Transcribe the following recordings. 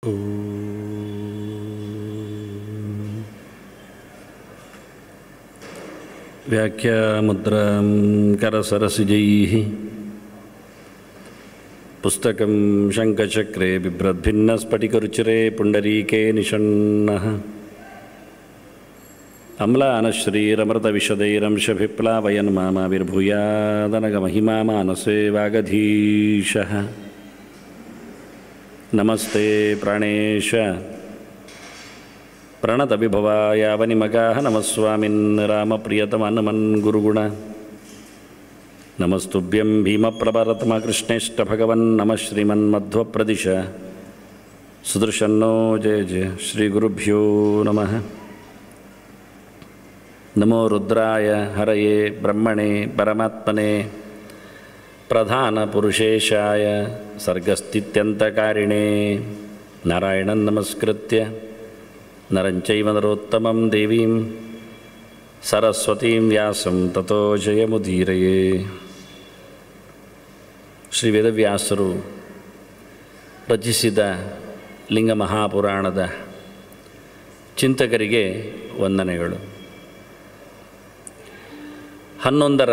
व्याख्यामुद्रां करसरसिजैः पुस्तकं शङ्खचक्रे बिभ्रद्भिन्नस्फटिकरुचिरे पुण्डरीके निषण्णः अम्लानश्रीरमृतविशदैरंशभिप्लावयन् मामाविर्भूयादनगमहिमा मानसे वागधीशः नमस्ते प्राणेश प्रणतविभवायावनिमगाः नमस्वामिन् रामप्रियतमनुमन् गुरुगुण नमस्तुभ्यं भीमप्रभरतमकृष्णेष्टभगवन् नमः श्रीमन्मध्वप्रदिश सुदर्शन्नो जय जय श्रीगुरुभ्यो नमः नमो रुद्राय हरये ब्रह्मणे परमात्मने प्रधानपुरुषेशाय सर्गस्थित्यन्तकारिणे नारायणं नमस्कृत्य नरञ्चैव नरोत्तमं देवीं सरस्वतीं व्यासं ततो जयमुदीरये ಶ್ರೀ ವೇದವ್ಯಾಸರು ರಚಿಸಿದ ಲಿಂಗ ಮಹಾಪುರಾಣದ ಚಿಂತಕರಿಗೆ ವಂದನೆಗಳು ಹನ್ನೊಂದರ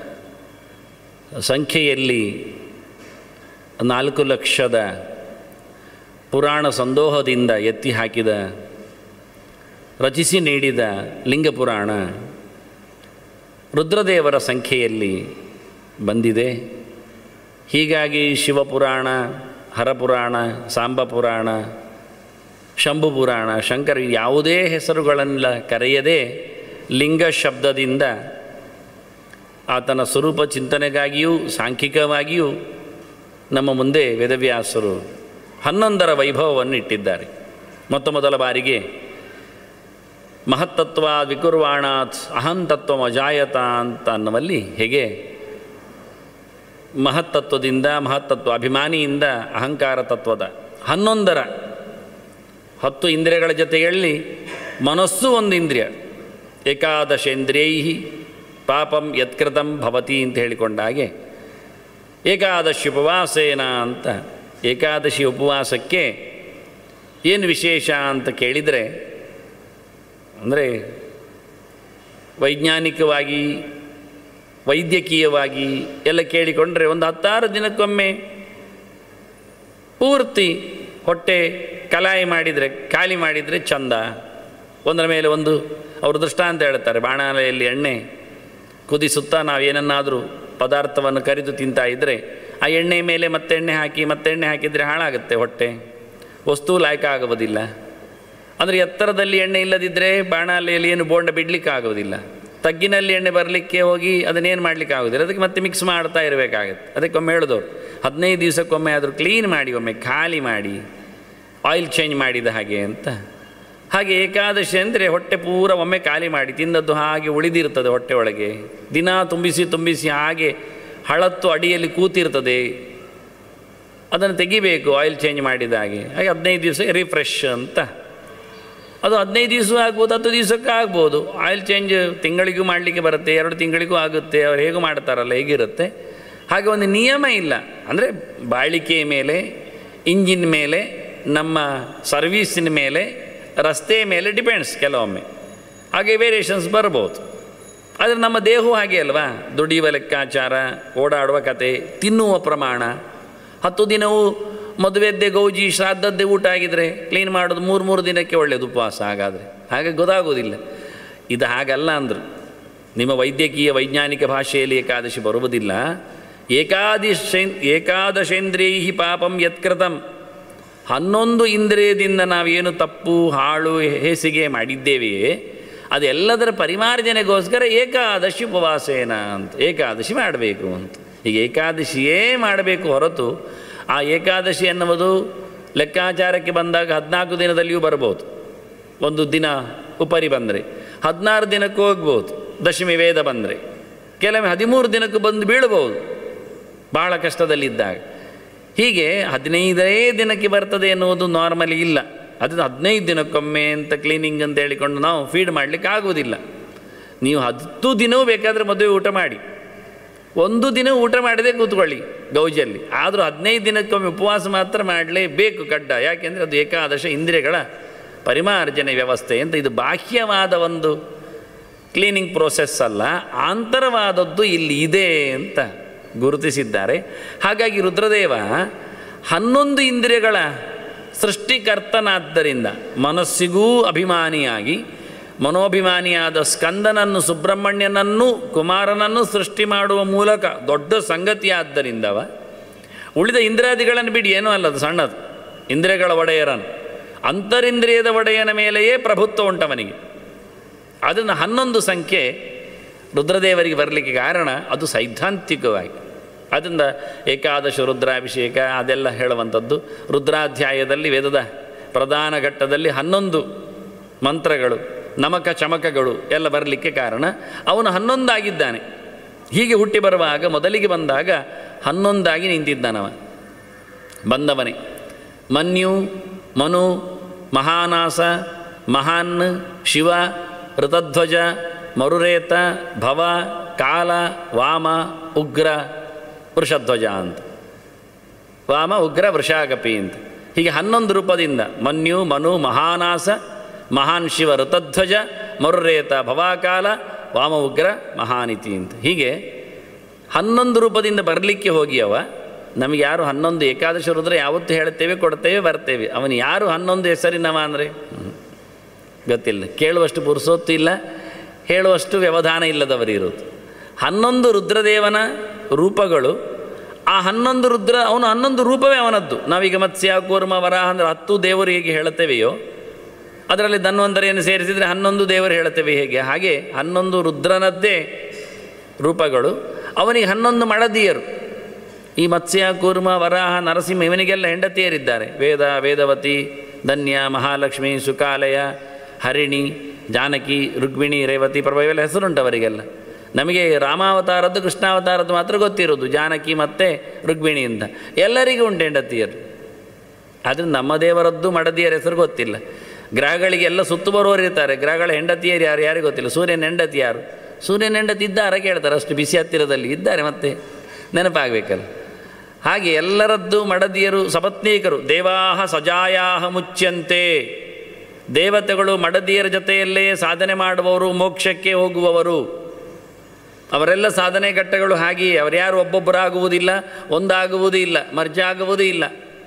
ಸಂಖ್ಯೆಯಲ್ಲಿ ನಾಲ್ಕು ಲಕ್ಷದ ಪುರಾಣ ಸಂದೋಹದಿಂದ ಎತ್ತಿ ಹಾಕಿದ ರಚಿಸಿ ನೀಡಿದ ಲಿಂಗ ಪುರಾಣ ರುದ್ರದೇವರ ಸಂಖ್ಯೆಯಲ್ಲಿ ಬಂದಿದೆ ಹೀಗಾಗಿ ಶಿವಪುರಾಣ ಹರಪುರಾಣ ಸಾಂಬ ಪುರಾಣ ಶಂಭು ಪುರಾಣ ಶಂಕರ ಯಾವುದೇ ಹೆಸರುಗಳನ್ನೆಲ್ಲ ಕರೆಯದೆ ಲಿಂಗ ಶಬ್ದದಿಂದ ಆತನ ಸ್ವರೂಪ ಚಿಂತನೆಗಾಗಿಯೂ ಸಾಂಖ್ಯಿಕವಾಗಿಯೂ ನಮ್ಮ ಮುಂದೆ ವೇದವ್ಯಾಸರು ಹನ್ನೊಂದರ ವೈಭವವನ್ನು ಇಟ್ಟಿದ್ದಾರೆ ಮೊತ್ತ ಮೊದಲ ಬಾರಿಗೆ ಮಹತ್ತತ್ವ ವಿಕುರ್ವಾಣಾತ್ ಅಹಂತತ್ವ ಅಜಾಯತ ಅಂತ ಅನ್ನುವಲ್ಲಿ ಹೇಗೆ ಮಹತ್ತತ್ವದಿಂದ ಮಹತ್ತತ್ವ ಅಭಿಮಾನಿಯಿಂದ ಅಹಂಕಾರ ತತ್ವದ ಹನ್ನೊಂದರ ಹತ್ತು ಇಂದ್ರಿಯಗಳ ಜೊತೆಯಲ್ಲಿ ಮನಸ್ಸು ಒಂದು ಇಂದ್ರಿಯ ಏಕಾದಶೇಂದ್ರಿಯೈ ಪಾಪಂ ಯತ್ಕೃತಂ ಭವತಿ ಅಂತ ಹೇಳಿಕೊಂಡ ಹಾಗೆ ಏಕಾದಶಿ ಉಪವಾಸೇನ ಅಂತ ಏಕಾದಶಿ ಉಪವಾಸಕ್ಕೆ ಏನು ವಿಶೇಷ ಅಂತ ಕೇಳಿದರೆ ಅಂದರೆ ವೈಜ್ಞಾನಿಕವಾಗಿ ವೈದ್ಯಕೀಯವಾಗಿ ಎಲ್ಲ ಕೇಳಿಕೊಂಡ್ರೆ ಒಂದು ಹತ್ತಾರು ದಿನಕ್ಕೊಮ್ಮೆ ಪೂರ್ತಿ ಹೊಟ್ಟೆ ಕಲಾಯಿ ಮಾಡಿದರೆ ಖಾಲಿ ಮಾಡಿದರೆ ಚಂದ ಒಂದರ ಮೇಲೆ ಒಂದು ಅವರು ದೃಷ್ಟಾಂತ ಹೇಳ್ತಾರೆ ಬಾಣಲೆಯಲ್ಲಿ ಎಣ್ಣೆ ಕುದಿಸುತ್ತಾ ನಾವು ಏನನ್ನಾದರೂ ಪದಾರ್ಥವನ್ನು ಕರಿದು ತಿಂತಾ ಇದ್ದರೆ ಆ ಎಣ್ಣೆ ಮೇಲೆ ಮತ್ತೆ ಎಣ್ಣೆ ಹಾಕಿ ಮತ್ತೆ ಎಣ್ಣೆ ಹಾಕಿದರೆ ಹಾಳಾಗುತ್ತೆ ಹೊಟ್ಟೆ ವಸ್ತು ಲಾಯಕ ಆಗುವುದಿಲ್ಲ ಅಂದರೆ ಎತ್ತರದಲ್ಲಿ ಎಣ್ಣೆ ಇಲ್ಲದಿದ್ದರೆ ಬಾಣಲೆಯಲ್ಲಿ ಏನು ಬೋಂಡ ಬಿಡಲಿಕ್ಕೆ ಆಗೋದಿಲ್ಲ ತಗ್ಗಿನಲ್ಲಿ ಎಣ್ಣೆ ಬರಲಿಕ್ಕೆ ಹೋಗಿ ಅದನ್ನೇನು ಮಾಡಲಿಕ್ಕೆ ಆಗೋದಿಲ್ಲ ಅದಕ್ಕೆ ಮತ್ತೆ ಮಿಕ್ಸ್ ಮಾಡ್ತಾ ಇರಬೇಕಾಗತ್ತೆ ಅದಕ್ಕೊಮ್ಮೆ ಹೇಳಿದವ್ರು ಹದಿನೈದು ದಿವಸಕ್ಕೊಮ್ಮೆ ಆದರೂ ಕ್ಲೀನ್ ಮಾಡಿ ಒಮ್ಮೆ ಖಾಲಿ ಮಾಡಿ ಆಯಿಲ್ ಚೇಂಜ್ ಮಾಡಿದ ಹಾಗೆ ಅಂತ ಹಾಗೆ ಏಕಾದಶಿ ಅಂದರೆ ಹೊಟ್ಟೆ ಪೂರ ಒಮ್ಮೆ ಖಾಲಿ ಮಾಡಿ ತಿಂದದ್ದು ಹಾಗೆ ಉಳಿದಿರ್ತದೆ ಹೊಟ್ಟೆ ಒಳಗೆ ದಿನ ತುಂಬಿಸಿ ತುಂಬಿಸಿ ಹಾಗೆ ಹಳತ್ತು ಅಡಿಯಲ್ಲಿ ಕೂತಿರ್ತದೆ ಅದನ್ನು ತೆಗಿಬೇಕು ಆಯಿಲ್ ಚೇಂಜ್ ಮಾಡಿದ ಹಾಗೆ ಹಾಗೆ ಹದಿನೈದು ದಿವಸ ರಿಫ್ರೆಶ್ ಅಂತ ಅದು ಹದಿನೈದು ದಿವಸ ಆಗ್ಬೋದು ಹತ್ತು ದಿವಸಕ್ಕೆ ಆಗ್ಬೋದು ಆಯಿಲ್ ಚೇಂಜ್ ತಿಂಗಳಿಗೂ ಮಾಡಲಿಕ್ಕೆ ಬರುತ್ತೆ ಎರಡು ತಿಂಗಳಿಗೂ ಆಗುತ್ತೆ ಅವ್ರು ಹೇಗೂ ಮಾಡ್ತಾರಲ್ಲ ಹೇಗಿರುತ್ತೆ ಹಾಗೆ ಒಂದು ನಿಯಮ ಇಲ್ಲ ಅಂದರೆ ಬಾಳಿಕೆಯ ಮೇಲೆ ಇಂಜಿನ್ ಮೇಲೆ ನಮ್ಮ ಸರ್ವೀಸಿನ ಮೇಲೆ ರಸ್ತೆ ಮೇಲೆ ಡಿಪೆಂಡ್ಸ್ ಕೆಲವೊಮ್ಮೆ ಹಾಗೆ ವೇರಿಯೇಷನ್ಸ್ ಬರ್ಬೋದು ಆದರೆ ನಮ್ಮ ದೇಹವು ಹಾಗೆ ಅಲ್ವಾ ದುಡಿಯುವ ಲೆಕ್ಕಾಚಾರ ಓಡಾಡುವ ಕತೆ ತಿನ್ನುವ ಪ್ರಮಾಣ ಹತ್ತು ದಿನವೂ ಮದುವೆದ್ದೆ ಗೌಜಿ ಶ್ರಾದ್ದದ್ದೇ ಊಟ ಆಗಿದ್ರೆ ಕ್ಲೀನ್ ಮಾಡೋದು ಮೂರು ಮೂರು ದಿನಕ್ಕೆ ಒಳ್ಳೆಯದು ಉಪವಾಸ ಹಾಗಾದರೆ ಹಾಗೆ ಗೊತ್ತಾಗೋದಿಲ್ಲ ಇದು ಹಾಗಲ್ಲ ಅಂದರು ನಿಮ್ಮ ವೈದ್ಯಕೀಯ ವೈಜ್ಞಾನಿಕ ಭಾಷೆಯಲ್ಲಿ ಏಕಾದಶಿ ಬರುವುದಿಲ್ಲ ಏಕಾದಶೇ ಏಕಾದಶೇಂದ್ರಿಯೈ ಪಾಪಂ ಯತ್ಕೃತಂ ಹನ್ನೊಂದು ಇಂದ್ರಿಯದಿಂದ ನಾವೇನು ತಪ್ಪು ಹಾಳು ಹೇಸಿಗೆ ಮಾಡಿದ್ದೇವೆಯೇ ಅದೆಲ್ಲದರ ಪರಿಮಾರ್ಜನೆಗೋಸ್ಕರ ಏಕಾದಶಿ ಉಪವಾಸೇನ ಅಂತ ಏಕಾದಶಿ ಮಾಡಬೇಕು ಅಂತ ಈಗ ಏಕಾದಶಿಯೇ ಮಾಡಬೇಕು ಹೊರತು ಆ ಏಕಾದಶಿ ಎನ್ನುವುದು ಲೆಕ್ಕಾಚಾರಕ್ಕೆ ಬಂದಾಗ ಹದಿನಾಲ್ಕು ದಿನದಲ್ಲಿಯೂ ಬರ್ಬೋದು ಒಂದು ದಿನ ಉಪರಿ ಬಂದರೆ ಹದಿನಾರು ದಿನಕ್ಕೂ ಹೋಗ್ಬೋದು ದಶಮಿ ವೇದ ಬಂದರೆ ಕೆಲವೊಮ್ಮೆ ಹದಿಮೂರು ದಿನಕ್ಕೂ ಬಂದು ಬೀಳ್ಬೋದು ಭಾಳ ಕಷ್ಟದಲ್ಲಿದ್ದಾಗ ಹೀಗೆ ಹದಿನೈದೇ ದಿನಕ್ಕೆ ಬರ್ತದೆ ಎನ್ನುವುದು ನಾರ್ಮಲಿ ಇಲ್ಲ ಅದು ಹದಿನೈದು ದಿನಕ್ಕೊಮ್ಮೆ ಅಂತ ಕ್ಲೀನಿಂಗ್ ಅಂತ ಹೇಳಿಕೊಂಡು ನಾವು ಫೀಡ್ ಮಾಡಲಿಕ್ಕೆ ಆಗೋದಿಲ್ಲ ನೀವು ಹತ್ತು ದಿನವೂ ಬೇಕಾದರೆ ಮದುವೆ ಊಟ ಮಾಡಿ ಒಂದು ದಿನ ಊಟ ಮಾಡದೆ ಕೂತ್ಕೊಳ್ಳಿ ಗೌಜಿಯಲ್ಲಿ ಆದರೂ ಹದಿನೈದು ದಿನಕ್ಕೊಮ್ಮೆ ಉಪವಾಸ ಮಾತ್ರ ಮಾಡಲೇಬೇಕು ಕಡ್ಡ ಯಾಕೆಂದರೆ ಅದು ಏಕಾದಶ ಇಂದ್ರಿಯಗಳ ಪರಿಮಾರ್ಜನೆ ವ್ಯವಸ್ಥೆ ಅಂತ ಇದು ಬಾಹ್ಯವಾದ ಒಂದು ಕ್ಲೀನಿಂಗ್ ಪ್ರೋಸೆಸ್ ಅಲ್ಲ ಆಂತರವಾದದ್ದು ಇಲ್ಲಿ ಇದೆ ಅಂತ ಗುರುತಿಸಿದ್ದಾರೆ ಹಾಗಾಗಿ ರುದ್ರದೇವ ಹನ್ನೊಂದು ಇಂದ್ರಿಯಗಳ ಸೃಷ್ಟಿಕರ್ತನಾದ್ದರಿಂದ ಮನಸ್ಸಿಗೂ ಅಭಿಮಾನಿಯಾಗಿ ಮನೋಭಿಮಾನಿಯಾದ ಸ್ಕಂದನನ್ನು ಸುಬ್ರಹ್ಮಣ್ಯನನ್ನು ಕುಮಾರನನ್ನು ಸೃಷ್ಟಿ ಮಾಡುವ ಮೂಲಕ ದೊಡ್ಡ ಸಂಗತಿಯಾದ್ದರಿಂದವ ಉಳಿದ ಇಂದ್ರಿಯಾದಿಗಳನ್ನು ಬಿಡಿ ಏನೂ ಅಲ್ಲದು ಸಣ್ಣದು ಇಂದ್ರಿಯಗಳ ಒಡೆಯರನು ಅಂತರಿಂದ್ರಿಯದ ಒಡೆಯನ ಮೇಲೆಯೇ ಪ್ರಭುತ್ವ ಉಂಟವನಿಗೆ ಅದನ್ನು ಹನ್ನೊಂದು ಸಂಖ್ಯೆ ರುದ್ರದೇವರಿಗೆ ಬರಲಿಕ್ಕೆ ಕಾರಣ ಅದು ಸೈದ್ಧಾಂತಿಕವಾಗಿ ಅದರಿಂದ ಏಕಾದಶ ರುದ್ರಾಭಿಷೇಕ ಅದೆಲ್ಲ ಹೇಳುವಂಥದ್ದು ರುದ್ರಾಧ್ಯಾಯದಲ್ಲಿ ವೇದದ ಪ್ರಧಾನ ಘಟ್ಟದಲ್ಲಿ ಹನ್ನೊಂದು ಮಂತ್ರಗಳು ನಮಕ ಚಮಕಗಳು ಎಲ್ಲ ಬರಲಿಕ್ಕೆ ಕಾರಣ ಅವನು ಹನ್ನೊಂದಾಗಿದ್ದಾನೆ ಹೀಗೆ ಹುಟ್ಟಿ ಬರುವಾಗ ಮೊದಲಿಗೆ ಬಂದಾಗ ಹನ್ನೊಂದಾಗಿ ನಿಂತಿದ್ದಾನವ ಬಂದವನೇ ಮನ್ಯು ಮನು ಮಹಾನಾಸ ಮಹಾನ್ ಶಿವ ಋತಧ್ವಜ ಮರುರೇತ ಭವ ಕಾಲ ವಾಮ ಉಗ್ರ ವೃಷಧ್ವಜ ಅಂತ ವಾಮ ಉಗ್ರ ವೃಷಾಗಪಿ ಅಂತ ಹೀಗೆ ಹನ್ನೊಂದು ರೂಪದಿಂದ ಮನ್ಯು ಮನು ಮಹಾನಾಸ ಮಹಾನ್ ಶಿವ ಋತಧ್ವಜ ಮರುರೇತ ಭವಾಕಾಲ ವಾಮ ಉಗ್ರ ಮಹಾನಿತಿ ಅಂತ ಹೀಗೆ ಹನ್ನೊಂದು ರೂಪದಿಂದ ಬರಲಿಕ್ಕೆ ಹೋಗಿಯವ ನಮಗೆ ಯಾರು ಹನ್ನೊಂದು ಏಕಾದಶ ರುದ್ರ ಯಾವತ್ತೂ ಹೇಳ್ತೇವೆ ಕೊಡ್ತೇವೆ ಬರ್ತೇವೆ ಅವನು ಯಾರು ಹನ್ನೊಂದು ಹೆಸರಿನವ ಅಂದರೆ ಗೊತ್ತಿಲ್ಲ ಕೇಳುವಷ್ಟು ಪುರುಸೊತ್ತು ಇಲ್ಲ ಹೇಳುವಷ್ಟು ವ್ಯವಧಾನ ಇಲ್ಲದವರು ಇರೋದು ಹನ್ನೊಂದು ರುದ್ರದೇವನ ರೂಪಗಳು ಆ ಹನ್ನೊಂದು ರುದ್ರ ಅವನು ಹನ್ನೊಂದು ರೂಪವೇ ಅವನದ್ದು ನಾವೀಗ ಮತ್ಸ್ಯ ಕೂರ್ಮ ವರಾಹ ಅಂದರೆ ಹತ್ತು ದೇವರು ಹೇಗೆ ಹೇಳುತ್ತೇವೆಯೋ ಅದರಲ್ಲಿ ಧನ್ವಂತರಿಯನ್ನು ಸೇರಿಸಿದರೆ ಹನ್ನೊಂದು ದೇವರು ಹೇಳುತ್ತೇವೆ ಹೇಗೆ ಹಾಗೆ ಹನ್ನೊಂದು ರುದ್ರನದ್ದೇ ರೂಪಗಳು ಅವನಿಗೆ ಹನ್ನೊಂದು ಮಡದಿಯರು ಈ ಮತ್ಸ್ಯ ಕೂರ್ಮ ವರಾಹ ನರಸಿಂಹ ಇವನಿಗೆಲ್ಲ ಹೆಂಡತಿಯರಿದ್ದಾರೆ ವೇದ ವೇದವತಿ ಧನ್ಯ ಮಹಾಲಕ್ಷ್ಮಿ ಸುಕಾಲಯ ಹರಿಣಿ ಜಾನಕಿ ರುಕ್ಮಿಣಿ ರೇವತಿ ಪ್ರಭಾ ಇವೆಲ್ಲ ಹೆಸರುಂಟು ಅವರಿಗೆಲ್ಲ ನಮಗೆ ರಾಮಾವತಾರದ್ದು ಕೃಷ್ಣಾವತಾರದ್ದು ಮಾತ್ರ ಗೊತ್ತಿರೋದು ಜಾನಕಿ ಮತ್ತು ರುಕ್ಮಿಣಿ ಅಂತ ಎಲ್ಲರಿಗೂ ಉಂಟು ಹೆಂಡತಿಯರು ಆದರೆ ನಮ್ಮ ದೇವರದ್ದು ಮಡದಿಯರ ಹೆಸರು ಗೊತ್ತಿಲ್ಲ ಗ್ರಹಗಳಿಗೆಲ್ಲ ಸುತ್ತು ಬರುವವರು ಇರ್ತಾರೆ ಗ್ರಹಗಳ ಹೆಂಡತಿಯರು ಯಾರು ಯಾರಿಗೂ ಗೊತ್ತಿಲ್ಲ ಸೂರ್ಯನ ಹೆಂಡತಿ ಯಾರು ಸೂರ್ಯನ ಹೆಂಡತಿ ಇದ್ದಾರ ಕೇಳ್ತಾರೆ ಅಷ್ಟು ಬಿಸಿ ಹತ್ತಿರದಲ್ಲಿ ಇದ್ದಾರೆ ಮತ್ತೆ ನೆನಪಾಗಬೇಕಲ್ಲ ಹಾಗೆ ಎಲ್ಲರದ್ದು ಮಡದಿಯರು ಸಪತ್ನೀಕರು ದೇವಾಹ ಸಜಾಯಾಹ ಮುಚ್ಚಂತೆ ದೇವತೆಗಳು ಮಡದಿಯರ ಜೊತೆಯಲ್ಲೇ ಸಾಧನೆ ಮಾಡುವವರು ಮೋಕ್ಷಕ್ಕೆ ಹೋಗುವವರು ಅವರೆಲ್ಲ ಸಾಧನೆ ಘಟ್ಟಗಳು ಹಾಗೆಯೇ ಅವರ್ಯಾರು ಒಬ್ಬೊಬ್ಬರಾಗುವುದಿಲ್ಲ ಒಂದಾಗುವುದೂ ಇಲ್ಲ ಮರ್ಜ ಆಗುವುದೂ ಇಲ್ಲ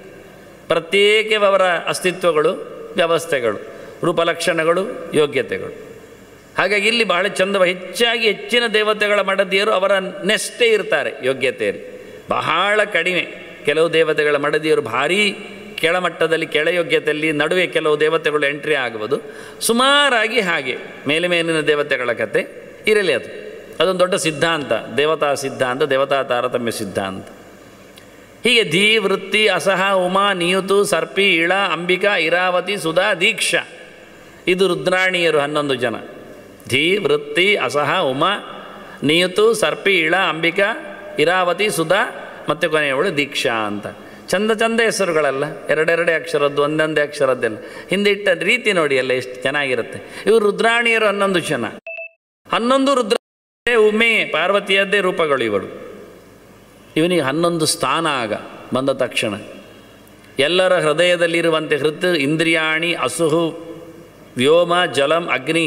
ಪ್ರತ್ಯೇಕವರ ಅಸ್ತಿತ್ವಗಳು ವ್ಯವಸ್ಥೆಗಳು ರೂಪಲಕ್ಷಣಗಳು ಯೋಗ್ಯತೆಗಳು ಹಾಗಾಗಿ ಇಲ್ಲಿ ಬಹಳ ಚಂದ ಹೆಚ್ಚಾಗಿ ಹೆಚ್ಚಿನ ದೇವತೆಗಳ ಮಡದಿಯರು ಅವರ ನೆಷ್ಟೇ ಇರ್ತಾರೆ ಯೋಗ್ಯತೆಯಲ್ಲಿ ಬಹಳ ಕಡಿಮೆ ಕೆಲವು ದೇವತೆಗಳ ಮಡದಿಯರು ಭಾರೀ ಕೆಳಮಟ್ಟದಲ್ಲಿ ಕೆಳಯೋಗ್ಯತೆಯಲ್ಲಿ ನಡುವೆ ಕೆಲವು ದೇವತೆಗಳು ಎಂಟ್ರಿ ಆಗುವುದು ಸುಮಾರಾಗಿ ಹಾಗೆ ಮೇಲೆ ಮೇಲಿನ ದೇವತೆಗಳ ಕತೆ ಇರಲಿ ಅದು ಅದೊಂದು ದೊಡ್ಡ ಸಿದ್ಧಾಂತ ದೇವತಾ ಸಿದ್ಧಾಂತ ದೇವತಾ ತಾರತಮ್ಯ ಸಿದ್ಧಾಂತ ಹೀಗೆ ಧೀ ವೃತ್ತಿ ಅಸಹ ಉಮಾ ನಿಯುತು ಸರ್ಪಿ ಇಳ ಅಂಬಿಕಾ ಇರಾವತಿ ಸುಧಾ ದೀಕ್ಷಾ ಇದು ರುದ್ರಾಣಿಯರು ಹನ್ನೊಂದು ಜನ ಧೀ ವೃತ್ತಿ ಅಸಹ ಉಮಾ ನಿಯುತು ಸರ್ಪಿ ಇಳ ಅಂಬಿಕಾ ಇರಾವತಿ ಸುಧಾ ಮತ್ತು ಕೊನೆಯವಳು ದೀಕ್ಷಾ ಅಂತ ಚಂದ ಚಂದ ಹೆಸರುಗಳಲ್ಲ ಎರಡೆರಡೇ ಅಕ್ಷರದ್ದು ಒಂದೊಂದೇ ಅಕ್ಷರದ್ದೆಲ್ಲ ಹಿಂದೆ ಇಟ್ಟ ರೀತಿ ನೋಡಿ ಎಲ್ಲ ಎಷ್ಟು ಚೆನ್ನಾಗಿರುತ್ತೆ ಇವರು ರುದ್ರಾಣಿಯರು ಹನ್ನೊಂದು ಜನ ಹನ್ನೊಂದು ರುದ್ರ ಉಮೆ ಪಾರ್ವತಿಯದ್ದೇ ರೂಪಗಳು ಇವರು ಇವನಿಗೆ ಹನ್ನೊಂದು ಸ್ಥಾನ ಆಗ ಬಂದ ತಕ್ಷಣ ಎಲ್ಲರ ಹೃದಯದಲ್ಲಿರುವಂತೆ ಹೃತ್ ಇಂದ್ರಿಯಾಣಿ ಅಸುಹು ವ್ಯೋಮ ಜಲಂ ಅಗ್ನಿ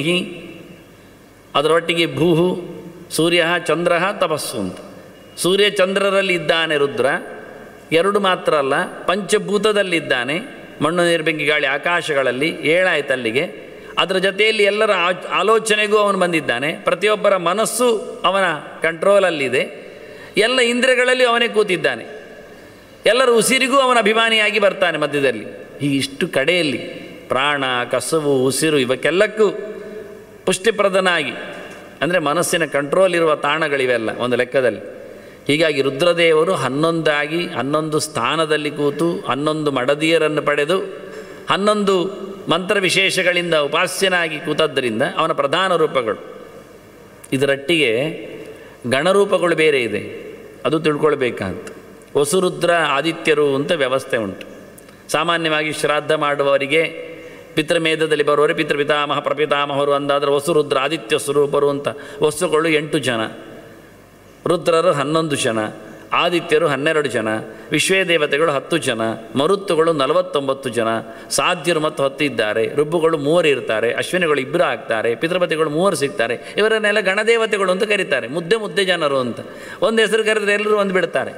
ಅದರೊಟ್ಟಿಗೆ ಭೂಹು ಸೂರ್ಯ ಚಂದ್ರ ತಪಸ್ಸು ಅಂತ ಸೂರ್ಯ ಚಂದ್ರರಲ್ಲಿ ಇದ್ದಾನೆ ರುದ್ರ ಎರಡು ಮಾತ್ರ ಅಲ್ಲ ಪಂಚಭೂತದಲ್ಲಿದ್ದಾನೆ ಮಣ್ಣು ನೀರು ಬೆಂಕಿ ಗಾಳಿ ಆಕಾಶಗಳಲ್ಲಿ ಏಳಾಯ್ತು ಅಲ್ಲಿಗೆ ಅದರ ಜೊತೆಯಲ್ಲಿ ಎಲ್ಲರ ಆ- ಆಲೋಚನೆಗೂ ಅವನು ಬಂದಿದ್ದಾನೆ ಪ್ರತಿಯೊಬ್ಬರ ಮನಸ್ಸು ಅವನ ಕಂಟ್ರೋಲಲ್ಲಿದೆ ಎಲ್ಲ ಇಂದ್ರಿಯಗಳಲ್ಲಿ ಅವನೇ ಕೂತಿದ್ದಾನೆ ಎಲ್ಲರ ಉಸಿರಿಗೂ ಅವನ ಅಭಿಮಾನಿಯಾಗಿ ಬರ್ತಾನೆ ಮಧ್ಯದಲ್ಲಿ ಹೀಗೆ ಇಷ್ಟು ಕಡೆಯಲ್ಲಿ ಪ್ರಾಣ ಕಸವು ಉಸಿರು ಇವಕ್ಕೆಲ್ಲಕ್ಕೂ ಪುಷ್ಟಿಪ್ರದನಾಗಿ ಅಂದರೆ ಮನಸ್ಸಿನ ಕಂಟ್ರೋಲ್ ಇರುವ ತಾಣಗಳಿವೆಲ್ಲ ಒಂದು ಲೆಕ್ಕದಲ್ಲಿ ಹೀಗಾಗಿ ರುದ್ರದೇವರು ಹನ್ನೊಂದಾಗಿ ಹನ್ನೊಂದು ಸ್ಥಾನದಲ್ಲಿ ಕೂತು ಹನ್ನೊಂದು ಮಡದಿಯರನ್ನು ಪಡೆದು ಹನ್ನೊಂದು ಮಂತ್ರ ವಿಶೇಷಗಳಿಂದ ಉಪಾಸ್ಯನಾಗಿ ಕೂತದ್ದರಿಂದ ಅವನ ಪ್ರಧಾನ ರೂಪಗಳು ಇದರೊಟ್ಟಿಗೆ ಗಣರೂಪಗಳು ಬೇರೆ ಇದೆ ಅದು ತಿಳ್ಕೊಳ್ಬೇಕಂತ ವಸುರುದ್ರ ಆದಿತ್ಯರು ಅಂತ ವ್ಯವಸ್ಥೆ ಉಂಟು ಸಾಮಾನ್ಯವಾಗಿ ಶ್ರಾದ್ದ ಮಾಡುವವರಿಗೆ ಪಿತೃಮೇಧದಲ್ಲಿ ಬರುವವರು ಪಿತೃಪಿತಾಮಹ ಪ್ರಪಿತಾಮಹರು ಅಂದಾದರೆ ವಸುರುದ್ರ ಆದಿತ್ಯ ಸ್ವರೂಪರು ಅಂತ ವಸ್ತುಗಳು ಎಂಟು ಜನ ರುದ್ರರು ಹನ್ನೊಂದು ಜನ ಆದಿತ್ಯರು ಹನ್ನೆರಡು ಜನ ವಿಶ್ವೇ ದೇವತೆಗಳು ಹತ್ತು ಜನ ಮರುತ್ತುಗಳು ನಲವತ್ತೊಂಬತ್ತು ಜನ ಸಾಧ್ಯರು ಮತ್ತು ಹತ್ತು ಇದ್ದಾರೆ ರುಬ್ಬುಗಳು ಮೂವರು ಇರ್ತಾರೆ ಅಶ್ವಿನಿಗಳು ಇಬ್ಬರು ಆಗ್ತಾರೆ ಪಿತೃಪತಿಗಳು ಮೂವರು ಸಿಗ್ತಾರೆ ಇವರನ್ನೆಲ್ಲ ಗಣದೇವತೆಗಳು ಅಂತ ಕರೀತಾರೆ ಮುದ್ದೆ ಮುದ್ದೆ ಜನರು ಅಂತ ಒಂದು ಹೆಸರು ಕರೆದ್ರೆ ಎಲ್ಲರೂ ಒಂದು ಬಿಡ್ತಾರೆ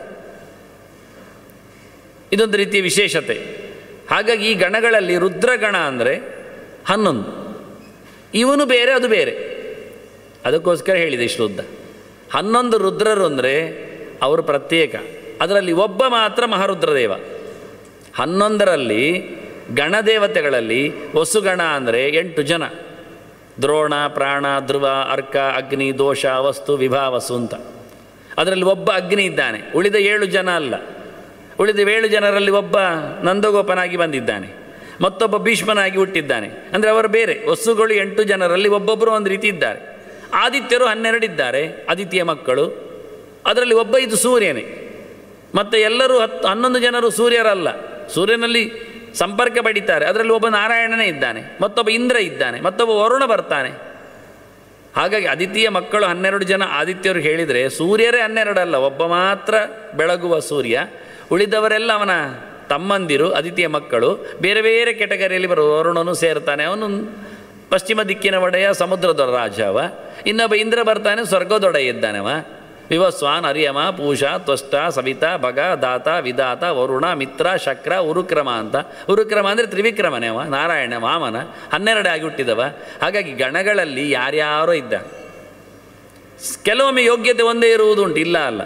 ಇದೊಂದು ರೀತಿಯ ವಿಶೇಷತೆ ಹಾಗಾಗಿ ಈ ಗಣಗಳಲ್ಲಿ ರುದ್ರಗಣ ಅಂದರೆ ಹನ್ನೊಂದು ಇವನು ಬೇರೆ ಅದು ಬೇರೆ ಅದಕ್ಕೋಸ್ಕರ ಹೇಳಿದೆ ಇಷ್ಟು ಉದ್ದ ಹನ್ನೊಂದು ರುದ್ರರು ಅಂದರೆ ಅವರು ಪ್ರತ್ಯೇಕ ಅದರಲ್ಲಿ ಒಬ್ಬ ಮಾತ್ರ ಮಹಾರುದ್ರದೇವ ಹನ್ನೊಂದರಲ್ಲಿ ಗಣದೇವತೆಗಳಲ್ಲಿ ವಸುಗಣ ಅಂದರೆ ಎಂಟು ಜನ ದ್ರೋಣ ಪ್ರಾಣ ಧ್ರುವ ಅರ್ಕ ಅಗ್ನಿ ದೋಷ ವಸ್ತು ವಿಭಾವಸು ಅಂತ ಅದರಲ್ಲಿ ಒಬ್ಬ ಅಗ್ನಿ ಇದ್ದಾನೆ ಉಳಿದ ಏಳು ಜನ ಅಲ್ಲ ಉಳಿದ ಏಳು ಜನರಲ್ಲಿ ಒಬ್ಬ ನಂದಗೋಪನಾಗಿ ಬಂದಿದ್ದಾನೆ ಮತ್ತೊಬ್ಬ ಭೀಷ್ಮನಾಗಿ ಹುಟ್ಟಿದ್ದಾನೆ ಅಂದರೆ ಅವರು ಬೇರೆ ವಸ್ತುಗಳು ಎಂಟು ಜನರಲ್ಲಿ ಒಬ್ಬೊಬ್ಬರು ಒಂದು ರೀತಿ ಇದ್ದಾರೆ ಆದಿತ್ಯರು ಹನ್ನೆರಡು ಇದ್ದಾರೆ ಆದಿತ್ಯ ಮಕ್ಕಳು ಅದರಲ್ಲಿ ಒಬ್ಬ ಇದು ಸೂರ್ಯನೇ ಮತ್ತು ಎಲ್ಲರೂ ಹತ್ತು ಹನ್ನೊಂದು ಜನರು ಸೂರ್ಯರಲ್ಲ ಸೂರ್ಯನಲ್ಲಿ ಸಂಪರ್ಕ ಪಡಿತಾರೆ ಅದರಲ್ಲಿ ಒಬ್ಬ ನಾರಾಯಣನೇ ಇದ್ದಾನೆ ಮತ್ತೊಬ್ಬ ಇಂದ್ರ ಇದ್ದಾನೆ ಮತ್ತೊಬ್ಬ ವರುಣ ಬರ್ತಾನೆ ಹಾಗಾಗಿ ಆದಿತ್ಯ ಮಕ್ಕಳು ಹನ್ನೆರಡು ಜನ ಆದಿತ್ಯರು ಹೇಳಿದರೆ ಸೂರ್ಯರೇ ಹನ್ನೆರಡಲ್ಲ ಒಬ್ಬ ಮಾತ್ರ ಬೆಳಗುವ ಸೂರ್ಯ ಉಳಿದವರೆಲ್ಲ ಅವನ ತಮ್ಮಂದಿರು ಆದಿತ್ಯ ಮಕ್ಕಳು ಬೇರೆ ಬೇರೆ ಕೆಟಗರಿಯಲ್ಲಿ ಬರುವ ವರುಣನು ಸೇರ್ತಾನೆ ಅವನು ಪಶ್ಚಿಮ ದಿಕ್ಕಿನ ಒಡೆಯ ಸಮುದ್ರದ ರಾಜ ಅವ ಇನ್ನೊಬ್ಬ ಇಂದ್ರ ಬರ್ತಾನೆ ಸ್ವರ್ಗದೊಡೆಯ ಇದ್ದಾನವ ವಿವಸ್ವಾನ್ ಅರಿಯಮ ಪೂಷಾ ತ್ವಷ್ಟ ಸವಿತಾ ಭಗ ದಾತ ವಿದಾತ ವರುಣ ಮಿತ್ರ ಶಕ್ರ ಉರುಕ್ರಮ ಅಂತ ಉರುಕ್ರಮ ಅಂದರೆ ತ್ರಿವಿಕ್ರಮನೇ ಅವ ನಾರಾಯಣ ವಾಮನ ಹನ್ನೆರಡು ಆಗಿ ಹುಟ್ಟಿದವ ಹಾಗಾಗಿ ಗಣಗಳಲ್ಲಿ ಯಾರ್ಯಾರೋ ಇದ್ದಾರೆ ಕೆಲವೊಮ್ಮೆ ಯೋಗ್ಯತೆ ಒಂದೇ ಇರುವುದುಂಟು ಇಲ್ಲ ಅಲ್ಲ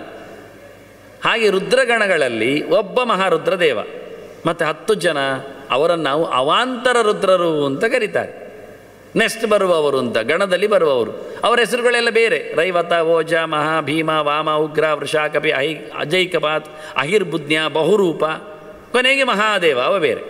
ಹಾಗೆ ರುದ್ರಗಣಗಳಲ್ಲಿ ಒಬ್ಬ ಮಹಾರುದ್ರ ದೇವ ಮತ್ತು ಹತ್ತು ಜನ ಅವರನ್ನು ನಾವು ಅವಾಂತರ ರುದ್ರರು ಅಂತ ಕರೀತಾರೆ ನೆಕ್ಸ್ಟ್ ಬರುವವರು ಅಂತ ಗಣದಲ್ಲಿ ಬರುವವರು ಅವರ ಹೆಸರುಗಳೆಲ್ಲ ಬೇರೆ ರೈವತ ಓಜ ಮಹಾ ಭೀಮ ವಾಮ ಉಗ್ರ ವೃಷಾಕಪಿ ಅಹಿ ಅಜೈಕಪಾತ್ ಅಹಿರ್ಬುದ್ನ್ಯ ಬಹುರೂಪ ಕೊನೆಗೆ ಮಹಾದೇವ ಅವ ಬೇರೆ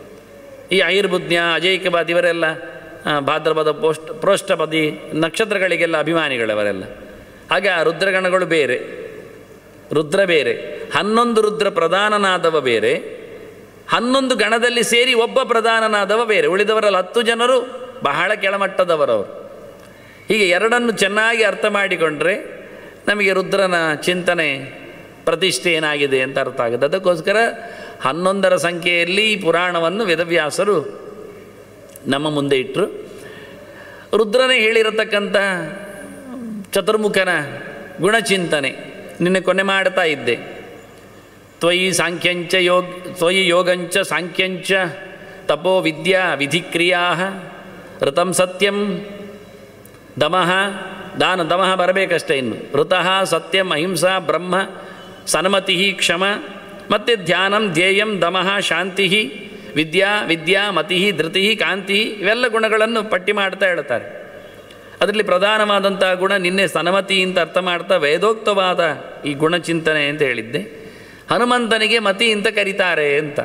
ಈ ಅಹಿರ್ಬುದ್ನ್ಯ ಅಜೈಕಪಾತ್ ಇವರೆಲ್ಲ ಆ, ಭಾದ್ರಪದ ಪೋಸ್ಟ್ ಪ್ರೋಷ್ಠಪದಿ ನಕ್ಷತ್ರಗಳಿಗೆಲ್ಲ ಅಭಿಮಾನಿಗಳವರೆಲ್ಲ ಹಾಗೆ ಆ ರುದ್ರಗಣಗಳು ಬೇರೆ ರುದ್ರ ಬೇರೆ ಹನ್ನೊಂದು ರುದ್ರ ಪ್ರಧಾನನಾದವ ಬೇರೆ ಹನ್ನೊಂದು ಗಣದಲ್ಲಿ ಸೇರಿ ಒಬ್ಬ ಪ್ರಧಾನನಾದವ ಬೇರೆ ಉಳಿದವರಲ್ಲಿ ಹತ್ತು ಜನರು ಬಹಳ ಕೆಳಮಟ್ಟದವರವರು ಹೀಗೆ ಎರಡನ್ನು ಚೆನ್ನಾಗಿ ಅರ್ಥ ಮಾಡಿಕೊಂಡ್ರೆ ನಮಗೆ ರುದ್ರನ ಚಿಂತನೆ ಪ್ರತಿಷ್ಠೆ ಏನಾಗಿದೆ ಅಂತ ಅರ್ಥ ಆಗುತ್ತೆ ಅದಕ್ಕೋಸ್ಕರ ಹನ್ನೊಂದರ ಸಂಖ್ಯೆಯಲ್ಲಿ ಈ ಪುರಾಣವನ್ನು ವೇದವ್ಯಾಸರು ನಮ್ಮ ಮುಂದೆ ಇಟ್ಟರು ರುದ್ರನೇ ಹೇಳಿರತಕ್ಕಂಥ ಚತುರ್ಮುಖನ ಗುಣಚಿಂತನೆ ನಿನ್ನೆ ಕೊನೆ ಮಾಡ್ತಾ ಇದ್ದೆ ತ್ವಯಿ ಸಾಂಖ್ಯಂಚ ಯೋಗ್ ತ್ವಯಿ ಯೋಗಂಚ ಸಾಂಖ್ಯಂಚ ತಪೋ ವಿದ್ಯಾ ವಿಧಿಕ್ರಿಯಾ ಋತಂ ಸತ್ಯಂ ದಮಃ ದಾನ ದಮಃ ಬರಬೇಕಷ್ಟೇ ಇನ್ನು ಋತಃ ಸತ್ಯಂ ಅಹಿಂಸಾ ಬ್ರಹ್ಮ ಸನ್ಮತಿ ಕ್ಷಮ ಮತ್ತು ಧ್ಯಾನಂ ಧ್ಯೇಯಂ ದಮಃ ಶಾಂತಿ ವಿದ್ಯಾ ವಿದ್ಯಾ ಮತಿ ಧೃತಿ ಕಾಂತಿ ಇವೆಲ್ಲ ಗುಣಗಳನ್ನು ಪಟ್ಟಿ ಮಾಡ್ತಾ ಹೇಳ್ತಾರೆ ಅದರಲ್ಲಿ ಪ್ರಧಾನವಾದಂಥ ಗುಣ ನಿನ್ನೆ ಸನಮತಿ ಅಂತ ಅರ್ಥ ಮಾಡ್ತಾ ವೇದೋಕ್ತವಾದ ಈ ಗುಣಚಿಂತನೆ ಅಂತ ಹೇಳಿದ್ದೆ ಹನುಮಂತನಿಗೆ ಮತಿ ಅಂತ ಕರೀತಾರೆ ಅಂತ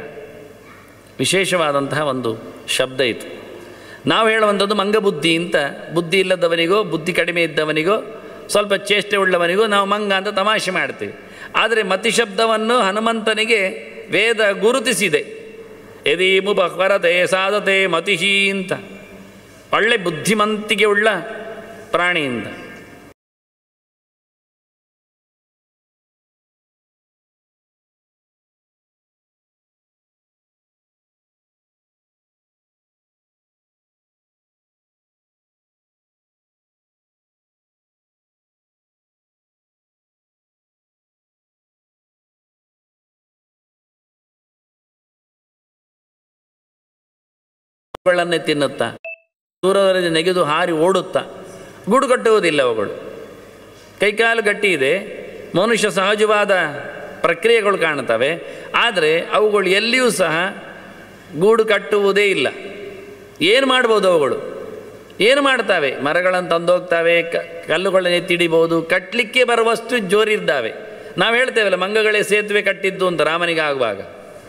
ವಿಶೇಷವಾದಂತಹ ಒಂದು ಶಬ್ದ ಇತ್ತು ನಾವು ಹೇಳುವಂಥದ್ದು ಮಂಗಬುದ್ಧಿ ಅಂತ ಬುದ್ಧಿ ಇಲ್ಲದವನಿಗೋ ಬುದ್ಧಿ ಕಡಿಮೆ ಇದ್ದವನಿಗೋ ಸ್ವಲ್ಪ ಚೇಷ್ಟೆ ಉಳ್ಳವನಿಗೋ ನಾವು ಮಂಗ ಅಂತ ತಮಾಷೆ ಮಾಡ್ತೀವಿ ಆದರೆ ಮತಿ ಶಬ್ದವನ್ನು ಹನುಮಂತನಿಗೆ ವೇದ ಗುರುತಿಸಿದೆ ಯದೀಮು ಬಹ್ವರತೆ ಸಾಧತೆ ಮತಿಹಿ ಅಂತ ಒಳ್ಳೆ ಬುದ್ಧಿಮಂತಿಕೆ ಉಳ್ಳ ಪ್ರಾಣಿಯಿಂದ ಗಳನ್ನೇ ತಿನ್ನುತ್ತಾ ದೂರದವರೆಗೆ ನೆಗೆದು ಹಾರಿ ಓಡುತ್ತಾ ಗೂಡು ಕಟ್ಟುವುದಿಲ್ಲ ಅವುಗಳು ಕೈಕಾಲು ಗಟ್ಟಿ ಇದೆ ಮನುಷ್ಯ ಸಹಜವಾದ ಪ್ರಕ್ರಿಯೆಗಳು ಕಾಣ್ತವೆ ಆದರೆ ಅವುಗಳು ಎಲ್ಲಿಯೂ ಸಹ ಗೂಡು ಕಟ್ಟುವುದೇ ಇಲ್ಲ ಏನು ಮಾಡ್ಬೋದು ಅವುಗಳು ಏನು ಮಾಡ್ತಾವೆ ಮರಗಳನ್ನು ತಂದೋಗ್ತಾವೆ ಕ ಕಲ್ಲುಗಳನ್ನು ಎತ್ತಿಡಿಬೋದು ಕಟ್ಟಲಿಕ್ಕೆ ಬರುವಷ್ಟು ಜೋರಿದ್ದಾವೆ ನಾವು ಹೇಳ್ತೇವಲ್ಲ ಮಂಗಗಳೇ ಸೇತುವೆ ಕಟ್ಟಿದ್ದು ಅಂತ ರಾಮನಿಗೆ ಆಗುವಾಗ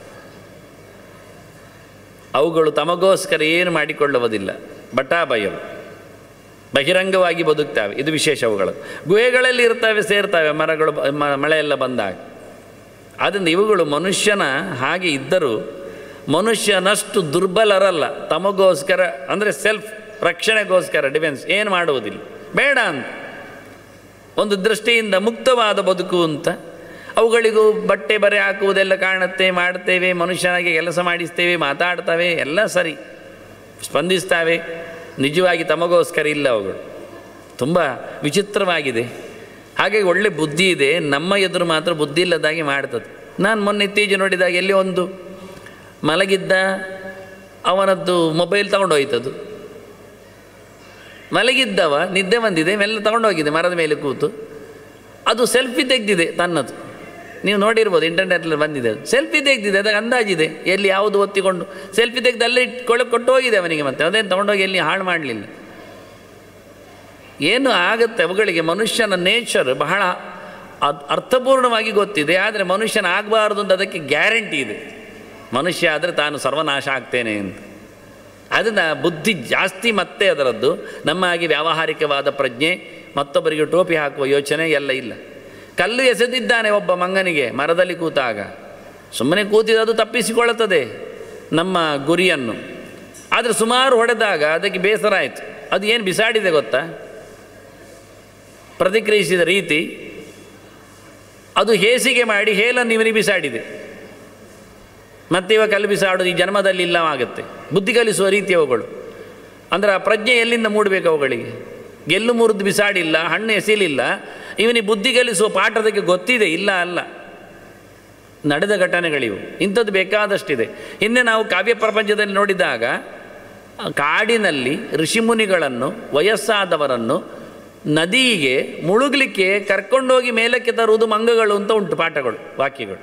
ಅವುಗಳು ತಮಗೋಸ್ಕರ ಏನು ಮಾಡಿಕೊಳ್ಳುವುದಿಲ್ಲ ಬಟಾಬಯಲು ಬಹಿರಂಗವಾಗಿ ಬದುಕ್ತವೆ ಇದು ವಿಶೇಷ ಅವುಗಳು ಗುಹೆಗಳಲ್ಲಿ ಇರ್ತವೆ ಸೇರ್ತವೆ ಮರಗಳು ಬ- ಮ- ಮಳೆಯೆಲ್ಲ ಬಂದಾಗ ಆದ್ದರಿಂದ ಇವುಗಳು ಮನುಷ್ಯನ ಹಾಗೆ ಇದ್ದರೂ ಮನುಷ್ಯನಷ್ಟು ದುರ್ಬಲರಲ್ಲ ತಮಗೋಸ್ಕರ ಅಂದರೆ ಸೆಲ್ಫ್ ರಕ್ಷಣೆಗೋಸ್ಕರ ಡಿಫೆನ್ಸ್ ಏನು ಮಾಡುವುದಿಲ್ಲ ಬೇಡ ಅಂತ ಒಂದು ದೃಷ್ಟಿಯಿಂದ ಮುಕ್ತವಾದ ಬದುಕು ಅಂತ ಅವುಗಳಿಗೂ ಬಟ್ಟೆ ಬರೆ ಹಾಕುವುದೆಲ್ಲ ಕಾಣುತ್ತೆ ಮಾಡ್ತೇವೆ ಮನುಷ್ಯನಾಗಿ ಕೆಲಸ ಮಾಡಿಸ್ತೇವೆ ಮಾತಾಡ್ತವೆ ಎಲ್ಲ ಸರಿ ಸ್ಪಂದಿಸ್ತವೆ ನಿಜವಾಗಿ ತಮಗೋಸ್ಕರ ಇಲ್ಲ ಅವುಗಳು ತುಂಬ ವಿಚಿತ್ರವಾಗಿದೆ ಹಾಗಾಗಿ ಒಳ್ಳೆ ಬುದ್ಧಿ ಇದೆ ನಮ್ಮ ಎದುರು ಮಾತ್ರ ಬುದ್ಧಿ ಇಲ್ಲದಾಗಿ ಮಾಡ್ತದೆ ನಾನು ಮೊನ್ನೆ ಇತ್ತೀಚೆ ನೋಡಿದಾಗ ಎಲ್ಲಿ ಒಂದು ಮಲಗಿದ್ದ ಅವನದ್ದು ಮೊಬೈಲ್ ತಗೊಂಡೋಯ್ತದು ಮಲಗಿದ್ದವ ನಿದ್ದೆ ಬಂದಿದೆ ಮೆಲ್ಲ ತಗೊಂಡೋಗಿದೆ ಮರದ ಮೇಲೆ ಕೂತು ಅದು ಸೆಲ್ಫಿ ತೆಗೆದಿದೆ ತನ್ನದು ನೀವು ನೋಡಿರ್ಬೋದು ಇಂಟರ್ನೆಟ್ನಲ್ಲಿ ಬಂದಿದೆ ಅದು ಸೆಲ್ಫಿ ತೆಗೆದಿದೆ ಅದಕ್ಕೆ ಅಂದಾಜಿದೆ ಎಲ್ಲಿ ಯಾವುದು ಒತ್ತಿಕೊಂಡು ಸೆಲ್ಫಿ ತೆಗೆದು ಅಲ್ಲೇ ಇಟ್ಕೊಳ್ಳೆ ಕೊಟ್ಟು ಹೋಗಿದೆ ಅವನಿಗೆ ಮತ್ತೆ ಅದೇನು ತೊಗೊಂಡೋಗಿ ಎಲ್ಲಿ ಹಾಳು ಮಾಡಲಿಲ್ಲ ಏನು ಆಗುತ್ತೆ ಅವುಗಳಿಗೆ ಮನುಷ್ಯನ ನೇಚರ್ ಬಹಳ ಅದ್ ಅರ್ಥಪೂರ್ಣವಾಗಿ ಗೊತ್ತಿದೆ ಆದರೆ ಮನುಷ್ಯನ ಆಗಬಾರ್ದು ಅಂತ ಅದಕ್ಕೆ ಗ್ಯಾರಂಟಿ ಇದೆ ಮನುಷ್ಯ ಆದರೆ ತಾನು ಸರ್ವನಾಶ ಆಗ್ತೇನೆ ಅಂತ ಅದನ್ನು ಬುದ್ಧಿ ಜಾಸ್ತಿ ಮತ್ತೆ ಅದರದ್ದು ನಮ್ಮ ಹಾಗೆ ವ್ಯಾವಹಾರಿಕವಾದ ಪ್ರಜ್ಞೆ ಮತ್ತೊಬ್ಬರಿಗೆ ಟೋಪಿ ಹಾಕುವ ಯೋಚನೆ ಎಲ್ಲ ಇಲ್ಲ ಕಲ್ಲು ಎಸೆದಿದ್ದಾನೆ ಒಬ್ಬ ಮಂಗನಿಗೆ ಮರದಲ್ಲಿ ಕೂತಾಗ ಸುಮ್ಮನೆ ಕೂತಿದ್ದು ಅದು ತಪ್ಪಿಸಿಕೊಳ್ಳುತ್ತದೆ ನಮ್ಮ ಗುರಿಯನ್ನು ಆದರೆ ಸುಮಾರು ಹೊಡೆದಾಗ ಅದಕ್ಕೆ ಬೇಸರ ಆಯಿತು ಅದು ಏನು ಬಿಸಾಡಿದೆ ಗೊತ್ತಾ ಪ್ರತಿಕ್ರಿಯಿಸಿದ ರೀತಿ ಅದು ಹೇಸಿಗೆ ಮಾಡಿ ಹೇಲನ್ನು ಇವನಿಗೆ ಬಿಸಾಡಿದೆ ಮತ್ತೆ ಇವ ಕಲ್ಲು ಬಿಸಾಡೋದು ಈ ಜನ್ಮದಲ್ಲಿ ಇಲ್ಲವಾಗುತ್ತೆ ಬುದ್ಧಿ ಕಲಿಸುವ ರೀತಿ ಅವುಗಳು ಅಂದರೆ ಆ ಪ್ರಜ್ಞೆ ಎಲ್ಲಿಂದ ಮೂಡಬೇಕು ಅವುಗಳಿಗೆ ಗೆಲ್ಲು ಮುರಿದು ಬಿಸಾಡಿಲ್ಲ ಹಣ್ಣು ಎಸಿಲಿಲ್ಲ ಇವನಿಗೆ ಬುದ್ಧಿ ಕಲಿಸುವ ಪಾಠ ಅದಕ್ಕೆ ಗೊತ್ತಿದೆ ಇಲ್ಲ ಅಲ್ಲ ನಡೆದ ಘಟನೆಗಳಿವು ಇಂಥದ್ದು ಬೇಕಾದಷ್ಟಿದೆ ಹಿಂದೆ ನಾವು ಕಾವ್ಯ ಪ್ರಪಂಚದಲ್ಲಿ ನೋಡಿದಾಗ ಆ ಕಾಡಿನಲ್ಲಿ ಋಷಿಮುನಿಗಳನ್ನು ವಯಸ್ಸಾದವರನ್ನು ನದಿಗೆ ಮುಳುಗಲಿಕ್ಕೆ ಕರ್ಕೊಂಡೋಗಿ ಮೇಲಕ್ಕೆ ತರುವುದು ಮಂಗಗಳು ಅಂತ ಉಂಟು ಪಾಠಗಳು ವಾಕ್ಯಗಳು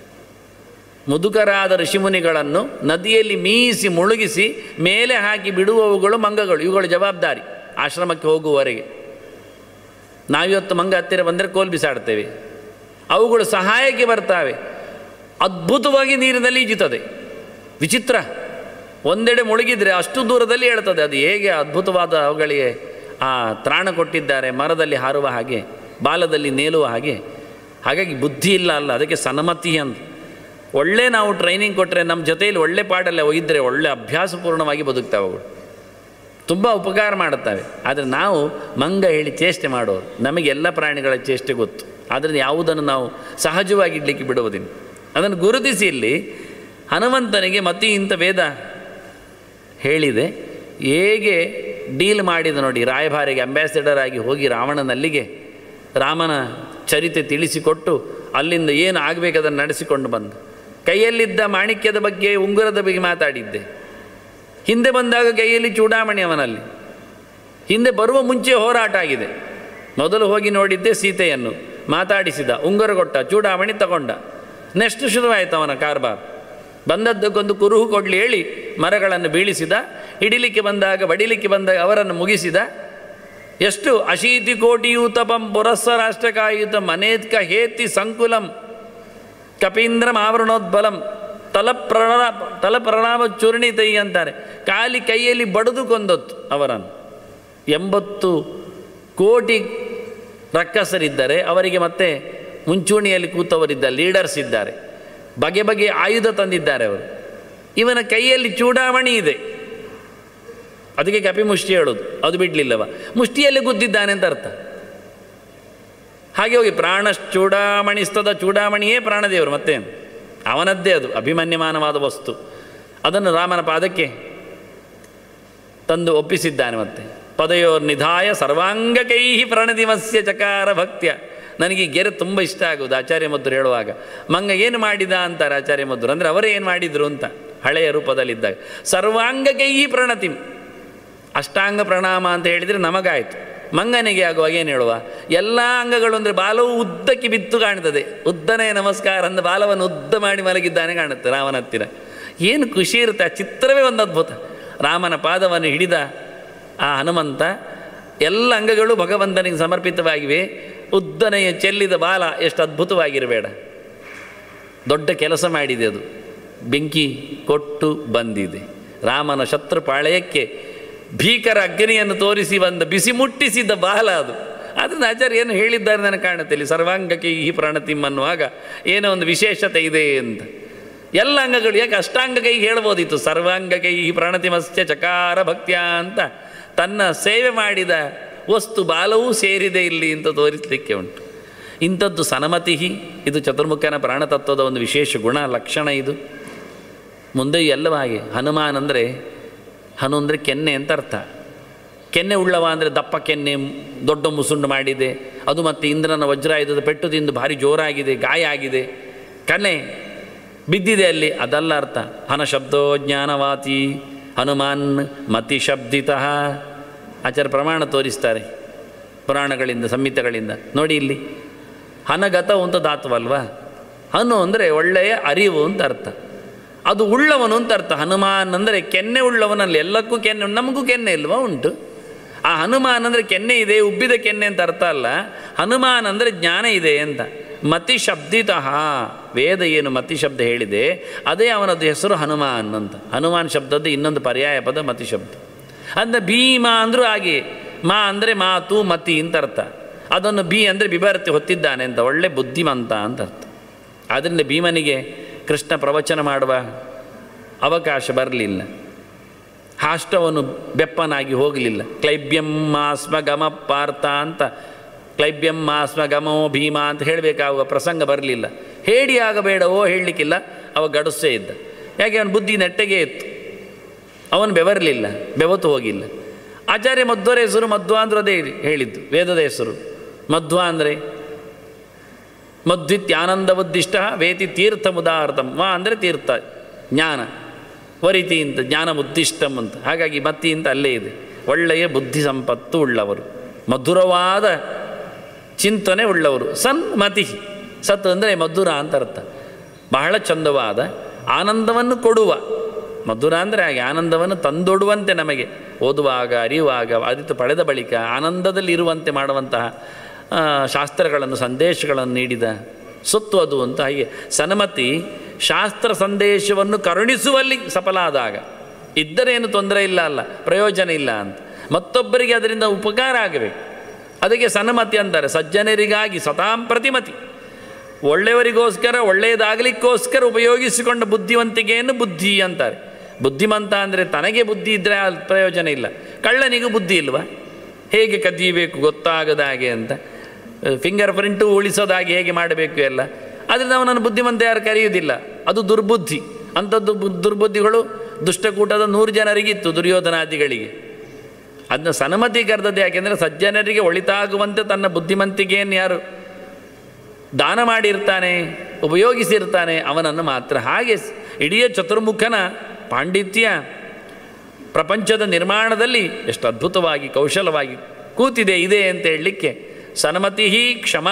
ಮುದುಕರಾದ ಋಷಿಮುನಿಗಳನ್ನು ನದಿಯಲ್ಲಿ ಮೀಸಿ ಮುಳುಗಿಸಿ ಮೇಲೆ ಹಾಕಿ ಬಿಡುವವುಗಳು ಮಂಗಗಳು ಇವುಗಳು ಜವಾಬ್ದಾರಿ ಆಶ್ರಮಕ್ಕೆ ಹೋಗುವವರೆಗೆ ನಾವಿವತ್ತು ಮಂಗ ಹತ್ತಿರ ಬಂದರೆ ಕೋಲ್ ಬಿಸಾಡ್ತೇವೆ ಅವುಗಳು ಸಹಾಯಕ್ಕೆ ಬರ್ತಾವೆ ಅದ್ಭುತವಾಗಿ ನೀರಿನಲ್ಲಿ ಈಜುತ್ತದೆ ವಿಚಿತ್ರ ಒಂದೆಡೆ ಮುಳುಗಿದರೆ ಅಷ್ಟು ದೂರದಲ್ಲಿ ಹೇಳ್ತದೆ ಅದು ಹೇಗೆ ಅದ್ಭುತವಾದ ಅವುಗಳಿಗೆ ಆ ತ್ರಾಣ ಕೊಟ್ಟಿದ್ದಾರೆ ಮರದಲ್ಲಿ ಹಾರುವ ಹಾಗೆ ಬಾಲದಲ್ಲಿ ನೇಲುವ ಹಾಗೆ ಹಾಗಾಗಿ ಬುದ್ಧಿ ಇಲ್ಲ ಅಲ್ಲ ಅದಕ್ಕೆ ಸನ್ಮತಿ ಅಂತ ಒಳ್ಳೆ ನಾವು ಟ್ರೈನಿಂಗ್ ಕೊಟ್ಟರೆ ನಮ್ಮ ಜೊತೆಯಲ್ಲಿ ಒಳ್ಳೆ ಪಾಡಲ್ಲೇ ಒಯ್ದರೆ ಒಳ್ಳೆ ಅಭ್ಯಾಸಪೂರ್ಣವಾಗಿ ಬದುಕ್ತಾವೆ ಅವುಗಳು ತುಂಬ ಉಪಕಾರ ಮಾಡುತ್ತವೆ ಆದರೆ ನಾವು ಮಂಗ ಹೇಳಿ ಚೇಷ್ಟೆ ಮಾಡೋರು ನಮಗೆ ಎಲ್ಲ ಪ್ರಾಣಿಗಳ ಚೇಷ್ಟೆ ಗೊತ್ತು ಆದ್ದರಿಂದ ಯಾವುದನ್ನು ನಾವು ಸಹಜವಾಗಿ ಇಡಲಿಕ್ಕೆ ಬಿಡುವುದಿಲ್ಲ ಅದನ್ನು ಗುರುತಿಸಿ ಇಲ್ಲಿ ಹನುಮಂತನಿಗೆ ಮತಿ ಇಂಥ ವೇದ ಹೇಳಿದೆ ಹೇಗೆ ಡೀಲ್ ಮಾಡಿದ ನೋಡಿ ರಾಯಭಾರಿಗೆ ಅಂಬ್ಯಾಸಿಡರ್ ಆಗಿ ಹೋಗಿ ರಾವಣನಲ್ಲಿಗೆ ರಾಮನ ಚರಿತೆ ತಿಳಿಸಿಕೊಟ್ಟು ಅಲ್ಲಿಂದ ಏನು ಆಗಬೇಕು ಅದನ್ನು ನಡೆಸಿಕೊಂಡು ಬಂದು ಕೈಯಲ್ಲಿದ್ದ ಮಾಣಿಕ್ಯದ ಬಗ್ಗೆ ಉಂಗುರದ ಬಗ್ಗೆ ಮಾತಾಡಿದ್ದೆ ಹಿಂದೆ ಬಂದಾಗ ಕೈಯಲ್ಲಿ ಚೂಡಾಮಣಿ ಅವನಲ್ಲಿ ಹಿಂದೆ ಬರುವ ಮುಂಚೆ ಹೋರಾಟ ಆಗಿದೆ ಮೊದಲು ಹೋಗಿ ನೋಡಿದ್ದೆ ಸೀತೆಯನ್ನು ಮಾತಾಡಿಸಿದ ಉಂಗುರ ಕೊಟ್ಟ ಚೂಡಾಮಣಿ ತಗೊಂಡ ನೆಕ್ಸ್ಟ್ ಶುರುವಾಯಿತು ಅವನ ಕಾರ್ಬಾರ್ ಬಂದದ್ದಕ್ಕೊಂದು ಕುರುಹು ಕೊಡಲಿ ಹೇಳಿ ಮರಗಳನ್ನು ಬೀಳಿಸಿದ ಹಿಡಿಲಿಕ್ಕೆ ಬಂದಾಗ ಬಡಿಲಿಕ್ಕೆ ಬಂದಾಗ ಅವರನ್ನು ಮುಗಿಸಿದ ಎಷ್ಟು ಅಶೀತಿ ಕೋಟಿಯೂತಪಂ ಪುರಸ್ಸರಾಷ್ಟ್ರಕಾಯುತ ಮನೇತ್ಕ ಹೇತಿ ಸಂಕುಲಂ ಕಪೀಂದ್ರಂ ಆವರಣೋದ್ಬಲಂ ತಲಪ್ರಣಾ ತಲಪ್ರಣಾಮ ಚೂರ್ಣಿತೈ ಅಂತಾರೆ ಕಾಲಿ ಕೈಯಲ್ಲಿ ಬಡಿದು ಕೊಂದೊತ್ತು ಅವರನ್ನು ಎಂಬತ್ತು ಕೋಟಿ ರಕ್ಕಸರಿದ್ದಾರೆ ಅವರಿಗೆ ಮತ್ತೆ ಮುಂಚೂಣಿಯಲ್ಲಿ ಕೂತವರಿದ್ದ ಲೀಡರ್ಸ್ ಇದ್ದಾರೆ ಬಗೆ ಬಗೆ ಆಯುಧ ತಂದಿದ್ದಾರೆ ಅವರು ಇವನ ಕೈಯಲ್ಲಿ ಚೂಡಾಮಣಿ ಇದೆ ಅದಕ್ಕೆ ಕಪಿ ಮುಷ್ಟಿ ಹೇಳೋದು ಅದು ಬಿಡಲಿಲ್ಲವ ಮುಷ್ಟಿಯಲ್ಲಿ ಗುದ್ದಿದ್ದಾನೆ ಅಂತ ಅರ್ಥ ಹಾಗೆ ಹೋಗಿ ಪ್ರಾಣ ಚೂಡಾಮಣಿಸ್ತದ ಚೂಡಾಮಣಿಯೇ ಪ್ರಾಣದೇವರು ಮತ್ತೇನು ಅವನದ್ದೇ ಅದು ಅಭಿಮನ್ಯಮಾನವಾದ ವಸ್ತು ಅದನ್ನು ರಾಮನ ಪಾದಕ್ಕೆ ತಂದು ಒಪ್ಪಿಸಿದ್ದಾನೆ ಮತ್ತೆ ಪದಯೋರ್ ನಿಧಾಯ ಸರ್ವಾಂಗಕೈ ಪ್ರಣತಿಮಸ್ಯ ಚಕಾರ ಭಕ್ತ್ಯ ನನಗೆ ಈ ಗೆರೆ ತುಂಬ ಇಷ್ಟ ಆಗುವುದು ಆಚಾರ್ಯ ಮಧ್ವರು ಹೇಳುವಾಗ ಮಂಗ ಏನು ಮಾಡಿದ ಅಂತಾರೆ ಆಚಾರ್ಯ ಮಧ್ವರು ಅಂದರೆ ಅವರೇ ಏನು ಮಾಡಿದರು ಅಂತ ಹಳೆಯ ರೂಪದಲ್ಲಿದ್ದಾಗ ಸರ್ವಾಂಗಕೈ ಪ್ರಣತಿಂ ಅಷ್ಟಾಂಗ ಪ್ರಣಾಮ ಅಂತ ಹೇಳಿದರೆ ನಮಗಾಯಿತು ಮಂಗನಿಗೆ ಆಗುವಾಗ ಏನು ಹೇಳುವ ಎಲ್ಲ ಅಂಗಗಳು ಅಂದರೆ ಬಾಲವು ಉದ್ದಕ್ಕೆ ಬಿತ್ತು ಕಾಣ್ತದೆ ಉದ್ದನೇ ನಮಸ್ಕಾರ ಅಂದ ಬಾಲವನ್ನು ಉದ್ದ ಮಾಡಿ ಮಲಗಿದ್ದಾನೆ ಕಾಣುತ್ತೆ ರಾಮನ ಹತ್ತಿರ ಏನು ಖುಷಿ ಇರುತ್ತೆ ಆ ಚಿತ್ರವೇ ಒಂದು ಅದ್ಭುತ ರಾಮನ ಪಾದವನ್ನು ಹಿಡಿದ ಆ ಹನುಮಂತ ಎಲ್ಲ ಅಂಗಗಳು ಭಗವಂತನಿಗೆ ಸಮರ್ಪಿತವಾಗಿವೆ ಉದ್ದನೆಯ ಚೆಲ್ಲಿದ ಬಾಲ ಎಷ್ಟು ಅದ್ಭುತವಾಗಿರಬೇಡ ದೊಡ್ಡ ಕೆಲಸ ಮಾಡಿದೆ ಅದು ಬೆಂಕಿ ಕೊಟ್ಟು ಬಂದಿದೆ ರಾಮನ ಶತ್ರುಪಾಳಯಕ್ಕೆ ಭೀಕರ ಅಗ್ನಿಯನ್ನು ತೋರಿಸಿ ಬಂದ ಬಿಸಿ ಮುಟ್ಟಿಸಿದ ಬಾಲ ಅದು ಅದನ್ನು ಆಚಾರ್ಯ ಏನು ಹೇಳಿದ್ದಾರೆ ನನಗೆ ಕಾಣುತ್ತೆ ಇಲ್ಲಿ ಸರ್ವಾಂಗಕ್ಕೆ ಈ ಪ್ರಾಣತಿಮ್ ಅನ್ನುವಾಗ ಏನೋ ಒಂದು ವಿಶೇಷತೆ ಇದೆ ಅಂತ ಎಲ್ಲ ಅಂಗಗಳು ಯಾಕೆ ಅಷ್ಟಾಂಗ ಕೈ ಹೇಳ್ಬೋದಿತ್ತು ಸರ್ವಾಂಗ ಕೈ ಈ ಪ್ರಾಣತಿಮಸ್ಯ ಚಕಾರ ಭಕ್ತ್ಯ ಅಂತ ತನ್ನ ಸೇವೆ ಮಾಡಿದ ವಸ್ತು ಬಾಲವೂ ಸೇರಿದೆ ಇಲ್ಲಿ ಅಂತ ತೋರಿಸಲಿಕ್ಕೆ ಉಂಟು ಇಂಥದ್ದು ಸನಮತಿ ಇದು ಚತುರ್ಮುಖನ ಪ್ರಾಣತತ್ವದ ಒಂದು ವಿಶೇಷ ಗುಣ ಲಕ್ಷಣ ಇದು ಮುಂದೆಯೂ ಎಲ್ಲವೂ ಹಾಗೆ ಹನುಮಾನ್ ಅಂದರೆ ಹನು ಅಂದರೆ ಕೆನ್ನೆ ಅಂತ ಅರ್ಥ ಕೆನ್ನೆ ಉಳ್ಳವ ಅಂದರೆ ದಪ್ಪ ಕೆನ್ನೆ ದೊಡ್ಡ ಮುಸುಂಡು ಮಾಡಿದೆ ಅದು ಮತ್ತು ಇಂದ್ರನ ವಜ್ರಾಯುಧದ ಪೆಟ್ಟು ತಿಂದು ಭಾರಿ ಜೋರಾಗಿದೆ ಗಾಯ ಆಗಿದೆ ಕನ್ನೆ ಬಿದ್ದಿದೆ ಅಲ್ಲಿ ಅದಲ್ಲ ಅರ್ಥ ಹನ ಶಬ್ದೋ ಜ್ಞಾನವಾತಿ ಹನುಮಾನ್ ಮತಿ ಶಬ್ದಿತಃ ಆಚಾರ್ಯ ಪ್ರಮಾಣ ತೋರಿಸ್ತಾರೆ ಪುರಾಣಗಳಿಂದ ಸಂಹಿತೆಗಳಿಂದ ನೋಡಿ ಇಲ್ಲಿ ಹನಗತ ಅಂತ ಧಾತುವಲ್ವಾ ಹನು ಅಂದರೆ ಒಳ್ಳೆಯ ಅರಿವು ಅಂತ ಅರ್ಥ ಅದು ಉಳ್ಳವನು ಅಂತ ಅರ್ಥ ಹನುಮಾನ್ ಅಂದರೆ ಕೆನ್ನೆ ಉಳ್ಳವನಲ್ಲಿ ಎಲ್ಲಕ್ಕೂ ಕೆನ್ನೆ ಉಂಟು. ನಮಗೂ ಕೆನ್ನೆ ಇಲ್ವಾ ಉಂಟು ಆ ಹನುಮಾನ್ ಅಂದರೆ ಕೆನ್ನೆ ಇದೆ ಉಬ್ಬಿದ ಕೆನ್ನೆ ಅಂತ ಅರ್ಥ ಅಲ್ಲ ಹನುಮಾನ್ ಅಂದರೆ ಜ್ಞಾನ ಇದೆ ಅಂತ ಮತಿ ಶಬ್ದಿತಃ ವೇದ ಏನು ಮತಿ ಶಬ್ದ ಹೇಳಿದೆ ಅದೇ ಅವನದ್ದು ಹೆಸರು ಹನುಮಾನ್ ಅಂತ ಹನುಮಾನ್ ಶಬ್ದದ್ದು ಇನ್ನೊಂದು ಪರ್ಯಾಯ ಪದ ಮತಿ ಶಬ್ದ ಅಂದರೆ ಭೀಮ ಅಂದರೂ ಹಾಗೆ ಮಾ ಅಂದರೆ ಮಾತು ಮತಿ ಅಂತ ಅರ್ಥ ಅದನ್ನು ಬಿ ಅಂದರೆ ಬಿಭರ್ತಿ ಹೊತ್ತಿದ್ದಾನೆ ಅಂತ ಒಳ್ಳೆ ಬುದ್ಧಿಮಂತ ಅಂತ ಅರ್ಥ ಆದ್ದರಿಂದ ಭೀಮನಿಗೆ ಕೃಷ್ಣ ಪ್ರವಚನ ಮಾಡುವ ಅವಕಾಶ ಬರಲಿಲ್ಲ ಹಾಷ್ಟವನು ಬೆಪ್ಪನಾಗಿ ಹೋಗಲಿಲ್ಲ ಕ್ಲೈಬ್ಯಂ ಮಾಸ್ಮ ಗಮ ಪಾರ್ಥ ಅಂತ ಕ್ಲೈಬ್ಯಂ ಮಾಸ್ಮ ಗಮೋ ಭೀಮ ಅಂತ ಹೇಳಬೇಕಾಗುವ ಪ್ರಸಂಗ ಬರಲಿಲ್ಲ ಹೇಳಿ ಆಗಬೇಡವೋ ಹೇಳಲಿಕ್ಕಿಲ್ಲ ಅವ ಗಡುಸೇ ಇದ್ದ ಯಾಕೆ ಅವನ ಬುದ್ಧಿ ನೆಟ್ಟಗೆ ಇತ್ತು ಅವನು ಬೆವರಲಿಲ್ಲ ಬೆವತು ಹೋಗಿಲ್ಲ ಆಚಾರ್ಯ ಮಧ್ವರ ಹೆಸರು ಮಧ್ವ ಅಂದ್ರೆ ಅದೇ ಹೇಳಿದ್ದು ವೇದದ ಹೆಸರು ಮಧ್ವ ಅಂದರೆ ಮಧ್ವಿತ್ಯಾನಂದವದ್ದಿಷ್ಟ ವೇತಿ ತೀರ್ಥ ಮುದಾರ್ಥಂ ವಾ ಅಂದರೆ ತೀರ್ಥ ಜ್ಞಾನ ವರಿತಿ ಅಂತ ಜ್ಞಾನ ಉದ್ದಿಷ್ಟಂ ಅಂತ ಹಾಗಾಗಿ ಮತ್ತಿ ಅಂತ ಅಲ್ಲೇ ಇದೆ ಒಳ್ಳೆಯ ಬುದ್ಧಿ ಸಂಪತ್ತು ಉಳ್ಳವರು ಮಧುರವಾದ ಚಿಂತನೆ ಉಳ್ಳವರು ಸನ್ಮತಿ ಸತ್ ಅಂದರೆ ಮಧುರ ಅಂತ ಅರ್ಥ ಬಹಳ ಚಂದವಾದ ಆನಂದವನ್ನು ಕೊಡುವ ಮಧುರ ಅಂದರೆ ಹಾಗೆ ಆನಂದವನ್ನು ತಂದೊಡುವಂತೆ ನಮಗೆ ಓದುವಾಗ ಅರಿಯುವಾಗ ಅರಿತು ಪಡೆದ ಬಳಿಕ ಆನಂದದಲ್ಲಿ ಇರುವಂತೆ ಮಾಡುವಂತಹ ಆ, ಶಾಸ್ತ್ರಗಳನ್ನು ಸಂದೇಶಗಳನ್ನು ನೀಡಿದ ಸೊತ್ತು ಅದು ಅಂತ ಹಾಗೆ ಸನ್ಮತಿ ಶಾಸ್ತ್ರ ಸಂದೇಶವನ್ನು ಕರುಣಿಸುವಲ್ಲಿ ಸಫಲ ಆದಾಗ ಇದ್ದರೇನು ತೊಂದರೆ ಇಲ್ಲ ಅಲ್ಲ ಪ್ರಯೋಜನ ಇಲ್ಲ ಅಂತ ಮತ್ತೊಬ್ಬರಿಗೆ ಅದರಿಂದ ಉಪಕಾರ ಆಗಬೇಕು ಅದಕ್ಕೆ ಸನ್ಮತಿ ಅಂತಾರೆ ಸಜ್ಜನರಿಗಾಗಿ ಸತಾಂ ಪ್ರತಿಮತಿ ಒಳ್ಳೆಯವರಿಗೋಸ್ಕರ ಒಳ್ಳೆಯದಾಗಲಿಕ್ಕೋಸ್ಕರ ಉಪಯೋಗಿಸಿಕೊಂಡ ಬುದ್ಧಿವಂತಿಕೆಯನ್ನು ಬುದ್ಧಿ ಅಂತಾರೆ ಬುದ್ಧಿಮಂತ ಅಂದರೆ ತನಗೆ ಬುದ್ಧಿ ಇದ್ದರೆ ಅಲ್ಲಿ ಪ್ರಯೋಜನ ಇಲ್ಲ ಕಳ್ಳನಿಗೂ ಬುದ್ಧಿ ಇಲ್ವಾ ಹೇಗೆ ಕದಿಯಬೇಕು ಗೊತ್ತಾಗದ ಹಾಗೆ ಅಂತ ಫಿಂಗರ್ ಪ್ರಿಂಟು ಉಳಿಸೋದಾಗಿ ಹೇಗೆ ಮಾಡಬೇಕು ಎಲ್ಲ ಅದರಿಂದ ಅವನನ್ನು ಬುದ್ಧಿಮಂತ ಯಾರು ಕರೆಯುವುದಿಲ್ಲ ಅದು ದುರ್ಬುದ್ಧಿ ಅಂಥದ್ದು ಬು- ದುರ್ಬುದ್ಧಿಗಳು ದುಷ್ಟಕೂಟದ ನೂರು ಜನರಿಗಿತ್ತು ದುರ್ಯೋಧನಾದಿಗಳಿಗೆ ಅದನ್ನ ಸನ್ಮತಿ ಕರೆದದ್ದು ಯಾಕೆಂದರೆ ಸಜ್ಜನರಿಗೆ ಒಳಿತಾಗುವಂತೆ ತನ್ನ ಬುದ್ಧಿಮಂತಿಕೆಯನ್ನು ಯಾರು ದಾನ ಮಾಡಿರ್ತಾನೆ ಉಪಯೋಗಿಸಿರ್ತಾನೆ ಅವನನ್ನು ಮಾತ್ರ ಹಾಗೆ ಸ್- ಇಡೀ ಚತುರ್ಮುಖನ ಪಾಂಡಿತ್ಯ ಪ್ರಪಂಚದ ನಿರ್ಮಾಣದಲ್ಲಿ ಎಷ್ಟು ಅದ್ಭುತವಾಗಿ ಕೌಶಲವಾಗಿ ಕೂತಿದೆ ಇದೆ ಅಂತ ಹೇಳಲಿಕ್ಕೆ ಸನ್ಮತಿ ಕ್ಷಮ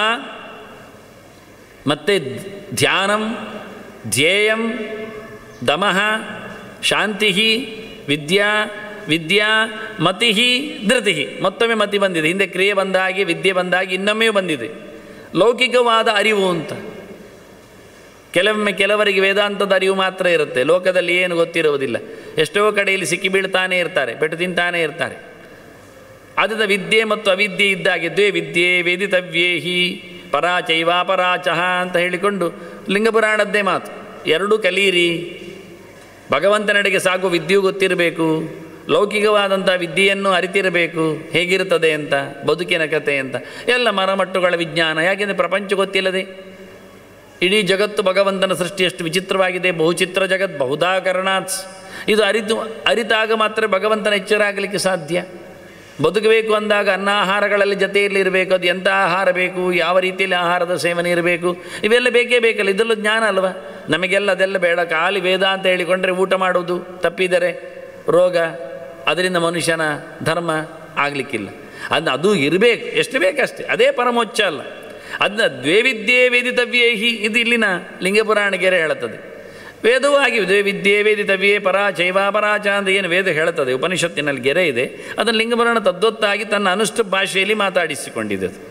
ಮತ್ತು ಧ್ಯಾನಂ ಧ್ಯೇಯಂ ದಮಃ ಶಾಂತಿ ವಿದ್ಯಾ ವಿದ್ಯಾ ಮತಿ ಧೃತಿ ಮತ್ತೊಮ್ಮೆ ಮತಿ ಬಂದಿದೆ ಹಿಂದೆ ಕ್ರಿಯೆ ಬಂದಾಗಿ ವಿದ್ಯೆ ಬಂದಾಗಿ ಇನ್ನೊಮ್ಮೆ ಬಂದಿದೆ ಲೌಕಿಕವಾದ ಅರಿವು ಅಂತ ಕೆಲವೊಮ್ಮೆ ಕೆಲವರಿಗೆ ವೇದಾಂತದ ಅರಿವು ಮಾತ್ರ ಇರುತ್ತೆ ಲೋಕದಲ್ಲಿ ಏನು ಗೊತ್ತಿರುವುದಿಲ್ಲ ಎಷ್ಟೋ ಕಡೆಯಲ್ಲಿ ಸಿಕ್ಕಿ ಬೀಳ್ತಾನೆ ಇರ್ತಾರೆ ಪೆಟ್ಟು ತಿಂತಾನೆ ಇರ್ತಾರೆ ಅದದ ವಿದ್ಯೆ ಮತ್ತು ಅವಿದ್ಯೆ ಇದ್ದಾಗೆ ದ್ವೇ ವಿದ್ಯೆ ವೇದಿತವ್ಯೇ ಹಿ ಪರಾಚೈವ ಪರಾಚಹ ಅಂತ ಹೇಳಿಕೊಂಡು ಲಿಂಗಪುರಾಣದ್ದೇ ಮಾತು ಎರಡೂ ಕಲೀರಿ ಭಗವಂತನೆಡೆಗೆ ಸಾಗುವ ವಿದ್ಯೆಯೂ ಗೊತ್ತಿರಬೇಕು ಲೌಕಿಕವಾದಂಥ ವಿದ್ಯೆಯನ್ನು ಅರಿತಿರಬೇಕು ಹೇಗಿರುತ್ತದೆ ಅಂತ ಬದುಕಿನ ಕತೆ ಅಂತ ಎಲ್ಲ ಮರಮಟ್ಟುಗಳ ವಿಜ್ಞಾನ ಯಾಕೆಂದರೆ ಪ್ರಪಂಚ ಗೊತ್ತಿಲ್ಲದೆ ಇಡೀ ಜಗತ್ತು ಭಗವಂತನ ಸೃಷ್ಟಿ ಎಷ್ಟು ವಿಚಿತ್ರವಾಗಿದೆ ಬಹುಚಿತ್ರ ಜಗತ್ ಬಹುಧಾಕರಣಾತ್ ಇದು ಅರಿತು ಅರಿತಾಗ ಮಾತ್ರ ಭಗವಂತನ ಎಚ್ಚರ ಆಗಲಿಕ್ಕೆ ಸಾಧ್ಯ ಬದುಕಬೇಕು ಅಂದಾಗ ಅನ್ನಾಹಾರಗಳಲ್ಲಿ ಜೊತೆಯಲ್ಲಿ ಇರಬೇಕು ಅದು ಎಂಥ ಆಹಾರ ಬೇಕು ಯಾವ ರೀತಿಯಲ್ಲಿ ಆಹಾರದ ಸೇವನೆ ಇರಬೇಕು ಇವೆಲ್ಲ ಬೇಕೇ ಬೇಕಲ್ಲ ಇದೆಲ್ಲ ಜ್ಞಾನ ಅಲ್ವಾ ನಮಗೆಲ್ಲ ಅದೆಲ್ಲ ಬೇಡ ಖಾಲಿ ವೇದ ಅಂತ ಹೇಳಿಕೊಂಡ್ರೆ ಊಟ ಮಾಡುವುದು ತಪ್ಪಿದರೆ ರೋಗ ಅದರಿಂದ ಮನುಷ್ಯನ ಧರ್ಮ ಆಗಲಿಕ್ಕಿಲ್ಲ ಅದನ್ನ ಅದು ಇರಬೇಕು ಎಷ್ಟು ಬೇಕಷ್ಟೇ ಅದೇ ಪರಮೋಚ್ಚ ಅಲ್ಲ ಅದನ್ನ ದ್ವೇವಿದ್ಯೆ ವೇದಿತವ್ಯೇ ಹಿ ಇದು ಇಲ್ಲಿನ ಲಿಂಗಪುರಾಣ ಗೆರೆ ಹೇಳುತ್ತದೆ ವೇದವೂ ಆಗಿ ದ್ವೇವಿದ್ಯೆ ವೇದಿತವ್ಯೇ ಪರಾ ಚೈವ ಪರಾಚ ಅಂತ ಏನು ವೇದ ಹೇಳುತ್ತದೆ ಉಪನಿಷತ್ತಿನಲ್ಲಿ ಗೆರೆ ಇದೆ ಅದನ್ನು ಲಿಂಗಪುರಾಣ ತದ್ವತ್ತಾಗಿ ತನ್ನ ಅನುಷ್ಠ ಭಾಷೆಯಲ್ಲಿ ಮಾತಾಡಿಸಿಕೊಂಡಿದೆ ಅದು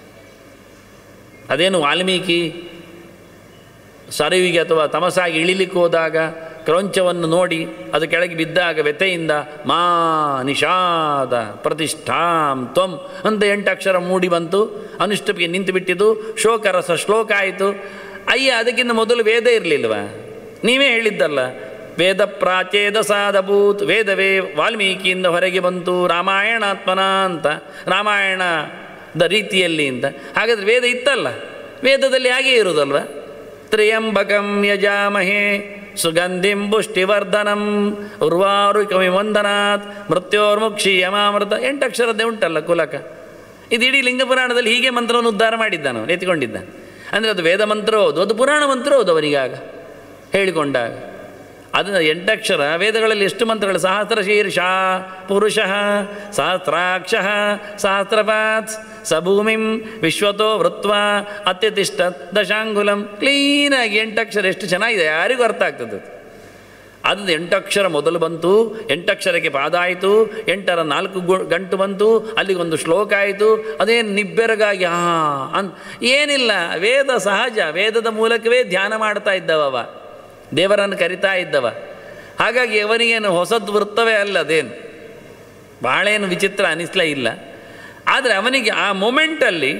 ಅದೇನು ವಾಲ್ಮೀಕಿ ಸರಿವಿಗೆ ಅಥವಾ ತಮಸಾಗಿ ಇಳಿಲಿಕ್ಕೆ ಹೋದಾಗ ಕ್ರೌಂಚವನ್ನು ನೋಡಿ ಅದು ಕೆಳಗೆ ಬಿದ್ದಾಗ ವ್ಯಥೆಯಿಂದ ಮಾ ನಿಷಾದ ಪ್ರತಿಷ್ಠಾಂ ತ್ವಂ ಅಂತ ಎಂಟು ಅಕ್ಷರ ಮೂಡಿ ಬಂತು ಅನುಷ್ಠಪಿಗೆ ನಿಂತು ಬಿಟ್ಟಿದ್ದು ಶೋಕರಸ ಶ್ಲೋಕ ಆಯಿತು ಅಯ್ಯ ಅದಕ್ಕಿಂತ ಮೊದಲು ವೇದ ಇರಲಿಲ್ವ ನೀವೇ ಹೇಳಿದ್ದಲ್ಲ ವೇದ ಪ್ರಾಚೇದ ಸಾಧಭೂತ್ ವೇದವೇ ವಾಲ್ಮೀಕಿಯಿಂದ ಹೊರಗೆ ಬಂತು ರಾಮಾಯಣಾತ್ಮನ ಅಂತ ರಾಮಾಯಣದ ರೀತಿಯಲ್ಲಿ ಅಂತ ಹಾಗಾದರೆ ವೇದ ಇತ್ತಲ್ಲ ವೇದದಲ್ಲಿ ಹಾಗೇ ಇರುವುದಲ್ವ ತ್ರ್ಯಂಬಕಂ ಯಜಾಮಹೇ ಸುಗಂಧಿಂ ಪುಷ್ಟಿವರ್ಧನಂ ಉರ್ವಾರು ಕವಿವಂದನಾತ್ ಮೃತ್ಯೋರ್ಮುಕ್ಷಿ ಯಮಾಮೃತ ಎಂಟಕ್ಷರದ್ದೇ ಉಂಟಲ್ಲ ಕುಲಕ ಇದು ಇಡೀ ಲಿಂಗ ಪುರಾಣದಲ್ಲಿ ಹೀಗೆ ಮಂತ್ರವನ್ನು ಉದ್ಧಾರ ಮಾಡಿದ್ದಾನು ಎತ್ತಿಕೊಂಡಿದ್ದ ಅಂದರೆ ಅದು ವೇದ ಮಂತ್ರ ಹೌದು ಅದು ಪುರಾಣ ಮಂತ್ರ ಹೌದು ಅವನಿಗಾಗ ಹೇಳಿಕೊಂಡಾಗ ಅದನ್ನು ಎಂಟಕ್ಷರ ವೇದಗಳಲ್ಲಿ ಎಷ್ಟು ಮಂತ್ರಗಳು ಸಹಸ್ರ ಶೀರ್ಷ ಪುರುಷ ಸಹಸ್ರಾಕ್ಷ ಸಹಸ್ರಪಾತ್ ಸಭೂಮಿಂ ವಿಶ್ವತೋ ವೃತ್ವ ಅತ್ಯತಿಷ್ಠ ದಶಾಂಗುಲಂ ಕ್ಲೀನಾಗಿ ಎಂಟಕ್ಷರ ಎಷ್ಟು ಚೆನ್ನಾಗಿದೆ ಯಾರಿಗೂ ಅರ್ಥ ಆಗ್ತದೆ ಅದು ಅದು ಎಂಟಕ್ಷರ ಮೊದಲು ಬಂತು ಎಂಟಕ್ಷರಕ್ಕೆ ಪಾದ ಆಯಿತು ಎಂಟರ ನಾಲ್ಕು ಗು ಗಂಟು ಬಂತು ಅಲ್ಲಿಗೊಂದು ಶ್ಲೋಕ ಆಯಿತು ಅದೇನು ನಿಬ್ಬೆರಗಾಗಿ ಹಾ ಅನ್ ಏನಿಲ್ಲ ವೇದ ಸಹಜ ವೇದದ ಮೂಲಕವೇ ಧ್ಯಾನ ಮಾಡ್ತಾ ಇದ್ದವವ ದೇವರನ್ನು ಕರಿತಾ ಇದ್ದವ ಹಾಗಾಗಿ ಅವನಿಗೇನು ಹೊಸದು ವೃತ್ತವೇ ಅಲ್ಲ ಅದೇನು ಬಹಳೇನು ವಿಚಿತ್ರ ಅನಿಸ್ಲೇ ಇಲ್ಲ ಆದರೆ ಅವನಿಗೆ ಆ ಮೊಮೆಂಟಲ್ಲಿ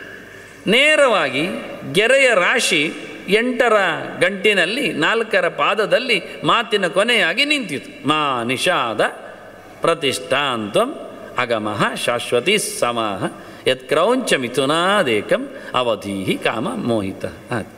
ನೇರವಾಗಿ ಗೆರೆಯ ರಾಶಿ ಎಂಟರ ಗಂಟಿನಲ್ಲಿ ನಾಲ್ಕರ ಪಾದದಲ್ಲಿ ಮಾತಿನ ಕೊನೆಯಾಗಿ ನಿಂತಿತು ಮಾ ನಿಷಾದ ಪ್ರತಿಷ್ಠಾಂತ್ವಂ ಅಗಮಃ ಶಾಶ್ವತಿ ಸಮಾಹ ಯತ್ ಕ್ರೌಂಚ ಮಿಥುನಾದೇಕಂ ಅವಧೀಹಿ ಕಾಮ ಮೋಹಿತ ಆಯ್ತು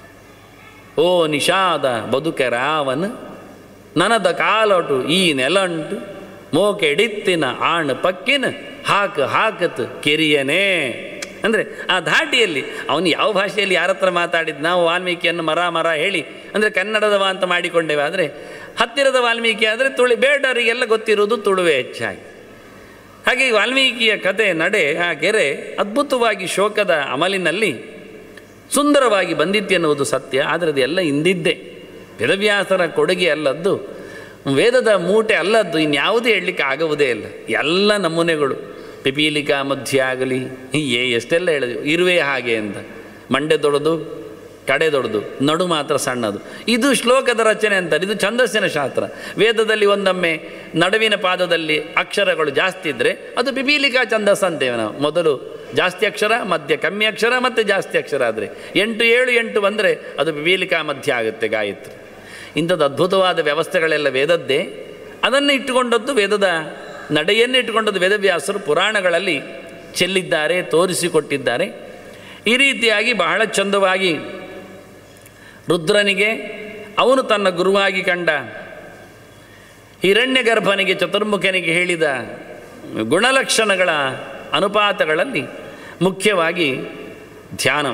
ಓ ನಿಷಾದ ಬದುಕರಾವನು ನನದ ಕಾಲೊಟು ಈ ನೆಲಂಟು ಮೋಕೆಡಿತ್ತಿನ ಆಣ್ ಪಕ್ಕಿನ ಹಾಕ ಹಾಕತ್ ಕಿರಿಯನೇ ಅಂದರೆ ಆ ಧಾಟಿಯಲ್ಲಿ ಅವನು ಯಾವ ಭಾಷೆಯಲ್ಲಿ ಯಾರ ಹತ್ರ ಮಾತಾಡಿದ್ದು ನಾವು ವಾಲ್ಮೀಕಿಯನ್ನು ಮರ ಮರ ಹೇಳಿ ಅಂದರೆ ಕನ್ನಡದವ ಅಂತ ಮಾಡಿಕೊಂಡೇವೆ ಆದರೆ ಹತ್ತಿರದ ವಾಲ್ಮೀಕಿ ಆದರೆ ತುಳಿ ಬೇಡರಿಗೆಲ್ಲ ಗೊತ್ತಿರೋದು ತುಳುವೆ ಹೆಚ್ಚಾಗಿ ಹಾಗೆ ಈ ವಾಲ್ಮೀಕಿಯ ಕತೆ ನಡೆ ಆ ಗೆರೆ ಅದ್ಭುತವಾಗಿ ಶೋಕದ ಅಮಲಿನಲ್ಲಿ ಸುಂದರವಾಗಿ ಬಂದಿತ್ತೆನ್ನುವುದು ಸತ್ಯ ಆದರೆ ಅದೆಲ್ಲ ಇಂದಿದ್ದೇ ವೇದವ್ಯಾಸರ ಕೊಡುಗೆ ಅಲ್ಲದ್ದು ವೇದದ ಮೂಟೆ ಅಲ್ಲದ್ದು ಇನ್ಯಾವುದೇ ಹೇಳಲಿಕ್ಕೆ ಆಗುವುದೇ ಇಲ್ಲ ಎಲ್ಲ ನಮೂನೆಗಳು ಪಿಪೀಲಿಕಾ ಮಧ್ಯ ಆಗಲಿ ಏ ಎಷ್ಟೆಲ್ಲ ಹೇಳಿದ್ವಿ ಇರುವೆ ಹಾಗೆ ಅಂತ ಮಂಡೆ ದೊಡ್ಡದು ಕಡೆ ದೊಡ್ಡದು ನಡು ಮಾತ್ರ ಸಣ್ಣದು ಇದು ಶ್ಲೋಕದ ರಚನೆ ಅಂತಾರೆ ಇದು ಛಂದಸ್ಸಿನ ಶಾಸ್ತ್ರ ವೇದದಲ್ಲಿ ಒಂದೊಮ್ಮೆ ನಡುವಿನ ಪಾದದಲ್ಲಿ ಅಕ್ಷರಗಳು ಜಾಸ್ತಿ ಇದ್ದರೆ ಅದು ಪಿಪೀಲಿಕಾ ಛಂದಸ್ ಅಂತೇವೆ ನಾವು ಮೊದಲು ಜಾಸ್ತಿ ಅಕ್ಷರ ಮಧ್ಯ ಕಮ್ಮಿ ಅಕ್ಷರ ಮತ್ತು ಜಾಸ್ತಿ ಅಕ್ಷರ ಆದರೆ ಎಂಟು ಏಳು ಎಂಟು ಬಂದರೆ ಅದು ಪಿಪೀಲಿಕಾ ಮಧ್ಯ ಆಗುತ್ತೆ ಗಾಯತ್ರಿ ಇಂಥದ್ದು ಅದ್ಭುತವಾದ ವ್ಯವಸ್ಥೆಗಳೆಲ್ಲ ವೇದದ್ದೇ ಅದನ್ನು ಇಟ್ಟುಕೊಂಡದ್ದು ವೇದದ ನಡೆಯನ್ನು ಇಟ್ಟುಕೊಂಡದ್ದು ವೇದವ್ಯಾಸರು ಪುರಾಣಗಳಲ್ಲಿ ಚೆಲ್ಲಿದ್ದಾರೆ ತೋರಿಸಿಕೊಟ್ಟಿದ್ದಾರೆ ಈ ರೀತಿಯಾಗಿ ಬಹಳ ಚಂದವಾಗಿ ರುದ್ರನಿಗೆ ಅವನು ತನ್ನ ಗುರುವಾಗಿ ಕಂಡ ಹಿರಣ್ಯ ಗರ್ಭನಿಗೆ ಚತುರ್ಮುಖನಿಗೆ ಹೇಳಿದ ಗುಣಲಕ್ಷಣಗಳ ಅನುಪಾತಗಳಲ್ಲಿ ಮುಖ್ಯವಾಗಿ ಧ್ಯಾನ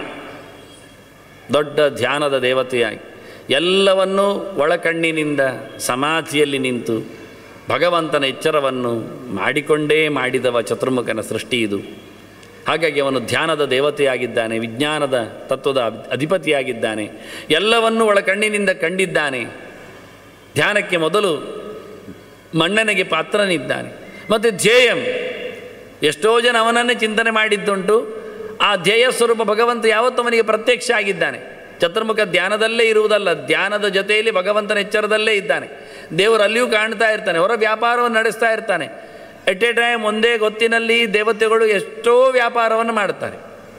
ದೊಡ್ಡ ಧ್ಯಾನದ ದೇವತೆಯಾಗಿ ಎಲ್ಲವನ್ನೂ ಒಳಕಣ್ಣಿನಿಂದ ಸಮಾಧಿಯಲ್ಲಿ ನಿಂತು ಭಗವಂತನ ಎಚ್ಚರವನ್ನು ಮಾಡಿಕೊಂಡೇ ಮಾಡಿದವ ಚತುರ್ಮುಖನ ಸೃಷ್ಟಿ ಇದು ಹಾಗಾಗಿ ಅವನು ಧ್ಯಾನದ ದೇವತೆಯಾಗಿದ್ದಾನೆ ವಿಜ್ಞಾನದ ತತ್ವದ ಅಧಿಪತಿಯಾಗಿದ್ದಾನೆ ಎಲ್ಲವನ್ನೂ ಒಳಕಣ್ಣಿನಿಂದ ಕಂಡಿದ್ದಾನೆ ಧ್ಯಾನಕ್ಕೆ ಮೊದಲು ಮಣ್ಣನಿಗೆ ಪಾತ್ರನಿದ್ದಾನೆ ಮತ್ತು ಧ್ಯೇಯಂ ಎಷ್ಟೋ ಜನ ಅವನನ್ನೇ ಚಿಂತನೆ ಮಾಡಿದ್ದುಂಟು ಆ ಧ್ಯೇಯ ಸ್ವರೂಪ ಭಗವಂತ ಯಾವತ್ತೂ ಅವನಿಗೆ ಪ್ರತ್ಯಕ್ಷ ಆಗಿದ್ದಾನೆ ಚತುರ್ಮುಖ ಧ್ಯಾನದಲ್ಲೇ ಇರುವುದಲ್ಲ ಧ್ಯಾನದ ಜೊತೆಯಲ್ಲಿ ಭಗವಂತನ ಎಚ್ಚರದಲ್ಲೇ ಇದ್ದಾನೆ ದೇವರು ಅಲ್ಲಿಯೂ ಕಾಣ್ತಾ ಇರ್ತಾನೆ ಹೊರ ವ್ಯಾಪಾರವನ್ನು ನಡೆಸ್ತಾ ಇರ್ತಾನೆ ಎಟ್ ಎ ಟೈಮ್ ಒಂದೇ ಗೊತ್ತಿನಲ್ಲಿ ದೇವತೆಗಳು ಎಷ್ಟೋ ವ್ಯಾಪಾರವನ್ನು ಮಾಡ್ತಾರೆ